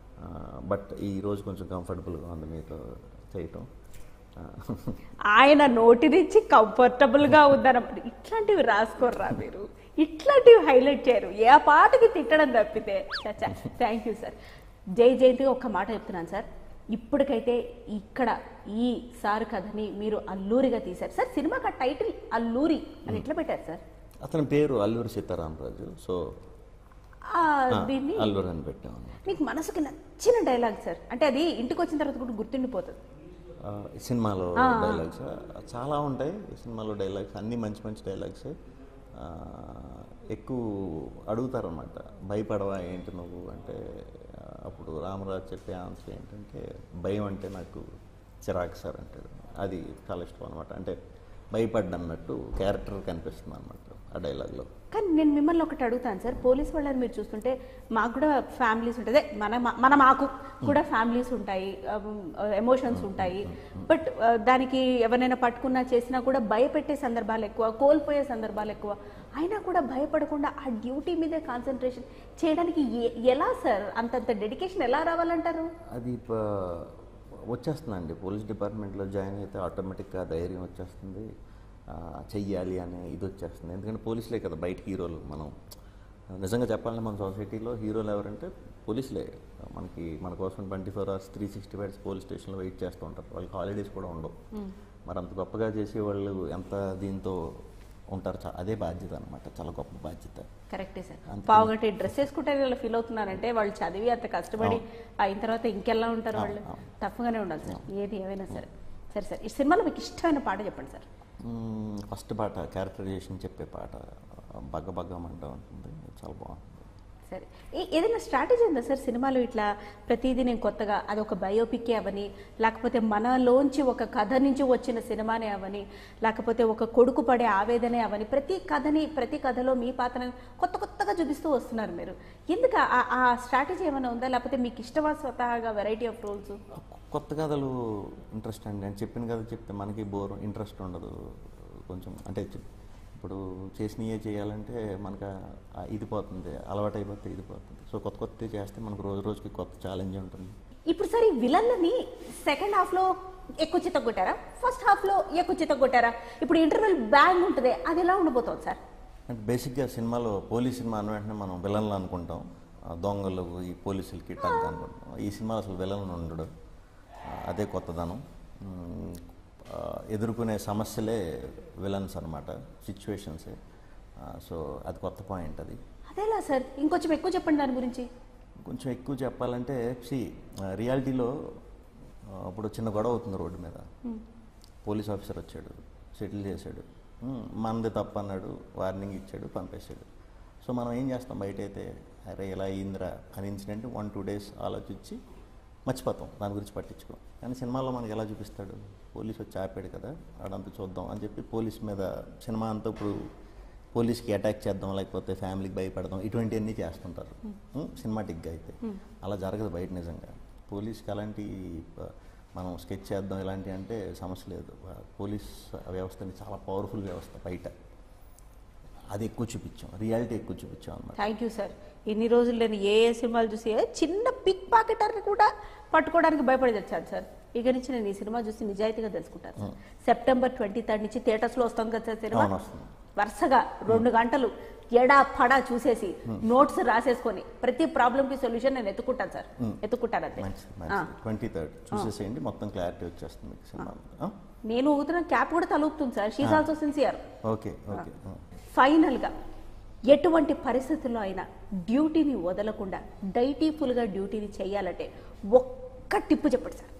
బట్ ఈ రోజు కొంచెం కంఫర్టబుల్గా ఉంది మీతో చేయటం ఆ, ఆయన నోటి నుంచి కంఫర్టబుల్ గా ఉందన్నమాట ఇట్లాంటివి రాసుకోర్రా మీరు ఇట్లాంటివి హైలైట్ చేయరు ఏ పాటకి తిట్టడం తప్పితే థ్యాంక్ యూ సార్ జై జయంతిగా ఒక్క మాట చెప్తున్నాను సార్ ఇప్పటికైతే ఇక్కడ ఈ సార్ కథని మీరు అల్లూరిగా తీశారు సార్ సినిమాకి ఆ టైటిల్ అల్లూరి అని ఎట్లా పెట్టారు సార్ అతని పేరు అల్లూరి సీతారామరాజు సో ఆ, ఆ, దీన్ని అల్లూరి అని పెట్టాము మీకు మనసుకి నచ్చిన డైలాగ్ సార్ అంటే అది ఇంటికి వచ్చిన తర్వాత కూడా గుర్తుండిపోతుంది ఆ, ఈ సినిమాలో డైలాగ్స్ చాలా ఉంటాయి ఈ సినిమాలో డైలాగ్స్ అన్నీ మంచి మంచి డైలాగ్స్ ఎక్కువ అడుగుతారనమాట భయపడవా ఏంటి నువ్వు అంటే ఆ, అప్పుడు రామరాజు చెప్పే ఆన్సర్ ఏంటంటే భయం అంటే నాకు చిరాకు సార్ అంటాడు అది చాలా ఇష్టం అనమాట అంటే భయపడ్డన్నట్టు క్యారెక్టర్ కనిపిస్తుంది అనమాట ఆ డైలాగ్లో కానీ నేను మిమ్మల్ని ఒకటి అడుగుతాను సార్ పోలీస్ వాళ్ళని మీరు చూస్తుంటే మాకు కూడా ఫ్యామిలీస్ ఉంటుంది అదే మన మన మాకు కూడా ఫ్యామిలీస్ ఉంటాయి ఎమోషన్స్ ఉంటాయి బట్ దానికి ఎవరైనా పట్టుకున్నా చేసినా కూడా భయపెట్టే సందర్భాలు ఎక్కువ కోల్పోయే సందర్భాలు ఎక్కువ అయినా కూడా భయపడకుండా ఆ డ్యూటీ మీదే కాన్సన్ట్రేషన్ చేయడానికి ఎ- ఎలా సార్ అంతంత డెడికేషన్ ఎలా రావాలంటారు అది ప- వచ్చేస్తుందండి పోలీస్ డిపార్ట్మెంట్లో జాయిన్ అయితే ఆటోమేటిక్గా ధైర్యం వచ్చేస్తుంది ఆ, చెయ్యాలి అనే ఇది వచ్చేస్తుంది ఎందుకంటే పోలీసులే కదా బయట హీరోలు మనం నిజంగా చెప్పాలంటే మన సొసైటీలో హీరోలు ఎవరంటే పోలీసులే మనకి మన కోసం twenty four hours three sixty five police స్టేషన్లో వెయిట్ చేస్తూ ఉంటారు వాళ్ళకి హాలిడేస్ కూడా ఉండవు మరి అంత గొప్పగా చేసే వాళ్ళు ఎంత దీంతో ఉంటారు చా- అదే బాధ్యత అనమాట చాలా గొప్ప బాధ్యత కరెక్టే సార్ అంతే. పావుగంట డ్రెస్ వేసుకుంటే ఇలా ఫీల్ అవుతున్నారంటే వాళ్ళు చదివి అంత కష్టపడి అయిన తర్వాత ఇంకెలా ఉంటారు వాళ్ళు అవును. టఫ్గానే ఉండాలి సార్ ఏది ఏమైనా సరే సరే సార్ ఈ సినిమాలో మీకు ఇష్టమైన పాట చెప్పండి సార్ మ్మ్, ఫస్ట్ పాట క్యారెక్టరైజేషన్ చెప్పే పాట బగ్గ బగ్గమంటూ ఉంటుంది చాలా బాగుంటుంది సరే ఏ- ఏదైనా స్ట్రాటజీ ఉందా సార్ సినిమాలో ఇట్లా ప్రతిదీ నేను కొత్తగా అదొక బయోపిక్కే అవని లేకపోతే మనలోంచి ఒక కథ నుంచి వచ్చిన సినిమానే అవని లేకపోతే ఒక కొడుకు పడే ఆవేదనే అవని ప్రతి కథని ప్రతి కథలో మీ పాత్రని కొత్త కొత్తగా చూపిస్తూ వస్తున్నారు మీరు ఎందుకు ఆ- ఆ స్ట్రాటజీ ఏమైనా ఉందా లేకపోతే మీకు ఇష్టమా స్వతహాగా వెరైటీ ఆఫ్ రోల్స్ కొత్త కథలు ఇంట్రెస్ట్ అండి నేను చెప్పిన కథ చెప్తే మనకి బోర్ ఇంట్రెస్ట్ ఉండదు కొంచెం అంటే చెప్- ఇప్పుడు చేసినయే చేయాలంటే మనకు ఆ ఇది పోతుంది అలవాటు అయిపోతే ఇది పోతుంది సో కొత్త కొత్త చేస్తే మనకు రోజు రోజుకి కొత్త ఛాలెంజ్ ఉంటుంది ఇప్పుడు సరే ఈ విలన్లని సెకండ్ హాఫ్ లో ఎక్కువ చిత్త కొట్టారా ఫస్ట్ హాఫ్ లో ఎక్కువ చిత్త కొట్టారా ఇప్పుడు ఇంటర్వెల్ బ్యాంగ్ ఉంటుంది అది ఎలా ఉండబోతోంది సార్ అంటే బేసిక్గా సినిమాలో పోలీస్ సినిమా అన్న వెంటనే మనం విలన్లు అనుకుంటాం ఆ దొంగలు ఈ పోలీసులకి టగ్ అనుకుంటాం ఈ సినిమా అసలు విలన్ ఉండడు ఆ, అదే కొత్తదనం ఉమ్, ఆ, ఎదుర్కొనే సమస్యలే విలన్స్ అనమాట సిచ్యువేషన్సే సో అది కొత్త పాయింట్ అది అదేలా సార్ ఇంకొంచెం ఎక్కువ చెప్పండి దాని గురించి కొంచెం ఎక్కువ చెప్పాలంటే సి రియాలిటీలో అప్పుడు చిన్న గొడవ అవుతుంది రోడ్డు మీద పోలీస్ ఆఫీసర్ వచ్చాడు సెటిల్ చేశాడు ఉమ్, మనది తప్పు అన్నాడు వార్నింగ్ ఇచ్చాడు పంపేశాడు సో మనం ఏం చేస్తాం బయట అయితే అరే ఇలా అయ్యిందిరా అని ఇన్సిడెంట్ వన్ టూ డేస్ ఆలోచించి మర్చిపోతాం దాని గురించి పట్టించుకోం కానీ సినిమాలో మనకి ఎలా చూపిస్తాడు పోలీస్ వచ్చి ఆపాడు కదా ఆడంతా చూద్దాం అని చెప్పి పోలీస్ మీద సినిమా అంతా ఇప్పుడు పోలీస్కి అటాక్ చేద్దాం లేకపోతే ఫ్యామిలీకి భయపడదాం ఇటువంటివన్నీ చేస్తుంటారు సినిమాటిక్గా అయితే అలా జరగదు బయట నిజంగా పోలీస్కి అలాంటి ప- మనం స్కెచ్ చేద్దాం ఇలాంటి అంటే సమస్య లేదు ఆ పోలీస్ వ్యవస్థని చాలా పవర్ఫుల్ వ్యవస్థ బయట అది ఎక్కువ చూపించాం రియాలిటీ ఎక్కువ చూపించాం అన్నమాట థ్యాంక్ యూ సార్ ఇన్ని రోజులు నేను ఏ ఏ సినిమాలు చూసి ఏ చిన్న పిక్ పాకెటర్ని కూడా పట్టుకోవడానికి భయపడి తెచ్చాను సార్ ఇక నుంచి నేను ఈ సినిమా చూసి నిజాయితీగా తెలుసుకుంటాను సార్. సెప్టెంబర్ ట్వంటీ థర్డ్ నుంచి థియేటర్స్ లో వస్తుంది కదా సార్ సినిమా అవును, వస్తుంది. వరుసగా రెండు గంటలు ఎడా పడా చూసేసి నోట్స్ రాసేసుకొని ప్రతి ప్రాబ్లం కి సొల్యూషన్ నేను ఎత్తుకుంటాను సార్ ఎత్తుకుంటాను అంతే మంచిది ఆ. మంచిది ట్వంటీ థర్డ్ చూసేసేయండి మొత్తం క్లారిటీ వచ్చేస్తుంది మీకు సినిమా మీద. నేను ఊగుతున్న క్యాప్ కూడా తలుపుతుంది sir she's also sincere okay okay ఆ. ఫైనల్గా ఎటువంటి పరిస్థితుల్లో అయినా డ్యూటీని వదలకుండా డైటీఫుల్గా డ్యూటీని చేయాలంటే ఒక్క టిప్పు చెప్పండి సార్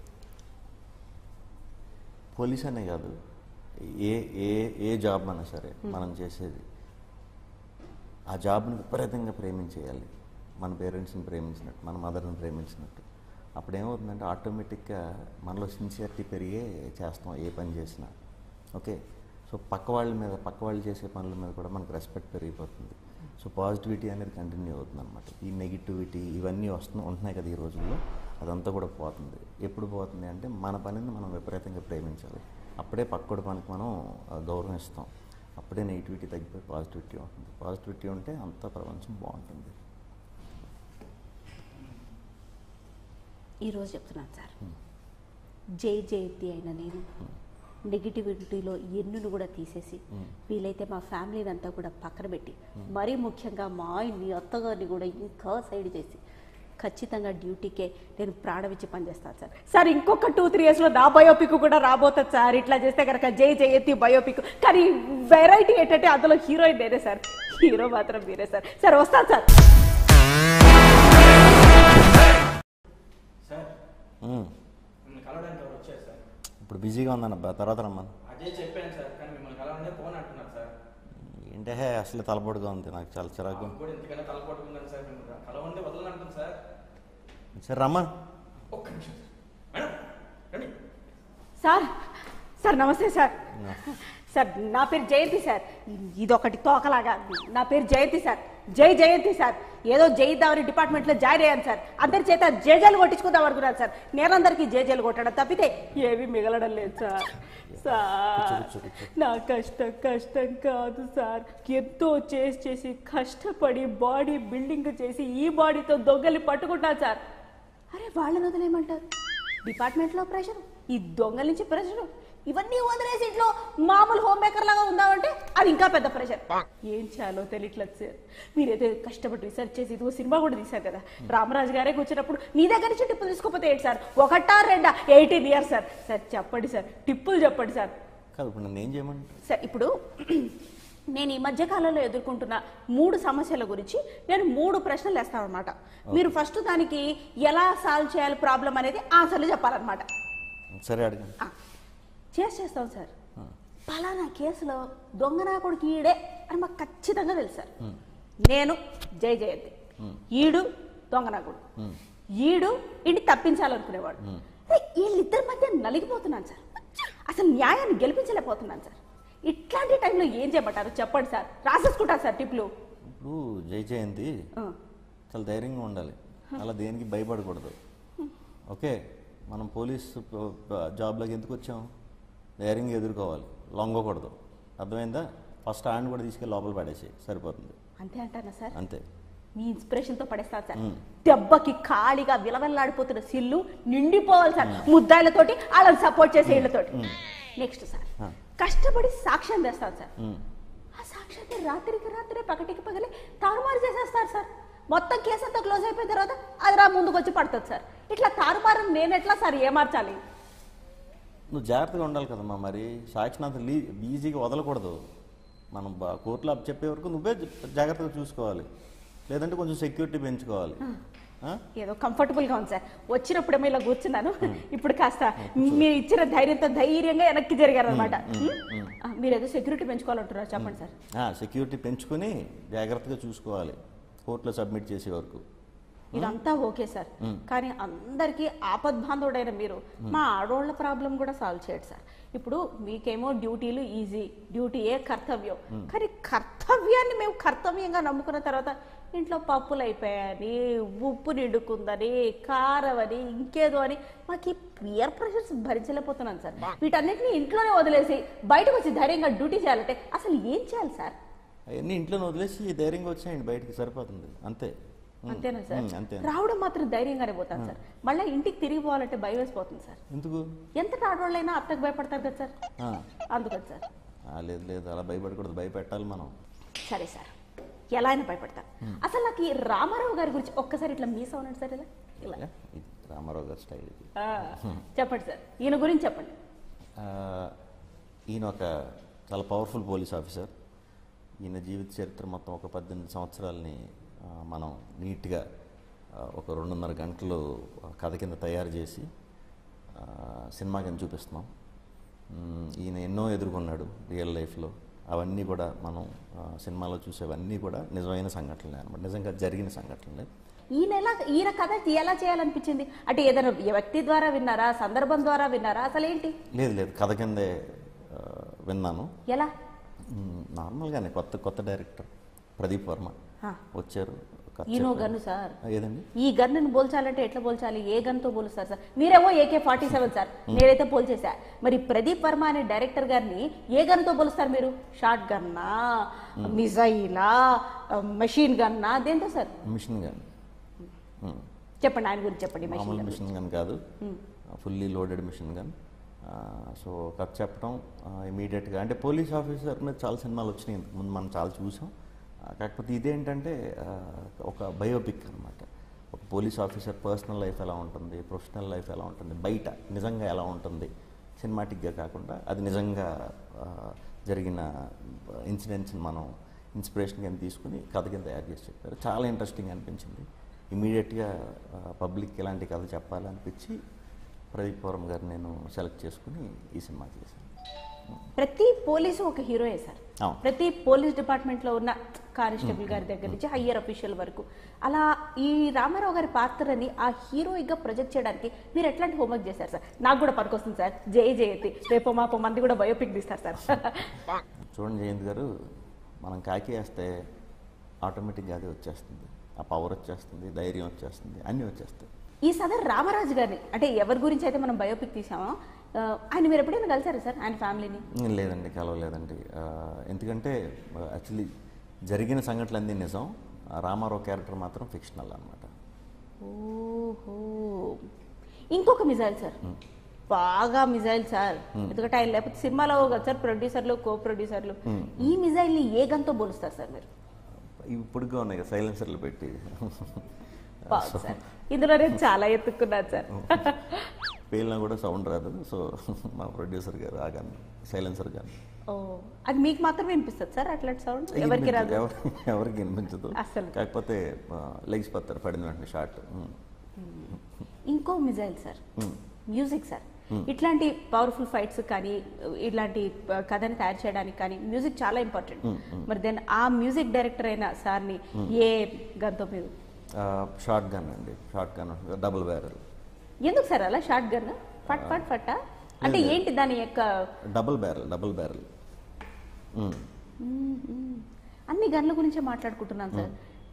పోలీస్ అనే కాదు ఏ ఏ ఏ జాబ్ అయినా సరే మనం చేసేది ఆ జాబ్ని విపరీతంగా ప్రేమించేయాలి మన పేరెంట్స్ని ప్రేమించినట్టు మన మదర్ని ప్రేమించినట్టు అప్పుడు ఏమవుతుందంటే ఆటోమేటిక్గా మనలో సిన్సియరిటీ పెరిగే చేస్తాం ఏ పని చేసినా ఓకే సో పక్క వాళ్ళ మీద పక్క వాళ్ళు చేసే పనుల మీద కూడా మనకు రెస్పెక్ట్ పెరిగిపోతుంది సో పాజిటివిటీ అనేది కంటిన్యూ అవుతుంది అనమాట ఈ నెగిటివిటీ ఇవన్నీ వస్తు ఉంటున్నాయి కదా ఈ రోజుల్లో అదంతా కూడా పోతుంది ఎప్పుడు పోతుంది అంటే మన పనిని మనం విపరీతంగా ప్రేమించాలి అప్పుడే పక్కడి పనికి మనం ఆ, గౌరవం ఇస్తాం అప్పుడే నెగిటివిటీ తగ్గిపోయి పాజిటివిటీ ఉంటుంది పాజిటివిటీ ఉంటే అంత ప్రపంచం బాగుంటుంది ఈరోజు చెప్తున్నాను సార్ జై జయంతి అయిన నేను నెగిటివిటీలో ఎన్నును కూడా తీసేసి వీలైతే మా ఫ్యామిలీని అంతా కూడా పక్కన పెట్టి మరీ ముఖ్యంగా మా ఆయన్ని అత్తగారిని కూడా ఇంకా సైడ్ చేసి ఖచ్చితంగా డ్యూటీకే నేను ప్రాణం ఇచ్చి పనిచేస్తాను సార్ సార్ ఇంకొక టూ త్రీ ఇయర్స్లో నా బయోపిక్ కూడా రాబోతుంది సార్ ఇట్లా చేస్తే కనుక జై జయంతి బయోపిక్ కానీ వెరైటీ ఏంటంటే అందులో హీరోయిన్ నేనే సార్ హీరో మాత్రం మీరే సార్ సార్ వస్తాను సార్ సార్ మ్మ్. మిమ్మల్ని కలవడానికి ఎవరు వచ్చారు సార్ ఇప్పుడు బిజీగా ఉందన్న బా తర్వాత రమ్మను అదే చెప్పాను సార్ కానీ మిమ్మల్ని కలవడే ఫోన్ అంటున్నారు సార్ ఏంటే అసలు తలపొడిగా ఉంది నాకు చాలా చిరాకు మాకు కూడా ఇంతకన్నా తలపట్టుకుందని సార్ మిమ్మల్ని కలవంటే వదలని అంటుంది సార్ సరే రమ్మను ఒక్క నిమిషం సార్ మేడం రండి సార్ సార్ నమస్తే సార్ సార్ నా పేరు జయంతి సార్ ఇదొకటి తోకలాగా నా పేరు జయంతి సార్ జై జయంతి సార్ ఏదో జయిద్దామని డిపార్ట్మెంట్లో జాయిన్ అయ్యాను సార్ అందరి చేత జేజేలు కొట్టించుకుందాం అనుకున్నాను సార్ నేనందరికీ జేజేలు కొట్టడం తప్పితే ఏమీ మిగలడం లేదు సార్ సార్ కూర్చో, కూర్చో. నా కష్టం కష్టం కాదు సార్ ఎంతో చేసి చేసి కష్టపడి బాడీ బిల్డింగ్ చేసి ఈ బాడీతో దొంగలి పట్టుకుంటాను సార్ అరే వాళ్ళని వదిలేయమంటారు డిపార్ట్మెంట్లో ప్రెషర్ ఈ దొంగల నుంచి ప్రెషర్ ఇవన్నీ వదిలేసి ఇంట్లో మామూలు హోమ్ మేకర్ లాగా ఉందామంటే అది ఇంకా పెద్ద ప్రెషర్ ఏం చేయాలో తెలియట్లేదు సార్ మీరైతే కష్టపడి రీసెర్చ్ చేసి ఇదిగో సినిమా కూడా తీశారు కదా రామరాజు గారే కూర్చున్నప్పుడు మీ దగ్గర నుంచి టిప్పులు తీసుకోపోతే ఏంటి సార్ ఒకటా రెండా ఎయిటీన్ ఇయర్స్ సార్ సార్ చెప్పండి సార్ టిప్పులు చెప్పండి సార్ కాదు ఇప్పుడు నన్ను ఏం చేయమంటారు సార్ ఇప్పుడు నేను ఈ మధ్య కాలంలో ఎదుర్కొంటున్న మూడు సమస్యల గురించి నేను మూడు ప్రశ్నలు వేస్తాను అనమాట మీరు ఫస్ట్ దానికి ఎలా సాల్వ్ చేయాలి ప్రాబ్లం అనేది ఆన్సర్లు చెప్పాలన్నమాట సరే అడగండి ఆ, చేసి చేస్తాం సార్ పలానా కేసులో దొంగనాకుడికి ఈడే అని మాకు ఖచ్చితంగా తెలుసు సార్ నేను జై జయంతి ఈడు దొంగనాకుడు ఈడు ఇంటి తప్పించాలనుకునేవాడు అరే, వీళ్ళిద్దరి మధ్య నలిగిపోతున్నాను సార్ అసలు న్యాయాన్ని గెలిపించలేకపోతున్నాను సార్ ఇట్లాంటి టైంలో ఏం చేయమంటారు చెప్పండి సార్ రాసేసుకుంటాను సార్ టిప్లు ఇప్పుడు జై జయంతి ఆ, చాలా ధైర్యంగా ఉండాలి అలా దేనికి భయపడకూడదు ఓకే మనం పోలీస్ ప- ప- జాబ్లోకి ఎందుకు వచ్చాం ధైర్యంగా ఎదుర్కోవాలి లొంగకూడదు అర్థమైందా ఫస్ట్ ఆయన కూడా తీసుకెళ్ళి లోపల పడేసి సరిపోతుంది అంతే అంటారా సార్ అంతే మీ ఇన్స్పిరేషన్ తో పడేస్తారు సార్ మ్మ్. దెబ్బకి ఖాళీగా విలవెల్లాడిపోతున్న సిల్లు నిండిపోవాలి సార్ ముద్దాయిలతోటి వాళ్ళని సపోర్ట్ చేసే ఇళ్ళతోటి నెక్స్ట్ సార్ ఆ. కష్టపడి సాక్ష్యం తెస్తాను సార్ ఉమ్. ఆ సాక్ష్యాన్ని రాత్రికి రాత్రే పగటికి పగలే తారుమారు చేసేస్తారు సార్ మొత్తం కేసు అంతా క్లోజ్ అయిపోయిన తర్వాత అది రా ముందుకు వచ్చి పడుతుంది సార్ ఇట్లా తారుమారు నేను ఎట్లా సార్ ఏమార్చాలి నువ్వు జాగ్రత్తగా ఉండాలి కదమ్మా మరి సాక్షిని అంత లీ ఈజీగా వదలకూడదు మనం బా- కోర్టులో అప్ చెప్పే వరకు నువ్వే జ- జాగ్రత్తగా చూసుకోవాలి లేదంటే కొంచెం సెక్యూరిటీ పెంచుకోవాలి ఆ? ఏదో కంఫర్టబుల్ గా ఉంది సార్ వచ్చినప్పుడేమో ఇలా కూర్చున్నాను ఇప్పుడు కాస్త మీరు ఇచ్చిన ధైర్యంతో ధైర్యంగా వెనక్కి జరిగారు అనమాట మీరు ఏదో సెక్యూరిటీ పెంచుకోవాలంటున్నారు చెప్పండి సార్ ఆ, సెక్యూరిటీ పెంచుకొని జాగ్రత్తగా చూసుకోవాలి కోర్టులో సబ్మిట్ చేసే వరకు ఇదంతా ఓకే సార్ కానీ అందరికీ ఆపద్బాంధవుడైన మీరు మా ఆడోళ్ళ ప్రాబ్లం కూడా సాల్వ్ చేయడు సార్ ఇప్పుడు మీకేమో డ్యూటీలు ఈజీ డ్యూటీయే కర్తవ్యం కానీ కర్తవ్యాన్ని మేము కర్తవ్యంగా నమ్ముకున్న తర్వాత ఇంట్లో పప్పులు అయిపోయాయని ఉప్పు నిండుకుందని కారం అని ఇంకేదో అని మాకు ఈ పియర్ ప్రెషర్స్ భరించలేకపోతున్నాను సార్ వీటన్నిటిని ఇంట్లోనే వదిలేసి బయటకు వచ్చి ధైర్యంగా డ్యూటీ చేయాలంటే అసలు ఏం చేయాలి సార్ అవన్నీ ఇంట్లో వదిలేసి ధైర్యంగా వచ్చేయండి బయటికి సరిపోతుంది అంతే ఉమ్. అంతేనా సార్ ఉమ్, అంతే రావడం మాత్రం ధైర్యంగానే పోతాను సార్ మళ్ళీ ఇంటికి తిరిగి పోవాలంటే భయం వేసిపోతుంది సార్ ఎందుకు ఎంత ఆడవాళ్ళైనా అత్తకు భయపడతారు కదా సార్ ఆ. అందుకని సార్ ఆ, లేదు లేదు అలా భయపడకూడదు భయపెట్టాలి మనం సరే సార్ ఎలా అయినా భయపడతాను అసలు నాకు ఈ రామారావు గారి గురించి ఒక్కసారి ఇట్లా మీస్ అవునండి సార్ ఇలా ఇలా ఏ? ఇది రామారావు గారి స్టైల్ ఇది ఆ, చెప్పండి సార్ ఈయన గురించి చెప్పండి ఆ, ఈయన ఒక చాలా పవర్ఫుల్ పోలీస్ ఆఫీసర్ ఈయన జీవిత చరిత్ర మొత్తం ఒక పద్దెనిమిది సంవత్సరాలని ఆ, మనం నీట్గా ఆ, ఒక రెండున్నర గంటలు కథ కింద తయారు చేసి ఆ, సినిమా కింద చూపిస్తున్నాం మ్, ఈయన ఎన్నో ఎదుర్కొన్నాడు రియల్ లైఫ్లో అవన్నీ కూడా మనం ఆ, సినిమాలో చూసేవన్నీ కూడా నిజమైన సంఘటనలే అనమాట నిజంగా జరిగిన సంఘటనలే ఈయన ఎలా ఈయన కథ ఎలా చేయాలనిపించింది అంటే ఏదైనా వ్యక్తి ద్వారా విన్నారా సందర్భం ద్వారా విన్నారా అసలు ఏంటి లేదు లేదు కథ కిందే ఆ, విన్నాను ఎలా మ్, నార్మల్గానే కొత్త కొత్త డైరెక్టర్ ప్రదీప్ వర్మ ఆ. వచ్చారు కథ ఈయనో చెప్పారు. గన్ను సార్ ఆ, ఏదండి ఈ గన్నును పోల్చాలంటే ఎట్లా పోల్చాలి ఏ గన్తో పోలుస్తారు సార్ మీరేమో ఏకే ఫార్టీ సెవెన్ సార్ నేనైతే పోల్చేసా మరి ప్రదీప్ వర్మ అనే డైరెక్టర్ గారిని ఏ గన్తో పోలుస్తారు మీరు షార్ట్ గన్నా మిజైలా మెషిన్ గన్నా దేంతో సార్ మిషన్ గన్ మ్, చెప్పండి ఆయన గురించి చెప్పండి మెషిన్ మామూలు గన్ మిషన్ గన్ కాదు fully loaded machine gun so కథ చెప్పడం ఇమీడియట్గా అంటే పోలీస్ ఆఫీసర్ మీద చాలా సినిమాలు వచ్చినాయి ఇంతకు ముందు మనం చాలా చూసాం ఆ, కాకపోతే ఇదేంటంటే ఆ, ఒక బయోపిక్ అనమాట ఒక పోలీస్ ఆఫీసర్ పర్సనల్ లైఫ్ ఎలా ఉంటుంది ప్రొఫెషనల్ లైఫ్ ఎలా ఉంటుంది బయట నిజంగా ఎలా ఉంటుంది సినిమాటిక్గా కాకుండా అది నిజంగా ఆ, జరిగిన ఇన్సిడెంట్స్ని మనం ఇన్స్పిరేషన్ కింద తీసుకుని కథ కింద తయారు చేసి చెప్పారు చాలా ఇంట్రెస్టింగ్ అనిపించింది ఇమీడియట్గా పబ్లిక్ ఇలాంటి కథ చెప్పాలనిపించి ప్రదీప్ వరం గారు నేను సెలెక్ట్ చేసుకుని ఈ సినిమా చేశాను ప్రతి పోలీసు ఒక హీరోయే సార్ అవును. ప్రతి పోలీస్ డిపార్ట్మెంట్ లో ఉన్న కానిస్టేబుల్ గారి దగ్గర నుంచి హయ్యర్ అఫీషియల్ వరకు అలా ఈ రామారావు గారి పాత్రని ఆ హీరోయిక్ గా ప్రొజెక్ట్ చేయడానికి మీరు ఎట్లాంటి హోంవర్క్ చేశారు సార్ నాకు కూడా పనికొస్తుంది సార్ జయ జయతి రేపు మాపో మంది కూడా బయోపిక్ తీస్తారు సార్ చూడండి జయంత్ గారు మనం కాకి వేస్తే ఆటోమేటిక్గా అది వచ్చేస్తుంది ఆ పవర్ వచ్చేస్తుంది ధైర్యం వచ్చేస్తుంది అన్నీ వచ్చేస్తాయి ఈ సదర్ రామరాజు గారిని అంటే ఎవరి గురించి అయితే మనం బయోపిక్ తీసామో ఆ, ఆయన మీరు ఎప్పుడైనా కలిసారా సార్ ఆయన ఫ్యామిలీని లేదండి కలవలేదండి ఆ, ఎందుకంటే యాక్చువల్లీ జరిగిన సంఘటనలు అన్నీ నిజం ఆ రామారావు క్యారెక్టర్ మాత్రం ఫిక్షనల్ అనమాట ఓహో ఇంకొక మిజైల్ సార్ బాగా మిజైల్ సార్ ఎందుకంటే ఆయన లేకపోతే సినిమాలో కదా సార్ ప్రొడ్యూసర్లు కో ప్రొడ్యూసర్లు ఈ మిజైల్ ని ఏ గన్తో పోలుస్తారు సార్ మీరు ఇప్పుడుగా ఉన్నాయి కదా సైలెన్సర్లు పెట్టి బాగుంది సార్ ఇందులో నేను చాలా ఎత్తుక్కున్నాను సార్ పేలినా కూడా సౌండ్ రాదు సో మా ప్రొడ్యూసర్ గారు ఆ గన్ సైలెన్సర్ గన్ ఓ అది మీకు మాత్రమే వినిపిస్తుంది సార్ అట్లాంటి సౌండ్ ఎవరికి రాదు ఎవరికి ఎవరికి వినిపించదు అస్సలు. కాకపోతే లెగ్స్ పత్తారు పడిన వెంటనే షార్ట్ ఇంకో మిజైల్ సార్ మ్యూజిక్ సార్ ఇట్లాంటి పవర్ఫుల్ ఫైట్స్ కానీ ఇట్లాంటి ఆ, కథని తయారు చేయడానికి కానీ మ్యూజిక్ చాలా ఇంపార్టెంట్ మరి దెన్ ఆ మ్యూజిక్ డైరెక్టర్ అయిన సార్ని ఏ గన్తో మీరు షార్ట్ గన్ అండి షార్ట్ గన్ డబుల్ బ్యారల్ ఎందుకు సార్ అలా షార్ట్ గన్ ఫట్ ఫట్ ఫట్టా అంటే ఏంటి దాని యొక్క డబుల్ బ్యారల్ డబుల్ బ్యారల్ అన్ని గన్ల గురించే మాట్లాడుకుంటున్నాను సార్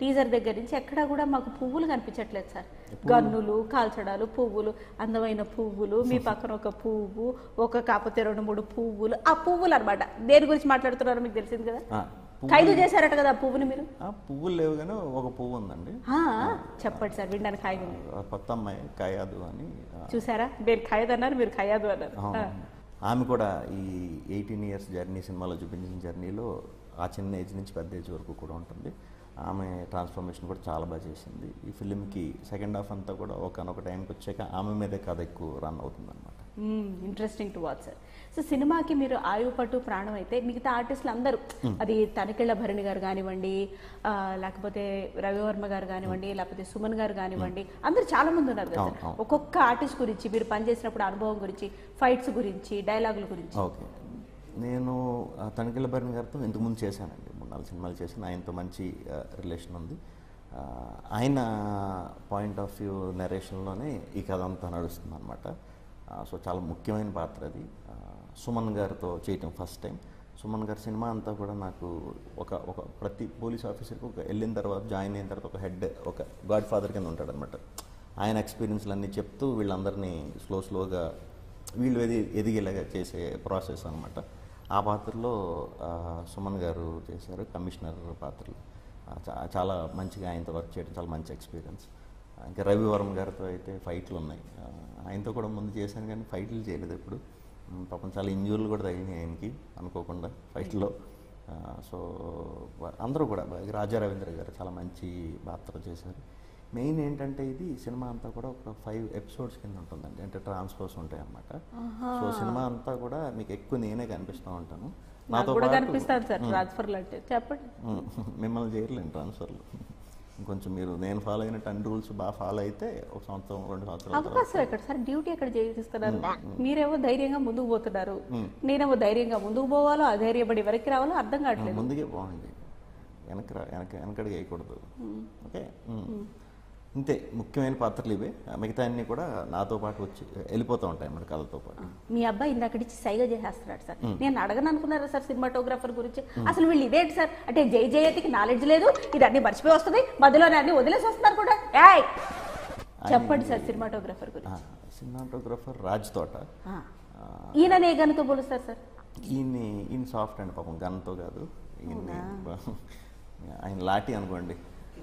టీజర్ దగ్గర నుంచి ఎక్కడా కూడా మాకు పువ్వులు కనిపించట్లేదు సార్ గన్నులు కాల్చడాలు పువ్వులు అందమైన పువ్వులు మీ పక్కన ఒక పువ్వు ఒక కాకపోతే రెండు మూడు పువ్వులు ఆ పువ్వులు అనమాట దేని గురించి మాట్లాడుతున్నారో మీకు తెలిసింది కదా ఆ, పువ్వు- ఖైదు చేశారట కదా ఆ పువ్వుని మీరు ఆ, పువ్వులు లేవు కానీ ఒక పువ్వు ఉందండి ఆ, చెప్పండి సార్ వినడానికి ఖైదు ఉంది ఆ, కొత్త అమ్మాయి కయాదు అని ఆ, చూసారా నేను ఖైదు అన్నారు మీరు ఖయాదు అన్నారు అవును. ఆ. ఆమె కూడా ఈ ఎయిటీన్ ఇయర్స్ జర్నీ సినిమాలో చూపించిన జర్నీలో ఆ చిన్న ఏజ్ నుంచి పెద్ద ఏజ్ వరకు కూడా ఉంటుంది ఆమె ట్రాన్స్ఫర్మేషన్ కూడా చాలా బాగా చేసింది ఈ ఫిలింకి సెకండ్ హాఫ్ అంతా కూడా ఒకనొక టైంకి వచ్చాక ఆమె మీదే కథ ఎక్కువ రన్ అవుతుంది అనమాట interesting to watch sir so సినిమాకి మీరు ఆయువు పట్టు ప్రాణం అయితే మిగతా ఆర్టిస్టులు అందరూ అది తనికెళ్ళ భరణి గారు కానివ్వండి ఆ, లేకపోతే రవివర్మ గారు కానివ్వండి లేకపోతే సుమన్ గారు కానివ్వండి అందరూ చాలా మంది ఉన్నారు కదా అవును, సార్ అవును. ఒక్కొక్క ఆర్టిస్ట్ గురించి మీరు పనిచేసినప్పుడు అనుభవం గురించి ఫైట్స్ గురించి డైలాగుల గురించి ఓకే నేను ఆ, తనికెళ్ళ భరణి గారితో ఇంతకుముందు చేశానండి మూడు నాలుగు సినిమాలు చేశాను ఆయనతో మంచి రిలేషన్ ఉంది ఆ, ఆయన పాయింట్ ఆఫ్ వ్యూ నెరేషన్లోనే ఈ కథ అంతా నడుస్తుంది అనమాట సో చాలా ముఖ్యమైన పాత్ర అది ఆ, సుమన్ గారితో చేయటం ఫస్ట్ టైం సుమన్ గారి సినిమా అంతా కూడా నాకు ఒక ఒక ప్రతి పోలీస్ ఆఫీసర్కి ఒక వెళ్ళిన తర్వాత జాయిన్ అయిన తర్వాత ఒక హెడ్ ఒక గాడ్ ఫాదర్ కింద ఉంటాడు అనమాట ఆయన ఎక్స్పీరియన్స్లు అన్నీ చెప్తూ వీళ్ళందరినీ స్లో స్లోగా వీళ్ళు ఎది ఎదిగేలాగా చేసే ప్రాసెస్ అనమాట ఆ పాత్రలో ఆ, సుమన్ గారు చేశారు కమిషనర్ పాత్రలు ఆ, చా- చాలా మంచిగా ఆయనతో వర్క్ చేయడం చాలా మంచి ఎక్స్పీరియన్స్ ఇంకా రవివర్మ గారితో అయితే ఫైట్లు ఉన్నాయి ఆ, ఆయనతో కూడా ముందు చేశాను కానీ ఫైట్లు చేయలేదు ఎప్పుడు ఉమ్, పాపం చాలా ఇంజూర్లు కూడా తగిలినాయి ఆయనకి అనుకోకుండా ఫైట్లో ఆ, సో వా- అందరూ కూడా బాగా రాజా రవీంద్ర గారు చాలా మంచి పాత్ర చేశారు మెయిన్ ఏంటంటే ఇది సినిమా అంతా కూడా ఒక ఫైవ్ ఎపిసోడ్స్ కింద ఉంటుందండి అంటే ట్రాన్స్ఫర్స్ ఉంటాయి అన్నమాట సో సినిమా అంతా కూడా మీకు ఎక్కువ నేనే కనిపిస్తూ ఉంటాను నాకు కూడా పాటు- కనిపిస్తాను సార్ ట్రాన్స్ఫర్లు అంటే చెప్పండి ఉమ్, మిమ్మల్ని చేయలేను ట్రాన్స్ఫర్లు ఇంకొంచెం మీరు నేను ఫాలో అయిన టెన్ రూల్స్ బాగా ఫాలో అయితే ఒక సంవత్సరం రెండు సంవత్సరాల తర్వాత అవకాశం ఎక్కడ సార్ డ్యూటీ ఎక్కడ చేయిస్తున్నారు మీరేమో ధైర్యంగా ముందుకు పోతున్నారు నేనేమో ధైర్యంగా ముందుకు పోవాలో అధైర్యపడి వెనక్కి రావాలో అర్థం కావట్లేదు ముందుకే బాగుంది వెనక రా- వెనక వెనకడికి వేయకూడదు ఓకే ఉమ్. ఇంతే ముఖ్యమైన పాత్రలు ఇవే మిగతా అన్నీ కూడా నాతో పాటు వచ్చి వెళ్ళిపోతూ ఉంటాయి అన్నమాట కథతో పాటు మీ అబ్బాయి ఇందాకడిచ్చి సైగ చేసేస్తున్నాడు సార్ నేను అడగను అనుకున్నారా సార్ సినిమాటోగ్రాఫర్ గురించి అసలు వీళ్ళు ఇదేంటి సార్ అంటే జై జయతికి నాలెడ్జ్ లేదు ఇది అన్ని మర్చిపోయి వస్తుంది మధ్యలోనే అన్ని వదిలేసి వస్తున్నారు కూడా ఏయ్ చెప్పండి సార్ సినిమాటోగ్రాఫర్ గురించి సినిమాటోగ్రఫర్ రాజ్ తోట ఆ. ఈయన ఏ గనుతో పోలుస్తారు సార్ ఈయన్ని ఈయన సాఫ్ట్ అండి పాపం గన్తో కాదు ఈయన్ని ఆయన లాఠీ అనుకోండి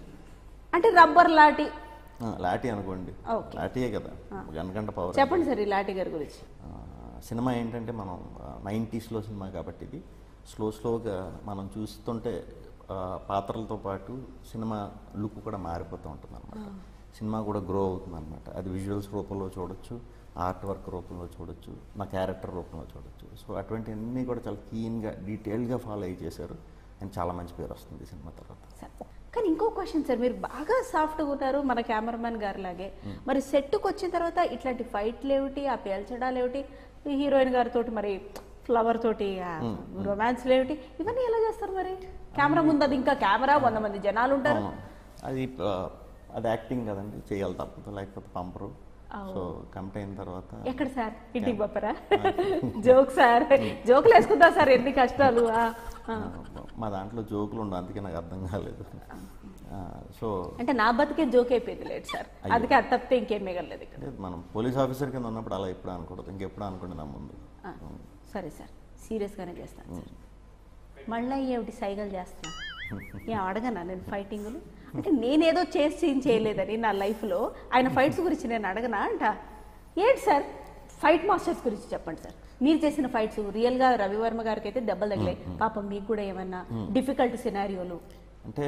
అంటే రబ్బర్ లాటి ఆ, లాఠీ అనుకోండి ఓకే. లాఠీయే కదా గన్ కంటే పవర్ చెప్పండి సార్ ఈ లాటి గారి గురించి ఆ, సినిమా ఏంటంటే మనం నైంటీస్లో సినిమా కాబట్టి ఇది స్లో స్లోగా మనం చూస్తుంటే ఆ, పాత్రలతో పాటు సినిమా లుక్ కూడా మారిపోతూ ఉంటుంది అనమాట సినిమా కూడా గ్రో అవుతుంది అనమాట అది విజువల్స్ రూపంలో చూడొచ్చు ఆర్ట్ వర్క్ రూపంలో చూడొచ్చు నా క్యారెక్టర్ రూపంలో చూడొచ్చు సో అటువంటి అన్నీ కూడా చాలా క్లీన్గా డీటెయిల్గా ఫాలో అయ్యి చేశారు అండ్ చాలా మంచి పేరు వస్తుంది ఈ సినిమా తర్వాత సార్ కానీ ఇంకో క్వశ్చన్ సార్ మీరు బాగా సాఫ్ట్గా ఉన్నారు మన కెమెరామెన్ గారు లాగే మరి సెట్కి వచ్చిన తర్వాత ఇట్లాంటి ఫైట్లు ఏమిటి ఆ పేల్చడాలు ఏమిటి ఈ హీరోయిన్ గారితో మరి ఫ్లవర్ తోటి రొమాన్స్ ఏమిటి ఇవన్నీ ఎలా చేస్తారు మరి కెమెరా ముందు అది ఇంకా కెమెరా వంద మంది జనాలు ఉంటారు అవును. అది ఆ, అది యాక్టింగ్ కదండి చేయాలి తప్పదు లేకపోతే పంపరు సో కమిట్ అయిన తర్వాత ఎక్కడ సార్ ఇంటికి పంపరా జోక్ సార్ జోకులు వేసుకుందా సార్ ఎన్ని కష్టాలు ఆ, ఆ. మా దాంట్లో జోకులు ఉండవు అందుకే నాకు అర్థం కాలేదు ఆ, సో అంటే నా బతికే జోక్ అయిపోయింది లేదు సార్ అందుకే అది తప్పితే ఇంకేం మిగలలేదు ఇక్కడ అంటే మనం పోలీస్ ఆఫీసర్ కింద ఉన్నప్పుడు అలా ఎప్పుడు అనకూడదు ఇంకెప్పుడు అనుకోండి నా ముందు ఆ, సరే సార్ సీరియస్గానే చేస్తాను సార్ మళ్ళీ ఏమిటి సైగలు చేస్తున్నా ఏం అడగనా నేను ఫైటింగ్లు అంటే నేనేదో చేసి సీన్ చేయలేదని నా లైఫ్లో ఆయన ఫైట్స్ గురించి నేను అడగనా అంట ఏంటి సార్ ఫైట్ మాస్టర్స్ గురించి చెప్పండి సార్ మీరు చేసిన ఫైట్స్ రియల్గా రవివర్మ గారికి అయితే దెబ్బలు తగిలాయి పాపం మీకు కూడా ఏమన్నా డిఫికల్ట్ సినారియోలు అంటే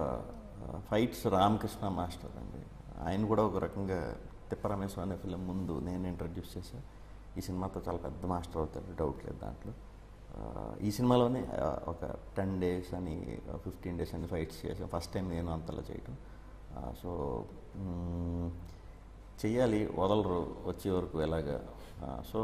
ఫైట్స్ రామకృష్ణ మాస్టర్ అండి ఆయన కూడా ఒక రకంగా తిప్పరమేశ్వర అనే ఫిలిం ముందు నేను ఇంట్రడ్యూస్ చేశాను ఈ సినిమాతో చాలా పెద్ద మాస్టర్ అవుతారు డౌట్ లేదు దాంట్లో ఆ, ఈ సినిమాలోనే ఆ, ఒక టెన్ డేస్ అని ఫిఫ్టీన్ డేస్ అని ఫైట్స్ చేసాను ఫస్ట్ టైం నేను అంతలా చేయటం ఆ, సో మ్, చెయ్యాలి వదలరు వచ్చే వరకు ఎలాగా ఆ, సో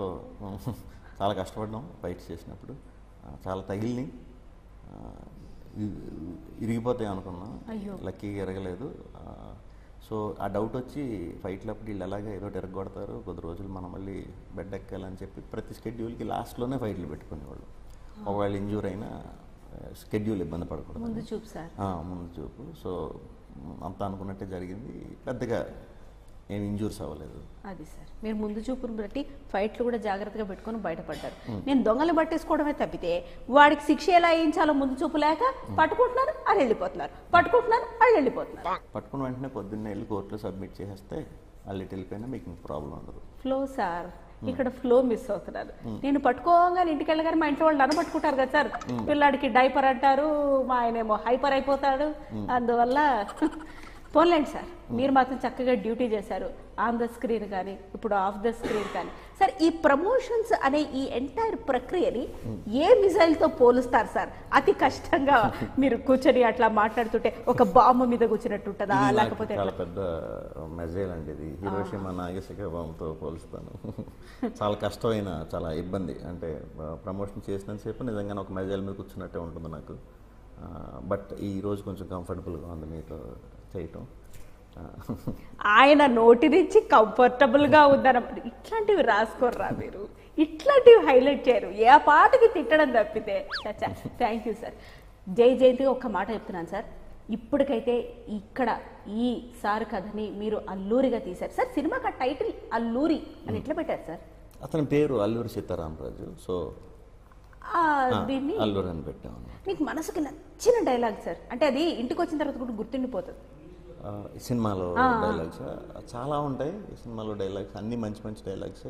చాలా కష్టపడ్డాం ఫైట్స్ చేసినప్పుడు ఆ, చాలా తగిలినాయి ఆ, ఇ- ఇరిగిపోతాయి అనుకున్నాం అయ్యో. లక్కీగా ఎరగలేదు ఆ, సో ఆ డౌట్ వచ్చి ఫైట్లప్పుడు వీళ్ళు ఎలాగ ఏదో ఎరగొడతారు కొద్ది రోజులు మనం మళ్ళీ బెడ్ ఎక్కాలని చెప్పి ప్రతి షెడ్యూల్కి లాస్ట్లోనే ఫైట్లు పెట్టుకునేవాళ్ళు ఒకవేళ ఇంజూర్ అయినా స్కెడ్యూల్ ఇబ్బంది పడకూడదు ముందు చూపు సార్ ఆ, ముందు చూపు సో అంతా అనుకున్నట్టే జరిగింది పెద్దగా ఏం ఇంజూర్స్ అవ్వలేదు అది సార్ మీరు ముందు చూపును బట్టి ఫైట్లు కూడా జాగ్రత్తగా పెట్టుకొని బయటపడ్డారు నేను దొంగలు పట్టేసుకోవడమే తప్పితే వాడికి శిక్ష ఎలా వేయించాలో ముందు చూపు లేక పట్టుకుంటున్నారు అది వెళ్ళిపోతున్నారు పట్టుకుంటున్నారు అది వెళ్ళిపోతున్నారు పట్టుకున్న వెంటనే పొద్దున్నే వెళ్ళి కోర్టులో సబ్మిట్ చేసేస్తే వాళ్ళు ఇటు వెళ్ళిపోయినా మీకు ప్రాబ్లం ఉండదు ఫ్లో సార్ ఇక్కడ ఫ్లో మిస్ అవుతున్నారు నేను పట్టుకోగానే ఇంటికి వెళ్ళగానే మా ఇంట్లో వాళ్ళు నన్ను పట్టుకుంటారు కదా సార్ పిల్లాడికి డైపర్ అంటారు మా ఆయనేమో హైపర్ అయిపోతాడు అందువల్ల పోన్లేండి సార్ మీరు మాత్రం చక్కగా డ్యూటీ చేశారు ఆన్ ద స్క్రీన్ కానీ ఇప్పుడు ఆఫ్ ద స్క్రీన్ కానీ సార్ ఈ ప్రమోషన్స్ అనే ఈ ఎంటైర్ ప్రక్రియని ఏ మిసైల్ తో పోలుస్తారు సార్ అతి కష్టంగా మీరు కూర్చొని అట్లా మాట్లాడుతుంటే ఒక బాంబు మీద కూర్చున్నట్టు ఉంటుందా ఇది నాకు లేకపోతే చాలా పెద్ద మెజైల్ అండి ఇది హీరోషిమా నాగేశిక బాంబుతో పోలుస్తాను చాలా కష్టమైన చాలా ఇబ్బంది అంటే ప్రమోషన్ చేసినంతసేపు నిజంగానే ఒక మెజైల్ మీద కూర్చున్నట్టే ఉంటుంది నాకు బట్ ఈ రోజు కొంచెం కంఫర్టబుల్గా ఉంది మీతో చేయటం ఆ, ఆయన నోటి నుంచి కంఫర్టబుల్ గా ఉందన్నమాట ఇట్లాంటివి రాసుకోర్రా మీరు ఇట్లాంటివి హైలైట్ చేయరు ఏ పాటకి తిట్టడం తప్పితే చచ్చా థ్యాంక్ యూ సార్ జై జయంతిగా ఒక్క మాట చెప్తున్నాను సార్ ఇప్పటికైతే ఇక్కడ ఈ సార్ కథని మీరు అల్లూరిగా తీశారు సార్ సినిమాకి ఆ టైటిల్ అల్లూరి అని ఎట్లా పెట్టారు సార్ అతని పేరు అల్లూరి సీతారామరాజు సో ఆ, ఆ, దీన్ని అల్లూరి అని పెట్టాము మీకు మనసుకి నచ్చిన డైలాగ్ సార్ అంటే అది ఇంటికి వచ్చిన తర్వాత కూడా గుర్తుండిపోతుంది ఆ, ఈ సినిమాలో డైలాగ్స్ చాలా ఉంటాయి ఈ సినిమాలో డైలాగ్స్ అన్నీ మంచి మంచి డైలాగ్స్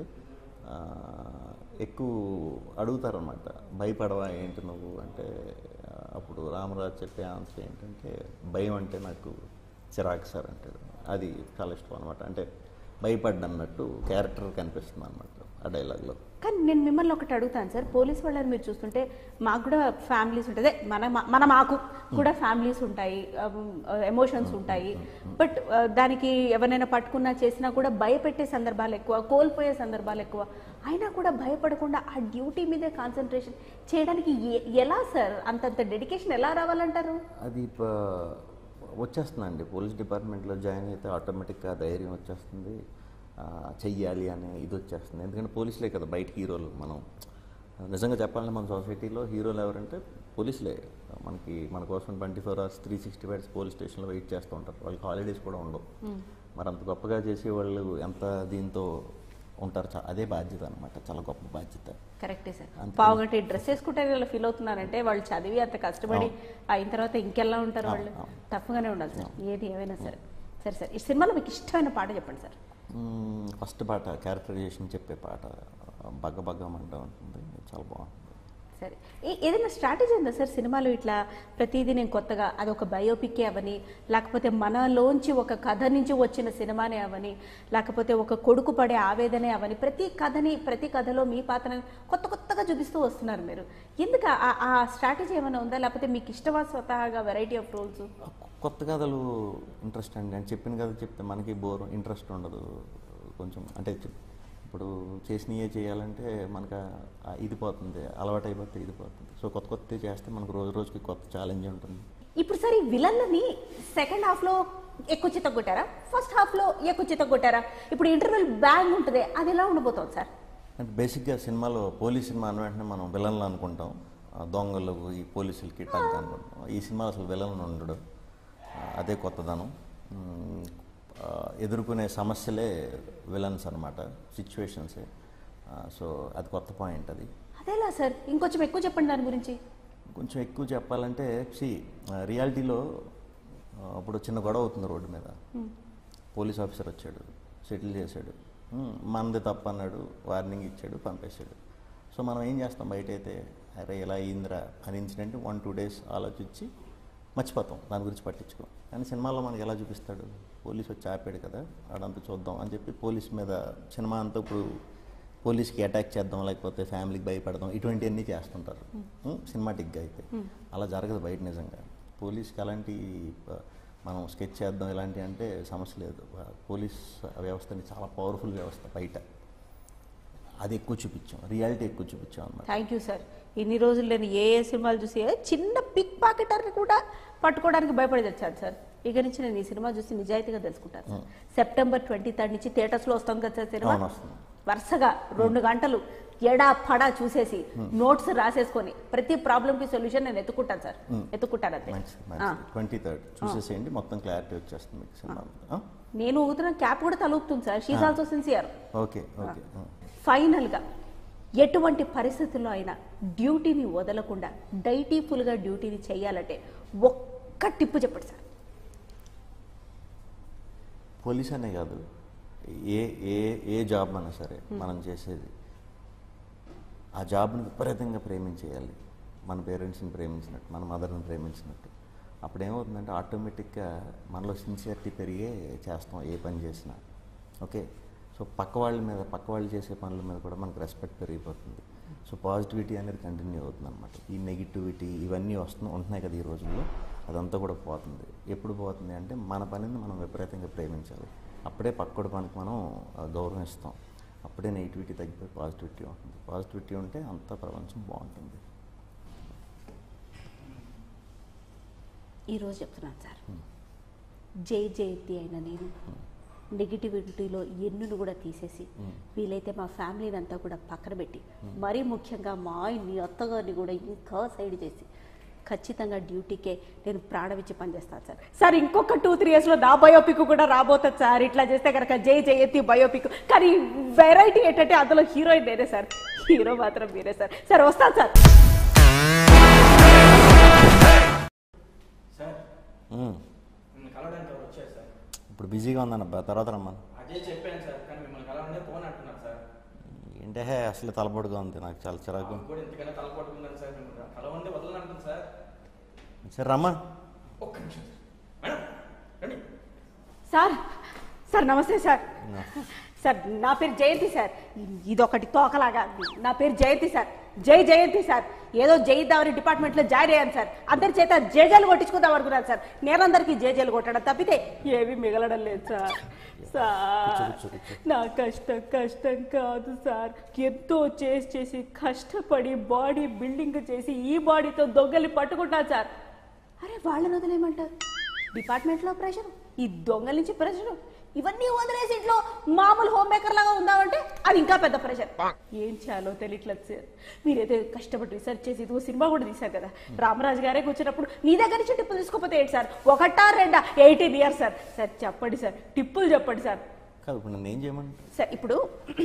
ఎక్కువ అడుగుతారనమాట భయపడవా ఏంటి నువ్వు అంటే ఆ, అప్పుడు రామరాజు చెప్పే ఆన్సర్ ఏంటంటే భయం అంటే నాకు చిరాకు సార్ అంటాడు అది చాలా ఇష్టం అనమాట అంటే భయపడ్డన్నట్టు క్యారెక్టర్ కనిపిస్తుంది అనమాట ఆ డైలాగ్లో కానీ నేను మిమ్మల్ని ఒకటి అడుగుతాను సార్ పోలీస్ వాళ్ళని మీరు చూస్తుంటే మాకు కూడా ఫ్యామిలీస్ ఉంటుంది అదే మన మన మాకు కూడా ఫ్యామిలీస్ ఉంటాయి ఎమోషన్స్ ఉంటాయి బట్ దానికి ఎవరైనా పట్టుకున్నా చేసినా కూడా భయపెట్టే సందర్భాలు ఎక్కువ కోల్పోయే సందర్భాలు ఎక్కువ అయినా కూడా భయపడకుండా ఆ డ్యూటీ మీదే కాన్సన్ట్రేషన్ చేయడానికి ఎ- ఎలా సార్ అంతంత డెడికేషన్ ఎలా రావాలంటారు అది ప- వచ్చేస్తుందండి పోలీస్ డిపార్ట్మెంట్లో జాయిన్ అయితే ఆటోమేటిక్గా ధైర్యం వచ్చేస్తుంది ఆ, చెయ్యాలి అనే ఇది వచ్చేస్తుంది ఎందుకంటే పోలీసులే కదా బయట హీరోలు మనం నిజంగా చెప్పాలంటే మన సొసైటీలో హీరోలు ఎవరంటే పోలీసులే మనకి మన కోసం twenty four hours three sixty fives police స్టేషన్లో వెయిట్ చేస్తూ ఉంటారు వాళ్ళకి హాలిడేస్ కూడా ఉండవు మరి అంత గొప్పగా చేసే వాళ్ళు ఎంత దీంతో ఉంటారు చా- అదే బాధ్యత అనమాట చాలా గొప్ప బాధ్యత కరెక్టే సార్ అంతే. పావు గంట డ్రెస్ వేసుకుంటే ఇలా ఫీల్ అవుతున్నారంటే వాళ్ళు చదివి అంత కష్టపడి అయిన తర్వాత ఇంకెలా ఉంటారు వాళ్ళు అవును, అవును. టఫ్గానే ఉండాలి సార్ ఏది ఏమైనా సరే సరే సార్ ఈ సినిమాలో మీకు ఇష్టమైన పాట చెప్పండి సార్ మ్మ్, ఫస్ట్ పాట క్యారెక్టరైజేషన్ చెప్పే పాట బగ్గ బగ్గమంట ఉంటుంది చాలా బాగుంటుంది సరే ఏ- ఏదైనా స్ట్రాటజీ ఉందా సార్ సినిమాలో ఇట్లా ప్రతిదీ నేను కొత్తగా అది ఒక బయోపికే అవని లేకపోతే మనలోంచి ఒక కథ నుంచి వచ్చిన సినిమానే అవని లేకపోతే ఒక కొడుకు పడే ఆవేదనే అవని ప్రతి కథని ప్రతి కథలో మీ పాత్రని కొత్త కొత్తగా చూపిస్తూ వస్తున్నారు మీరు ఎందుకు ఆ- ఆ స్ట్రాటజీ ఏమైనా ఉందా లేకపోతే మీకు ఇష్టమా స్వతహాగా వెరైటీ ఆఫ్ రోల్స్ కొత్త కథలు ఇంట్రెస్ట్ అండి అని చెప్పిన కథ చెప్తే మనకి బోర్ ఇంట్రెస్ట్ ఉండదు కొంచెం అంటే చెప్- ఇప్పుడు చేసినయే చేయాలంటే మనకు ఆ ఇది పోతుంది అలవాటు అయిపోతే ఇది పోతుంది సో కొత్త కొత్త చేస్తే మనకు రోజు రోజుకి కొత్త ఛాలెంజ్ ఉంటుంది ఇప్పుడు సార్ ఈ విలన్ని సెకండ్ హాఫ్ లో ఎక్కువ చిత్త కొట్టారా ఫస్ట్ హాఫ్ లో ఎక్కువ చిత్త కొట్టారా ఇప్పుడు ఇంటర్వెల్ బ్యాంగ్ ఉంటుంది అది ఎలా ఉండబోతోంది సార్ అంటే బేసిక్గా సినిమాలో పోలీస్ సినిమా అన్న వెంటనే మనం విలన్లు అనుకుంటాం ఆ దొంగలు ఈ పోలీసులకి టగ్ అనుకుంటాం ఈ సినిమా అసలు విలన్ ఉండడు ఆ, అదే కొత్తదనం మ్, ఆ, ఎదుర్కొనే సమస్యలే విలన్స్ అనమాట సిచ్యువేషన్సే సో అది కొత్త పాయింట్ అది అదేలా సార్ ఇంకొంచెం ఎక్కువ చెప్పండి దాని గురించి కొంచెం ఎక్కువ చెప్పాలంటే సి రియాలిటీలో ఇప్పుడు చిన్న గొడవ అవుతుంది రోడ్డు మీద పోలీస్ ఆఫీసర్ వచ్చాడు సెటిల్ చేశాడు ఉమ్, మనది తప్పు అన్నాడు వార్నింగ్ ఇచ్చాడు పంపేశాడు సో మనం ఏం చేస్తాం బయట అయితే అరే ఇలా అయిందిరా అని ఇన్సిడెంట్ వన్ టూ డేస్ ఆలోచించి మర్చిపోతాం దాని గురించి పట్టించుకోం కానీ సినిమాలో మనకి ఎలా చూపిస్తాడు పోలీస్ వచ్చి ఆపాడు కదా ఆడంతా చూద్దాం అని చెప్పి పోలీస్ మీద సినిమా అంతా ఇప్పుడు పోలీస్కి అటాక్ చేద్దాం లేకపోతే ఫ్యామిలీకి భయపడదాం ఇటువంటివన్నీ చేస్తుంటారు సినిమాటిక్గా అయితే అలా జరగదు బయట నిజంగా పోలీస్కి అలాంటి ఆ, మనం స్కెచ్ చేద్దాం ఇలాంటి అంటే సమస్య లేదు ఆ, పోలీస్ వ్యవస్థని చాలా పవర్ఫుల్ వ్యవస్థ బయట అది ఎక్కువ చూపించాం రియాలిటీ ఎక్కువ చూపించాం అన్నమాట థ్యాంక్ యూ సార్ ఇన్ని రోజులు నేను ఏ ఏ సినిమాలు చూసి ఏ చిన్న పిక్ పాకెటర్ని కూడా పట్టుకోవడానికి భయపడి తెచ్చాను సార్ ఇక నుంచి నేను ఈ సినిమా చూసి నిజాయితీగా తెలుసుకుంటాను సార్ సెప్టెంబర్ ట్వంటీ థర్డ్ నుంచి థియేటర్స్లో వస్తుంది కదా సార్ సినిమా అవును, వస్తుంది. వరుసగా రెండు గంటలు ఎడా పడా చూసేసి నోట్స్ రాసేసుకొని ప్రతి ప్రాబ్లమ్ కి సొల్యూషన్ నేను ఎత్తుకుంటాను సార్ ఎత్తుకుంటాను అంతే మంచిది ఆ. మంచిది ట్వంటీ థర్డ్ చూసేసేయండి మొత్తం క్లారిటీ వచ్చేస్తుంది మీకు సినిమా మీద. ఆ? నేను ఊగుతున్న క్యాప్ కూడా తలూపుతుంది sir she's also sincere okay okay ఆ. ఫైనల్గా ఎటువంటి పరిస్థితుల్లో అయినా డ్యూటీని వదలకుండా డైటీఫుల్గా డ్యూటీని చేయాలంటే ఒక్క టిప్పు చెప్పండి సార్ పోలీస్ అనే కాదు ఏ ఏ ఏ జాబ్ అయినా సరే మనం చేసేది ఆ జాబ్ని విపరీతంగా ప్రేమించేయాలి మన పేరెంట్స్ని ప్రేమించినట్టు మన మదర్ని ప్రేమించినట్టు అప్పుడు ఏమవుతుందంటే ఆటోమేటిక్గా మనలో సిన్సియరిటీ పెరిగే చేస్తాం ఏ పని చేసినా ఓకే సో పక్క వాళ్ళ మీద పక్క వాళ్ళు చేసే పనుల మీద కూడా మనకు రెస్పెక్ట్ పెరిగిపోతుంది సో పాజిటివిటీ అనేది కంటిన్యూ అవుతుంది అనమాట ఈ నెగిటివిటీ ఇవన్నీ వస్తు ఉంటున్నాయి కదా ఈ రోజుల్లో అదంతా కూడా పోతుంది ఎప్పుడు పోతుంది అంటే మన పనిని మనం విపరీతంగా ప్రేమించాలి అప్పుడే పక్కడి పనికి మనం ఆ, గౌరవం ఇస్తాం అప్పుడే నెగిటివిటీ తగ్గిపోయి పాజిటివిటీ ఉంటుంది పాజిటివిటీ ఉంటే అంత ప్రపంచం బాగుంటుంది ఈరోజు చెప్తున్నాను సార్ జై జయంతి అయిన నేను నెగిటివిటీలో ఎన్నును కూడా తీసేసి వీలైతే మా ఫ్యామిలీని అంతా కూడా పక్కన పెట్టి మరీ ముఖ్యంగా మా ఆయన్ని అత్తగారిని కూడా ఇంకా సైడ్ చేసి ఖచ్చితంగా డ్యూటీకే నేను ప్రాణమిచ్చి పనిచేస్తాను సార్ సార్ ఇంకొక టూ త్రీ ఇయర్స్లో నా బయోపిక్ కూడా రాబోతుంది సార్ ఇట్లా చేస్తే కనుక జై జయంతి బయోపిక్ కానీ వెరైటీ ఏంటంటే అందులో హీరోయిన్ నేనే సార్ హీరో మాత్రం మీరే సార్ సార్ వస్తాను సార్ సార్ మ్మ్. మిమ్మల్ని కలవడానికి ఎవరు వచ్చారు సార్ ఇప్పుడు బిజీగా ఉందన్నబ్బా తర్వాత రమ్మను అదే చెప్పాను సార్ కానీ మిమ్మల్ని కలవడే ఫోన్ అంటున్నారు సార్ ఏంటే అసలు తలపడుగా ఉంది నాకు చాలా చిరాకు నాకు కూడా ఇంతకన్నా తల పట్టుకుందని సార్ మిమ్మల్ని కలవండి వదలని అంటుంది సార్ సరే రమ్మా ఒక్క నిమిషం సార్ మేడం రండి సార్ సార్ నమస్తే సార్ సార్ నా పేరు జయంతి సార్ ఇదొకటి తోకలాగా నా పేరు జయంతి సార్ జై జయంతి సార్ ఏదో జయిద్దామని డిపార్ట్మెంట్లో జాయిన్ అయ్యాను సార్ అందరి చేత జేజేలు కొట్టించుకుందాం అనుకున్నాను సార్ నేనందరికీ జేజేలు కొట్టడం తప్పితే ఏమీ మిగలడం లేదు సార్ సార్ కూర్చో, కూర్చో. నా కష్టం కష్టం కాదు సార్ ఎంతో చేసి చేసి కష్టపడి బాడీ బిల్డింగ్ చేసి ఈ బాడీతో దొంగలి పట్టుకుంటాను సార్ అరే వాళ్ళని వదిలేయమంటారు డిపార్ట్మెంట్లో ప్రెషర్ ఈ దొంగల నుంచి ప్రెషర్ ఇవన్నీ వదిలేసి ఇంట్లో మామూలు హోమ్ మేకర్ లాగా ఉందామంటే అది ఇంకా పెద్ద ప్రెషర్ ఏం చేయాలో తెలియట్లేదు సార్ మీరైతే కష్టపడి రీసెర్చ్ చేసి ఇదిగో సినిమా కూడా తీశారు కదా రామరాజు గారే కూర్చున్నప్పుడు నీ దగ్గర నుంచి టిప్పులు తీసుకోపోతే ఏంటి సార్ ఒకటా రెండా ఎయిటీన్ ఇయర్స్ సార్ సార్ చెప్పండి సార్ టిప్పులు చెప్పండి సార్ కాదు ఇప్పుడు నన్ను ఏం చేయమంట సార్ ఇప్పుడు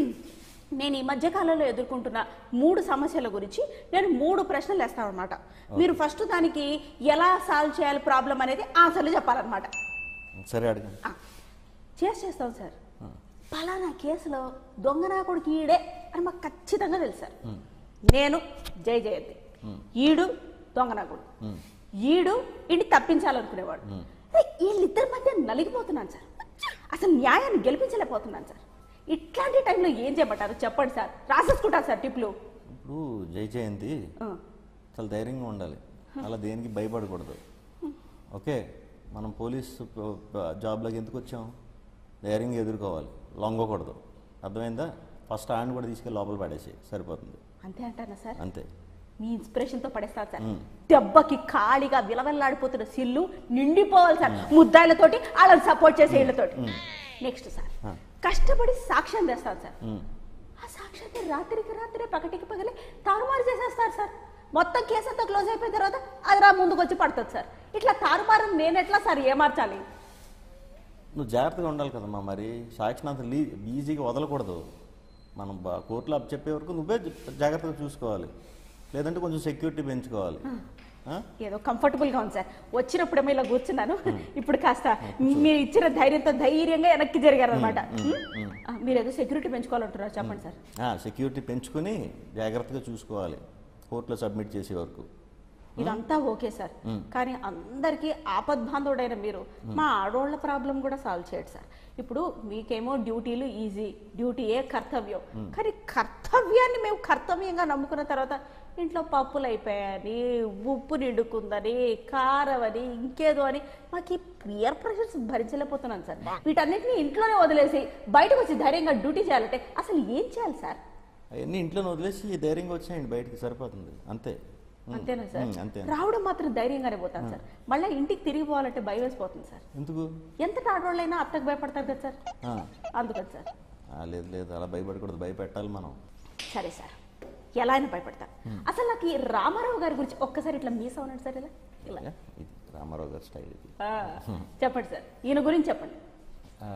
నేను ఈ మధ్య కాలంలో ఎదుర్కొంటున్న మూడు సమస్యల గురించి నేను మూడు ప్రశ్నలు వేస్తాను అనమాట మీరు ఫస్ట్ దానికి ఎలా సాల్వ్ చేయాలి ప్రాబ్లం అనేది ఆన్సర్లు చెప్పాలన్నమాట సరే అడగండి ఆ, చేసి చేస్తాం సార్ పలానా కేసులో దొంగనాకుడికి ఈడే అని మాకు ఖచ్చితంగా తెలుసు సార్ నేను జై జయంతి ఈడు దొంగనాకుడు ఈడు ఇంటి తప్పించాలనుకునేవాడు అరే, వీళ్ళిద్దరి మధ్య నలిగిపోతున్నాను సార్ అసలు న్యాయాన్ని గెలిపించలేకపోతున్నాను సార్ ఇట్లాంటి టైంలో ఏం చేయమంటారు చెప్పండి సార్ రాసేసుకుంటాను సార్ టిప్లు ఇప్పుడు జై జయంతి ఆ, చాలా ధైర్యంగా ఉండాలి అలా దేనికి భయపడకూడదు ఓకే మనం పోలీస్ ప- ప- జాబ్లోకి ఎందుకు వచ్చాం ధైర్యంగా ఎదుర్కోవాలి లొంగకూడదు అర్థమైందా ఫస్ట్ హ్యాండ్ కూడా తీసుకెళ్ళి లోపల పడేసి సరిపోతుంది అంతే అంటానా సార్ అంతే మీ ఇన్స్పిరేషన్ తో పడేస్తాను సార్ మ్మ్. దెబ్బకి ఖాళీగా విలవెల్లాడిపోతున్న సిల్లు నిండిపోవాలి సార్ ముద్దాయిలతోటి వాళ్ళని సపోర్ట్ చేసే ఇళ్ళతోటి నెక్స్ట్ సార్ ఆ. కష్టపడి సాక్ష్యం తెస్తాను సార్ ఉమ్. ఆ సాక్ష్యాన్ని రాత్రికి రాత్రే పగటికి పగలే తారుమారు చేసేస్తారు సార్ మొత్తం కేసు అంతా క్లోజ్ అయిపోయిన తర్వాత అది రా ముందుకు వచ్చి పడుతుంది సార్ ఇట్లా తారుమారు నేను ఎట్లా సార్ ఏమార్చాలి నువ్వు జాగ్రత్తగా ఉండాలి కదమ్మా మరి సాక్షిని అంత లీ ఈజీగా వదలకూడదు మనం బా- కోర్టులో అప్ చెప్పే వరకు నువ్వే జ- జాగ్రత్తగా చూసుకోవాలి లేదంటే కొంచెం సెక్యూరిటీ పెంచుకోవాలి ఆ? ఏదో కంఫర్టబుల్ గా ఉంది సార్ వచ్చినప్పుడేమో ఇలా కూర్చున్నాను ఇప్పుడు కాస్త మీరు ఇచ్చిన ధైర్యంతో ధైర్యంగా వెనక్కి జరిగారు అనమాట మీరు ఏదో సెక్యూరిటీ పెంచుకోవాలంటున్నారు చెప్పండి సార్ ఆ, సెక్యూరిటీ పెంచుకొని జాగ్రత్తగా చూసుకోవాలి కోర్టులో సబ్మిట్ చేసే వరకు ఇదంతా ఓకే సార్ కానీ అందరికీ ఆపద్బాంధవుడైన మీరు మా ఆడోళ్ళ ప్రాబ్లం కూడా సాల్వ్ చేయడు సార్ ఇప్పుడు మీకేమో డ్యూటీలు ఈజీ డ్యూటీయే కర్తవ్యం కానీ కర్తవ్యాన్ని మేము కర్తవ్యంగా నమ్ముకున్న తర్వాత ఇంట్లో పప్పులు అయిపోయాయని ఉప్పు నిండుకుందని కారం అని ఇంకేదో అని మాకు ఈ పియర్ ప్రెషర్స్ భరించలేకపోతున్నాను సార్ వీటన్నిటిని ఇంట్లోనే వదిలేసి బయటకు వచ్చి ధైర్యంగా డ్యూటీ చేయాలంటే అసలు ఏం చేయాలి సార్ అవన్నీ ఇంట్లో వదిలేసి ధైర్యంగా వచ్చేయండి బయటికి సరిపోతుంది అంతే ఉమ్, అంతేనా సార్ ఉమ్, అంతే రావడం మాత్రం ధైర్యంగానే పోతాను సార్ మళ్ళీ ఇంటికి తిరిగి పోవాలంటే భయం వేసిపోతుంది సార్ ఎందుకు ఎంత ఆడవాళ్ళైనా అత్తకు భయపడతారు కదా సార్ ఆ, అందుకని సార్ ఆ, లేదు లేదు అలా భయపడకూడదు భయపెట్టాలి మనం సరే సార్ ఎలా అయినా భయపడతారు అసలు నాకు ఈ రామారావు గారి గురించి ఒక్కసారి ఇట్లా మీస్ అవునండి సార్ ఇలా ఇలా యా, ఇది రామారావు గారి స్టైల్ ఇది ఆ, చెప్పండి సార్ ఈయన గురించి చెప్పండి ఆ,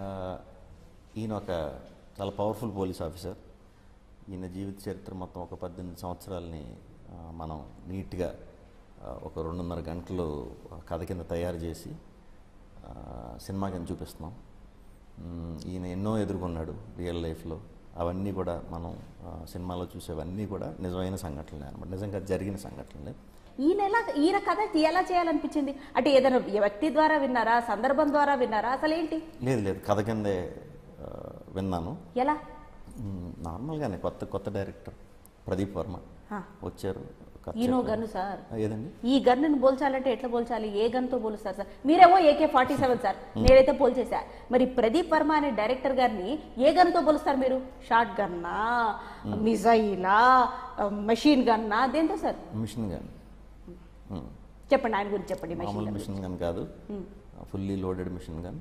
ఈయన ఒక చాలా పవర్ఫుల్ పోలీస్ ఆఫీసర్ ఈయన జీవిత చరిత్ర మొత్తం ఒక పద్దెనిమిది సంవత్సరాలని ఆ, మనం నీట్గా ఆ, ఒక రెండున్నర గంటలు కథ కింద తయారు చేసి ఆ, సినిమా కింద చూపిస్తున్నాం మ్, ఈయన ఎన్నో ఎదుర్కొన్నాడు రియల్ లైఫ్లో అవన్నీ కూడా మనం ఆ, సినిమాలో చూసేవన్నీ కూడా నిజమైన సంఘటనలే అనమాట నిజంగా జరిగిన సంఘటనలే ఈయన ఎలా ఈయన కథ ఎలా చేయాలనిపించింది అంటే ఏదైనా వ్యక్తి ద్వారా విన్నారా సందర్భం ద్వారా విన్నారా అసలు ఏంటి లేదు లేదు కథ కిందే ఆ, విన్నాను ఎలా మ్, నార్మల్గానే కొత్త కొత్త డైరెక్టర్ ప్రదీప్ వర్మ ఆ. వచ్చారు కథ ఈయనో చెప్పారు. గన్ను సార్ ఆ, ఏదండి ఈ గన్నుని పోల్చాలంటే ఎట్లా పోల్చాలి ఏ గన్తో పోలుస్తారు సార్ మీరేమో ఏకే ఫార్టీ సెవెన్ సార్ నేనైతే పోల్చేసా మరి ప్రదీప్ వర్మ అనే డైరెక్టర్ గారిని ఏ గన్తో పోలుస్తారు మీరు షార్ట్ గన్నా మిజైలా మెషిన్ గన్నా దేంతో సార్ మిషన్ గన్ మ్, చెప్పండి ఆయన గురించి చెప్పండి మెషిన్ మామూలు గన్ మిషన్ గన్ కాదు fully loaded machine gun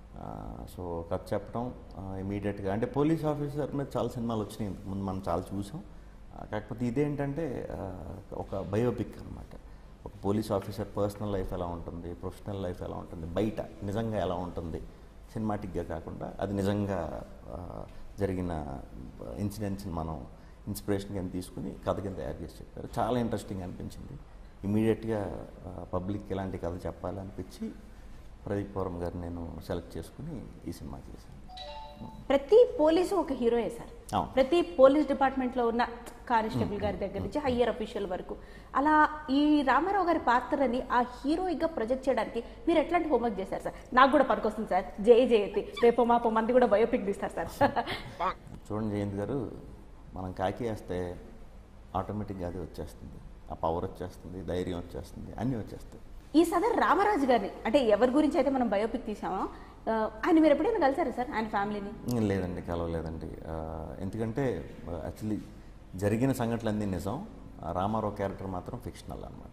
so కథ చెప్పడం ఇమీడియట్గా అంటే పోలీస్ ఆఫీసర్ మీద చాలా సినిమాలు వచ్చినాయి ఇంతకు ముందు మనం చాలా చూసాం ఆ, కాకపోతే ఇదేంటంటే ఆ, ఒక బయోపిక్ అనమాట ఒక పోలీస్ ఆఫీసర్ పర్సనల్ లైఫ్ ఎలా ఉంటుంది ప్రొఫెషనల్ లైఫ్ ఎలా ఉంటుంది బయట నిజంగా ఎలా ఉంటుంది సినిమాటిక్గా కాకుండా అది నిజంగా ఆ, జరిగిన ఇన్సిడెంట్స్ని మనం ఇన్స్పిరేషన్ కింద తీసుకుని కథ కింద తయారు చేసి చెప్పారు చాలా ఇంట్రెస్టింగ్ అనిపించింది ఇమీడియట్గా పబ్లిక్ ఇలాంటి కథ చెప్పాలనిపించి ప్రదీప్ పౌరం గారు నేను సెలెక్ట్ చేసుకుని ఈ సినిమా చేశాను ప్రతి పోలీసు ఒక హీరోయే సార్ అవును. ప్రతి పోలీస్ డిపార్ట్మెంట్ లో ఉన్న కానిస్టేబుల్ గారి దగ్గర నుంచి హయ్యర్ అఫీషియల్ వరకు అలా ఈ రామారావు గారి పాత్రని ఆ హీరోయిక్ గా ప్రొజెక్ట్ చేయడానికి మీరు ఎట్లాంటి హోంవర్క్ చేశారు సార్ నాకు కూడా పనికొస్తుంది సార్ జై జయతి రేపు మాపో మంది కూడా బయోపిక్ తీస్తారు సార్ చూడండి జయంత్ గారు మనం కాకి వేస్తే ఆటోమేటిక్గా అది వచ్చేస్తుంది ఆ పవర్ వచ్చేస్తుంది ధైర్యం వచ్చేస్తుంది అన్నీ వచ్చేస్తాయి ఈ సదర్ రామరాజు గారిని అంటే ఎవరి గురించి అయితే మనం బయోపిక్ తీసామో ఆ, ఆయన మీరు ఎప్పుడైనా కలిసారా సార్ ఆయన ఫ్యామిలీని ఉమ్, లేదండి కలవలేదండి ఆ, ఎందుకంటే యాక్చువల్లీ జరిగిన సంఘటనలన్నీ నిజం ఆ రామారావు క్యారెక్టర్ మాత్రం ఫిక్షనల్ అనమాట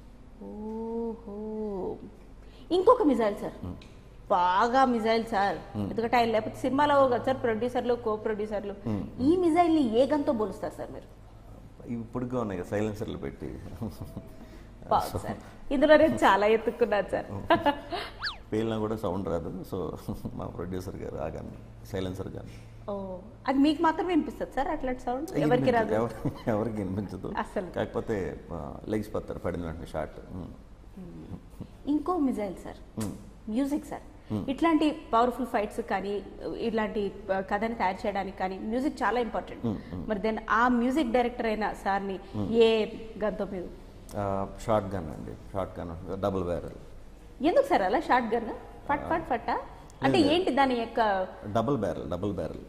ఓహో ఇంకొక మిజైల్ సార్ బాగా మిజైల్ సార్ ఎందుకంటే ఆయన లేకపోతే సినిమాలో కదా సార్ ప్రొడ్యూసర్లు కో ప్రొడ్యూసర్లు ఈ మిజైల్ ని ఏ గన్తో పోలుస్తారు సార్ మీరు ఇప్పుడుగా ఉన్నాయి కదా సైలెన్సర్లు పెట్టి బాగుంది సార్ ఇందులో నేను చాలా ఎత్తుక్కున్నాను సార్ పేలినా కూడా సౌండ్ రాదు సో మా ప్రొడ్యూసర్ గారు ఆ కానీ సైలెన్సర్ కానీ ఓ అది మీకు మాత్రమే వినిపిస్తుంది సార్ అట్లాంటి సౌండ్ ఎవరికి రాదు ఎవరికి వినిపించదు అస్సలు. కాకపోతే లెగ్స్ పత్తారు పడిన వెంటనే షార్ట్ ఇంకో మిజైల్ సార్ మ్యూజిక్ సార్ ఇట్లాంటి పవర్ఫుల్ ఫైట్స్ కానీ ఇట్లాంటి ఆ, కథని తయారు చేయడానికి కానీ మ్యూజిక్ చాలా ఇంపార్టెంట్ మరి దెన్ ఆ మ్యూజిక్ డైరెక్టర్ అయిన సార్ని ఏ గన్తో మీరు షార్ట్ గన్ అండి షార్ట్ గన్ డబుల్ బ్యారల్ ఎందుకు సార్ అలా షార్ట్ గన్ ఫట్ ఫట్ ఫట్టా అంటే ఏంటి దాని యొక్క డబుల్ బ్యారల్ డబుల్ బ్యారల్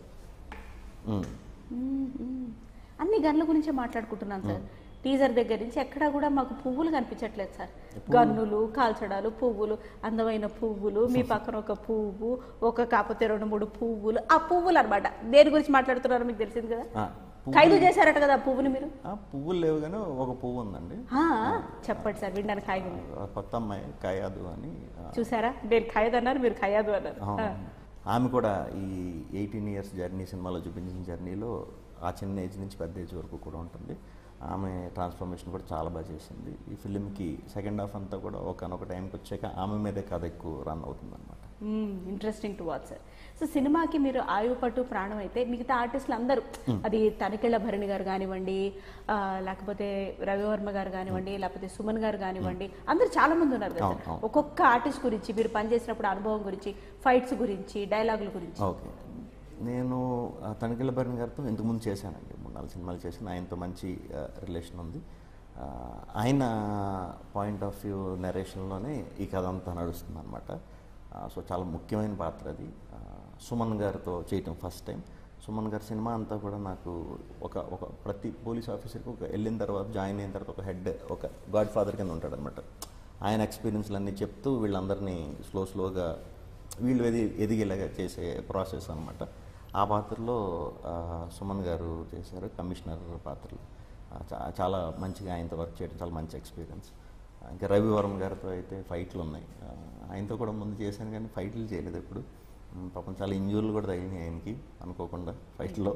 అన్ని గన్ల గురించే మాట్లాడుకుంటున్నాను సార్ టీజర్ దగ్గర నుంచి ఎక్కడా కూడా మాకు పువ్వులు కనిపించట్లేదు సార్ గన్నులు కాల్చడాలు పువ్వులు అందమైన పువ్వులు మీ పక్కన ఒక పువ్వు ఒక కాకపోతే రెండు మూడు పువ్వులు ఆ పువ్వులు అన్నమాట దేని గురించి మాట్లాడుతున్నారో మీకు తెలిసింది కదా ఖైదు చేశారట కదా ఆ పువ్వుని మీరు పువ్వులు లేవు కానీ ఒక పువ్వు ఉందండి ఆ, చెప్పండి సార్ వినడానికి ఖాయిగా ఉంది. ఆ కొత్త అమ్మాయి కాయాదు అని ఆ, చూసారా నేను ఖైదు అన్నారు మీరు ఖయాదు అన్నారు ఆ, ఆ. ఆమె కూడా ఈ ఎయిటీన్ ఇయర్స్ జర్నీ సినిమాలో చూపించిన జర్నీలో ఆ చిన్న ఏజ్ నుంచి పెద్ద ఏజ్ వరకు కూడా ఉంటుంది ఆమె ట్రాన్స్ఫర్మేషన్ కూడా చాలా బాగా చేసింది ఈ ఫిలింకి సెకండ్ హాఫ్ అంతా కూడా ఒకనొక టైంకి వచ్చాక ఆమె మీదే కథ ఎక్కువ రన్ అవుతుంది అనమాట interesting to watch sir so సినిమాకి మీరు ఆయువు పట్టు ప్రాణం అయితే మిగతా ఆర్టిస్టులు అందరూ అది తనికెళ్ళ భరణి గారు కానివ్వండి ఆ, లేకపోతే రవివర్మ గారు కానివ్వండి లేకపోతే సుమన్ గారు కానివ్వండి అందరూ చాలా మంది ఉన్నారు కదా అవును, సార్ అవును. ఒక్కొక్క ఆర్టిస్ట్ గురించి మీరు పనిచేసినప్పుడు అనుభవం గురించి ఫైట్స్ గురించి డైలాగుల గురించి ఓకే నేను ఆ, తనికెళ్ళ భరణ్ గారితో ఇంతకుముందు చేశానండి మూడు నాలుగు సినిమాలు చేశాను ఆయనతో మంచి రిలేషన్ ఉంది ఆ, ఆయన పాయింట్ ఆఫ్ వ్యూ నెరేషన్లోనే ఈ కథ అంతా నడుస్తుంది అనమాట సో చాలా ముఖ్యమైన పాత్ర అది ఆ, సుమన్ గారితో చేయటం ఫస్ట్ టైం సుమన్ గారి సినిమా అంతా కూడా నాకు ఒక ఒక ప్రతి పోలీస్ ఆఫీసర్కి ఒక వెళ్ళిన తర్వాత జాయిన్ అయిన తర్వాత ఒక హెడ్ ఒక గాడ్ ఫాదర్ కింద ఉంటాడు అనమాట ఆయన ఎక్స్పీరియన్స్లు అన్నీ చెప్తూ వీళ్ళందరినీ స్లో స్లోగా వీళ్ళు ఎది ఎదిగేలాగా చేసే ప్రాసెస్ అనమాట ఆ పాత్రలో ఆ, సుమన్ గారు చేశారు కమిషనర్ పాత్రలు ఆ, చా- చాలా మంచిగా ఆయనతో వర్క్ చేయడం చాలా మంచి ఎక్స్పీరియన్స్ ఇంకా రవివరం గారితో అయితే ఫైట్లు ఉన్నాయి ఆ, ఆయనతో కూడా ముందు చేశాను కానీ ఫైట్లు చేయలేదు ఎప్పుడు ఉమ్, పాపం చాలా ఇంజూర్లు కూడా తగినాయి ఆయనకి అనుకోకుండా ఫైట్లో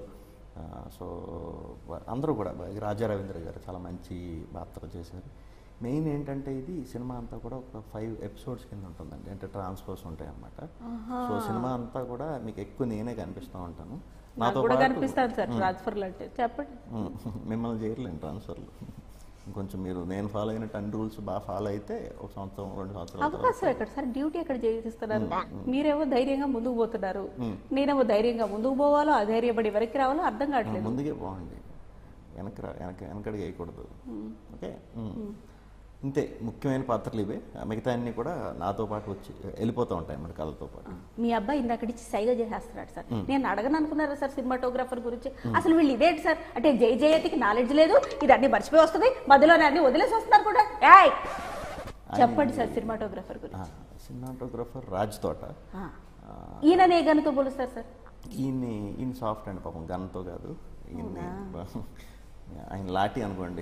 ఆ, సో వా- అందరూ కూడా బా- రాజా రవీంద్ర గారు చాలా మంచి పాత్ర చేశారు మెయిన్ ఏంటంటే ఇది సినిమా అంతా కూడా ఒక ఫైవ్ ఎపిసోడ్స్ కింద ఉంటుందండి అంటే ట్రాన్స్ఫర్స్ ఉంటాయి అన్నమాట సో సినిమా అంతా కూడా మీకు ఎక్కువ నేనే కనిపిస్తూ ఉంటాను నాకు కూడా పాటు- కనిపిస్తాను సార్ ట్రాన్స్ఫర్లు అంటే చెప్పండి ఉమ్, మిమ్మల్ని చేయలేను ట్రాన్స్ఫర్లు ఇంకొంచెం మీరు నేను ఫాలో అయిన టెన్ రూల్స్ బాగా ఫాలో అయితే ఒక సంవత్సరం రెండు సంవత్సరాల తర్వాత అవకాశం ఎక్కడ సార్ డ్యూటీ ఎక్కడ చేయిస్తున్నారు మీరేమో ధైర్యంగా ముందుకు పోతున్నారు నేనేమో ధైర్యంగా ముందుకు పోవాలో అధైర్యపడి వెనక్కి రావాలో అర్థం కావట్లేదు ముందుకే బాగుంది వెనక రా- వెనక వెనకడికి వేయకూడదు ఓకే ఉమ్. ఇంతే ముఖ్యమైన పాత్రలు ఇవే మిగతా అన్ని కూడా నాతో పాటు వచ్చి వెళ్ళిపోతూ ఉంటాయి మన కథతో పాటు మీ అబ్బాయి ఇందాకడిచ్చి సైగ చేసేస్తున్నాడు సార్ నేను అడగను అనుకున్నారా సార్ సినిమాటోగ్రాఫర్ గురించి అసలు వీళ్ళు ఇదేంటి సార్ అంటే జై జయతికి నాలెడ్జ్ లేదు ఇది అన్ని మర్చిపోయి వస్తుంది మధ్యలోనే అన్ని వదిలేసి వస్తున్నారు కూడా ఏయ్ చెప్పండి సార్ సినిమాటోగ్రాఫర్ గురించి సినిమాటోగ్రఫర్ రాజ్ తోట ఆ. ఆ, ఈయననే గనుతో పోలుస్తారు సార్ ఈయన్ని ఈయన సాఫ్ట్ అండి పాపం గన్తో కాదు ఈయన్ని ఆయన లాఠీ అనుకోండి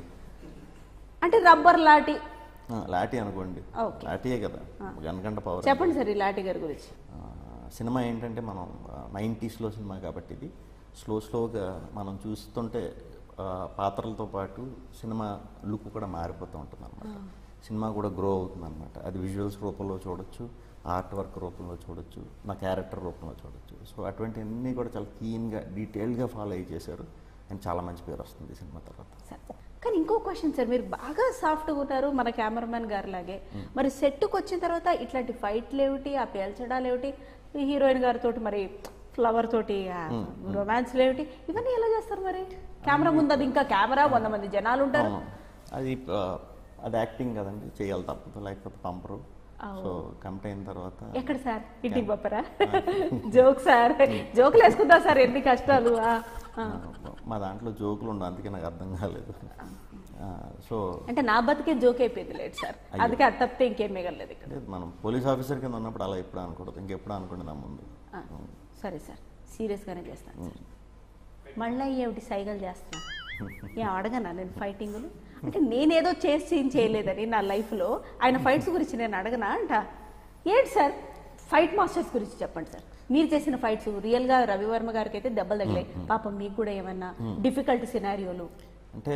అంటే రబ్బర్ లాటి ఆ, లాఠీ అనుకోండి ఓకే. లాఠీయే కదా గన్ కంటే పవర్ చెప్పండి సార్ ఈ లాటి గారి గురించి ఆ, సినిమా ఏంటంటే మనం నైంటీస్లో సినిమా కాబట్టి ఇది స్లో స్లోగా మనం చూస్తుంటే ఆ, పాత్రలతో పాటు సినిమా లుక్ కూడా మారిపోతూ ఉంటుంది అనమాట సినిమా కూడా గ్రో అవుతుంది అనమాట అది విజువల్స్ రూపంలో చూడొచ్చు ఆర్ట్ వర్క్ రూపంలో చూడొచ్చు నా క్యారెక్టర్ రూపంలో చూడొచ్చు సో అటువంటి అన్నీ కూడా చాలా క్లీన్గా డీటెయిల్గా ఫాలో అయ్యి చేశారు అండ్ చాలా మంచి పేరు వస్తుంది ఈ సినిమా తర్వాత సార్ కానీ ఇంకో క్వశ్చన్ సార్ మీరు బాగా సాఫ్ట్గా ఉన్నారు మన కెమెరామెన్ గారు లాగే మరి సెట్కి వచ్చిన తర్వాత ఇట్లాంటి ఫైట్లు ఏమిటి ఆ పేల్చడాలు ఏమిటి ఈ హీరోయిన్ గారితో మరి ఫ్లవర్ తోటి రొమాన్స్ ఏమిటి ఇవన్నీ ఎలా చేస్తారు మరి కెమెరా ముందు అది ఇంకా కెమెరా వంద మంది జనాలు ఉంటారు అవును. అది ఆ, అది యాక్టింగ్ కదండి చేయాలి తప్పదు లేకపోతే పంపరు సో కంప్ట్ అయిన తర్వాత ఎక్కడ సార్ ఇంటికి పంపరా జోక్ సార్ జోకులు వేసుకుందా సార్ ఎన్ని కష్టాలు ఆ, ఆ. మా దాంట్లో జోకులు ఉండవు అందుకే నాకు అర్థం కాలేదు ఆ, సో అంటే నా బతికే జోక్ అయిపోయింది లేదు సార్ అందుకే అది తప్పితే ఇంకేం మిగలలేదు ఇక్కడ అంటే మనం పోలీస్ ఆఫీసర్ కింద ఉన్నప్పుడు అలా ఎప్పుడు అనకూడదు ఇంకెప్పుడు అనుకోండి నా ముందు ఆ, సరే సార్ సీరియస్గానే చేస్తాను సార్ మళ్ళీ ఏమిటి సైగలు చేస్తున్నా ఏం అడగనా నేను ఫైటింగ్లు అంటే నేనేదో చేసి చేంజ్ చేయలేదని నా లైఫ్లో ఆయన ఫైట్స్ గురించి నేను అడగనా అంట ఏంటి సార్ ఫైట్ మాస్టర్స్ గురించి చెప్పండి సార్ మీరు చేసిన ఫైట్స్ రియల్గా రవివర్మ గారికి అయితే దెబ్బలు తగిలాయి పాపం మీకు కూడా ఏమన్నా డిఫికల్ట్ సినారియోలు అంటే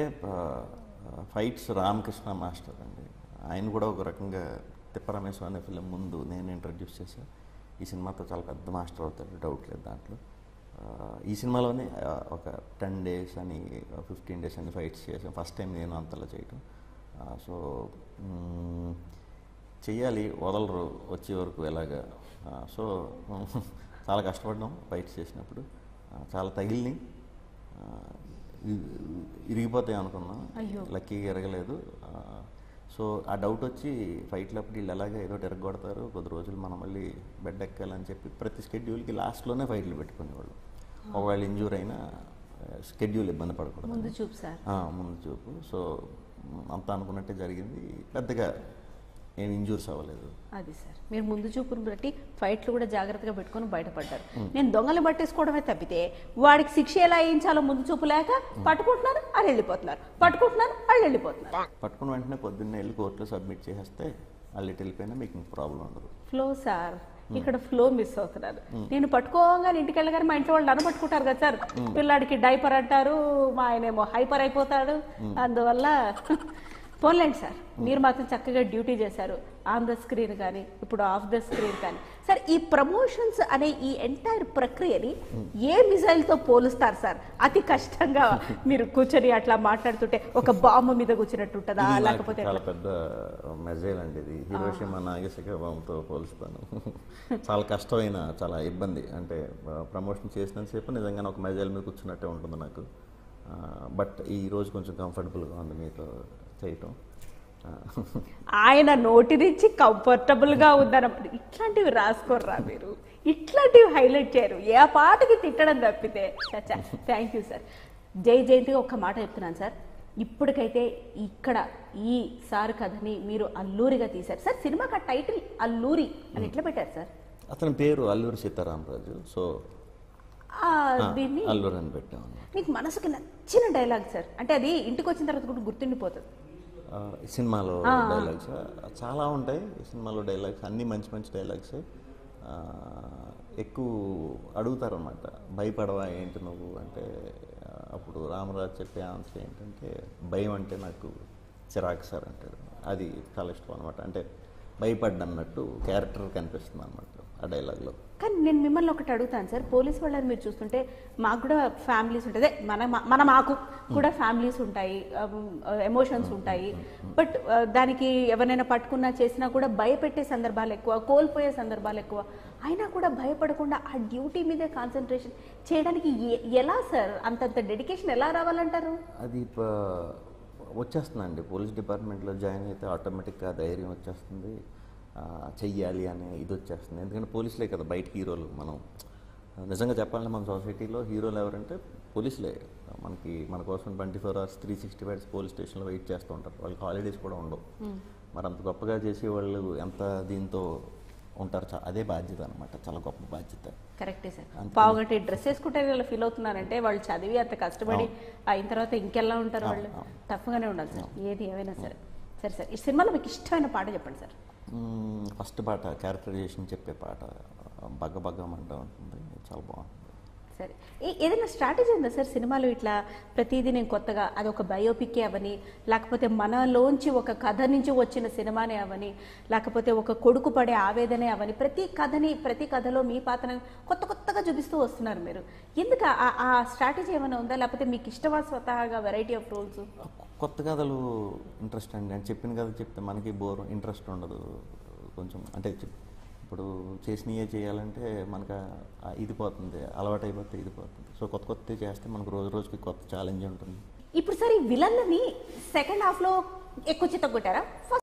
ఫైట్స్ రామకృష్ణ మాస్టర్ అండి ఆయన కూడా ఒక రకంగా తిప్పరమేశ్వర అనే ఫిలిం ముందు నేను ఇంట్రడ్యూస్ చేశాను ఈ సినిమాతో చాలా పెద్ద మాస్టర్ అవుతాడు డౌట్ లేదు దాంట్లో ఆ, ఈ సినిమాలోనే ఆ, ఒక టెన్ డేస్ అని ఫిఫ్టీన్ డేస్ అని ఫైట్స్ చేసాం ఫస్ట్ టైం నేను అంతలా చేయటం ఆ, సో మ్, చెయ్యాలి వదలరు వచ్చే వరకు ఎలాగా ఆ, సో చాలా కష్టపడ్డాం ఫైట్స్ చేసినప్పుడు ఆ, చాలా తగిలినాయి ఆ, ఇ- ఇరిగిపోతాయి అనుకున్నాం అయ్యో. లక్కీగా ఎరగలేదు ఆ, సో ఆ డౌట్ వచ్చి ఫైట్లప్పుడు వీళ్ళు ఎలాగ ఏదో ఎరగొడతారు కొద్ది రోజులు మనం మళ్ళీ బెడ్ ఎక్కాలని చెప్పి ప్రతి స్కెడ్యూల్కి లాస్ట్లోనే ఫైట్లు పెట్టుకునేవాళ్ళు ఒకవేళ ఇంజూర్ అయినా స్కెడ్యూల్ ఇబ్బంది పడకూడదు ముందు చూపు సార్ ఆ, ముందు చూపు సో మ్, అంతా అనుకున్నట్టే జరిగింది పెద్దగా ఏం ఇంజూర్స్ అవ్వలేదు అది సార్ మీరు ముందు చూపును బట్టి ఫైట్లు కూడా జాగ్రత్తగా పెట్టుకొని బయటపడ్డారు నేను దొంగలు పట్టేసుకోవడమే తప్పితే వాడికి శిక్ష ఎలా వేయించాలో ముందు చూపు లేక పట్టుకుంటున్నారు వాళ్ళు వెళ్ళిపోతున్నారు పట్టుకుంటున్నారు వాళ్ళు వెళ్ళిపోతున్నారు పట్టుకున్న వెంటనే పొద్దున్నే వెళ్ళి కోర్టులో సబ్మిట్ చేసేస్తే వాళ్ళు ఇటు వెళ్ళిపోయినా మీకు ప్రాబ్లం ఉండదు ఫ్లో సార్ ఇక్కడ ఫ్లో మిస్ అవుతున్నారు నేను పట్టుకోగానే ఇంటికి వెళ్ళగానే మా ఇంట్లో వాళ్ళు నన్ను పట్టుకుంటారు కదా సార్ పిల్లాడికి డైపర్ అంటారు మా ఆయనేమో హైపర్ అయిపోతాడు అందువల్ల పోన్లేండి సార్ మీరు మాత్రం చక్కగా డ్యూటీ చేశారు ఆన్ ద స్క్రీన్ కానీ ఇప్పుడు ఆఫ్ ద స్క్రీన్ కానీ సార్ ఈ ప్రమోషన్స్ అనే ఈ ఎంటైర్ ప్రక్రియని ఏ మిసైల్ తో పోలుస్తారు సార్ అతి కష్టంగా మీరు కూర్చొని అట్లా మాట్లాడుతుంటే ఒక బాంబు మీద కూర్చున్నట్టు ఉంటుందా ఇది నాకు లేకపోతే చాలా పెద్ద మెజైల్ అండి ఇది హిరోషిమా నాగేశిక బాంబుతో పోలుస్తాను చాలా కష్టమైన చాలా ఇబ్బంది అంటే ప్రమోషన్ చేసినంతసేపు నిజంగానే ఒక మెజైల్ మీద కూర్చున్నట్టే ఉంటుంది నాకు బట్ ఈ రోజు కొంచెం కంఫర్టబుల్గా ఉంది మీతో చేయటం ఆ, ఆయన నోటి నుంచి కంఫర్టబుల్ గా ఉందన్నప్పుడు ఇట్లాంటివి రాసుకోర్రా మీరు ఇట్లాంటివి హైలైట్ చేయరు ఏ పాటకి తిట్టడం తప్పితే చచ్చా థ్యాంక్ యూ సార్ జై జయంతిగా ఒక్క మాట చెప్తున్నాను సార్ ఇప్పటికైతే ఇక్కడ ఈ సార్ కథని మీరు అల్లూరిగా తీశారు సార్ సినిమాకి ఆ టైటిల్ అల్లూరి అని ఎట్లా పెట్టారు సార్ అతని పేరు అల్లూరి సీతారామరాజు సో ఆ, ఆ, దీన్ని అల్లూరి అని పెట్టాము మీకు మనసుకు నచ్చిన డైలాగ్ సార్ అంటే అది ఇంటికి వచ్చిన తర్వాత కూడా గుర్తుండిపోతుంది ఆ, ఈ సినిమాలో డైలాగ్స్ చాలా ఉంటాయి ఈ సినిమాలో డైలాగ్స్ అన్నీ మంచి మంచి డైలాగ్స్ ఆ, ఎక్కువ అడుగుతారనమాట భయపడవా ఏంటి నువ్వు అంటే ఆ, అప్పుడు రామరాజు చెప్పే ఆన్సర్ ఏంటంటే భయం అంటే నాకు చిరాకు సార్ అంటాడు అది చాలా ఇష్టం అనమాట అంటే భయపడ్డా అన్నట్టు క్యారెక్టర్ కనిపిస్తుంది అనమాట ఆ డైలాగ్లో కానీ నేను మిమ్మల్ని ఒకటి అడుగుతాను సార్ పోలీస్ వాళ్ళని మీరు చూస్తుంటే మాకు కూడా ఫ్యామిలీస్ ఉంటాయి అదే మన మన మాకు కూడా ఫ్యామిలీస్ ఉంటాయి ఎమోషన్స్ ఉంటాయి బట్ దానికి ఎవరైనా పట్టుకున్నా చేసినా కూడా భయపెట్టే సందర్భాలు ఎక్కువ కోల్పోయే సందర్భాలు ఎక్కువ అయినా కూడా భయపడకుండా ఆ డ్యూటీ మీదే కాన్సన్ట్రేషన్ చేయడానికి ఎ- ఎలా సార్ అంతంత డెడికేషన్ ఎలా రావాలంటారు అది ప- వచ్చేస్తుందండి పోలీస్ డిపార్ట్మెంట్లో జాయిన్ అయితే ఆటోమేటిక్గా ధైర్యం వచ్చేస్తుంది ఆ, చెయ్యాలి అనే ఇది వచ్చేస్తుంది ఎందుకంటే పోలీసులే కదా బయట హీరోలు మనం నిజంగా చెప్పాలంటే మన సొసైటీలో హీరోలు ఎవరంటే పోలీసులే మనకి మన కోసం twenty four hours three sixty five police స్టేషన్లో వెయిట్ చేస్తూ ఉంటారు వాళ్ళకి హాలిడేస్ కూడా ఉండవు మరి అంత గొప్పగా చేసే వాళ్ళు ఎంత దీంతో ఉంటారు చా- అదే బాధ్యత అనమాట చాలా గొప్ప బాధ్యత కరెక్టే సార్ అంతే. పావుగంట డ్రెస్ వేసుకుంటే వాళ్ళు ఫీల్ అవుతున్నారంటే వాళ్ళు చదివి అంత కష్టపడి అయిన తర్వాత ఇంకెలా ఉంటారు వాళ్ళు అవును, అవును. టఫ్గానే ఉండాలి సార్ ఏది ఏమైనా సరే సరే సార్ ఈ సినిమాలో మీకు ఇష్టమైన పాట చెప్పండి సార్ మ్మ్, ఫస్ట్ పాట క్యారెక్టరైజేషన్ చెప్పే పాట బగ్గ బగ్గమంట ఉంటుంది చాలా బాగుంటుంది సరే ఏ- ఏదైనా స్ట్రాటజీ ఉందా సార్ సినిమాలో ఇట్లా ప్రతిదీ నేను కొత్తగా అది ఒక బయోపికే అవని లేకపోతే మనలోంచి ఒక కథ నుంచి వచ్చిన సినిమానే అవని లేకపోతే ఒక కొడుకు పడే ఆవేదనే అవని ప్రతి కథని ప్రతి కథలో మీ పాత్రని కొత్త కొత్తగా చూపిస్తూ వస్తున్నారు మీరు ఎందుకు ఆ- ఆ స్ట్రాటజీ ఏమైనా ఉందా లేకపోతే మీకు ఇష్టమా స్వతహాగా వెరైటీ ఆఫ్ రోల్స్ కొత్త కథలు ఇంట్రెస్ట్ అండి అని చెప్పిన కథ చెప్తే మనకి బోర్ ఇంట్రెస్ట్ ఉండదు కొంచెం అంటే చెప్- ఇప్పుడు చేసినయే చేయాలంటే మనకు ఆ ఇది పోతుంది అలవాటు అయిపోతే ఇది పోతుంది సో కొత్త కొత్త చేస్తే మనకు రోజు రోజుకి కొత్త ఛాలెంజ్ ఉంటుంది ఇప్పుడు సార్ ఈ విలన్లని సెకండ్ హాఫ్ లో ఎక్కువ చిత్త కొట్టారా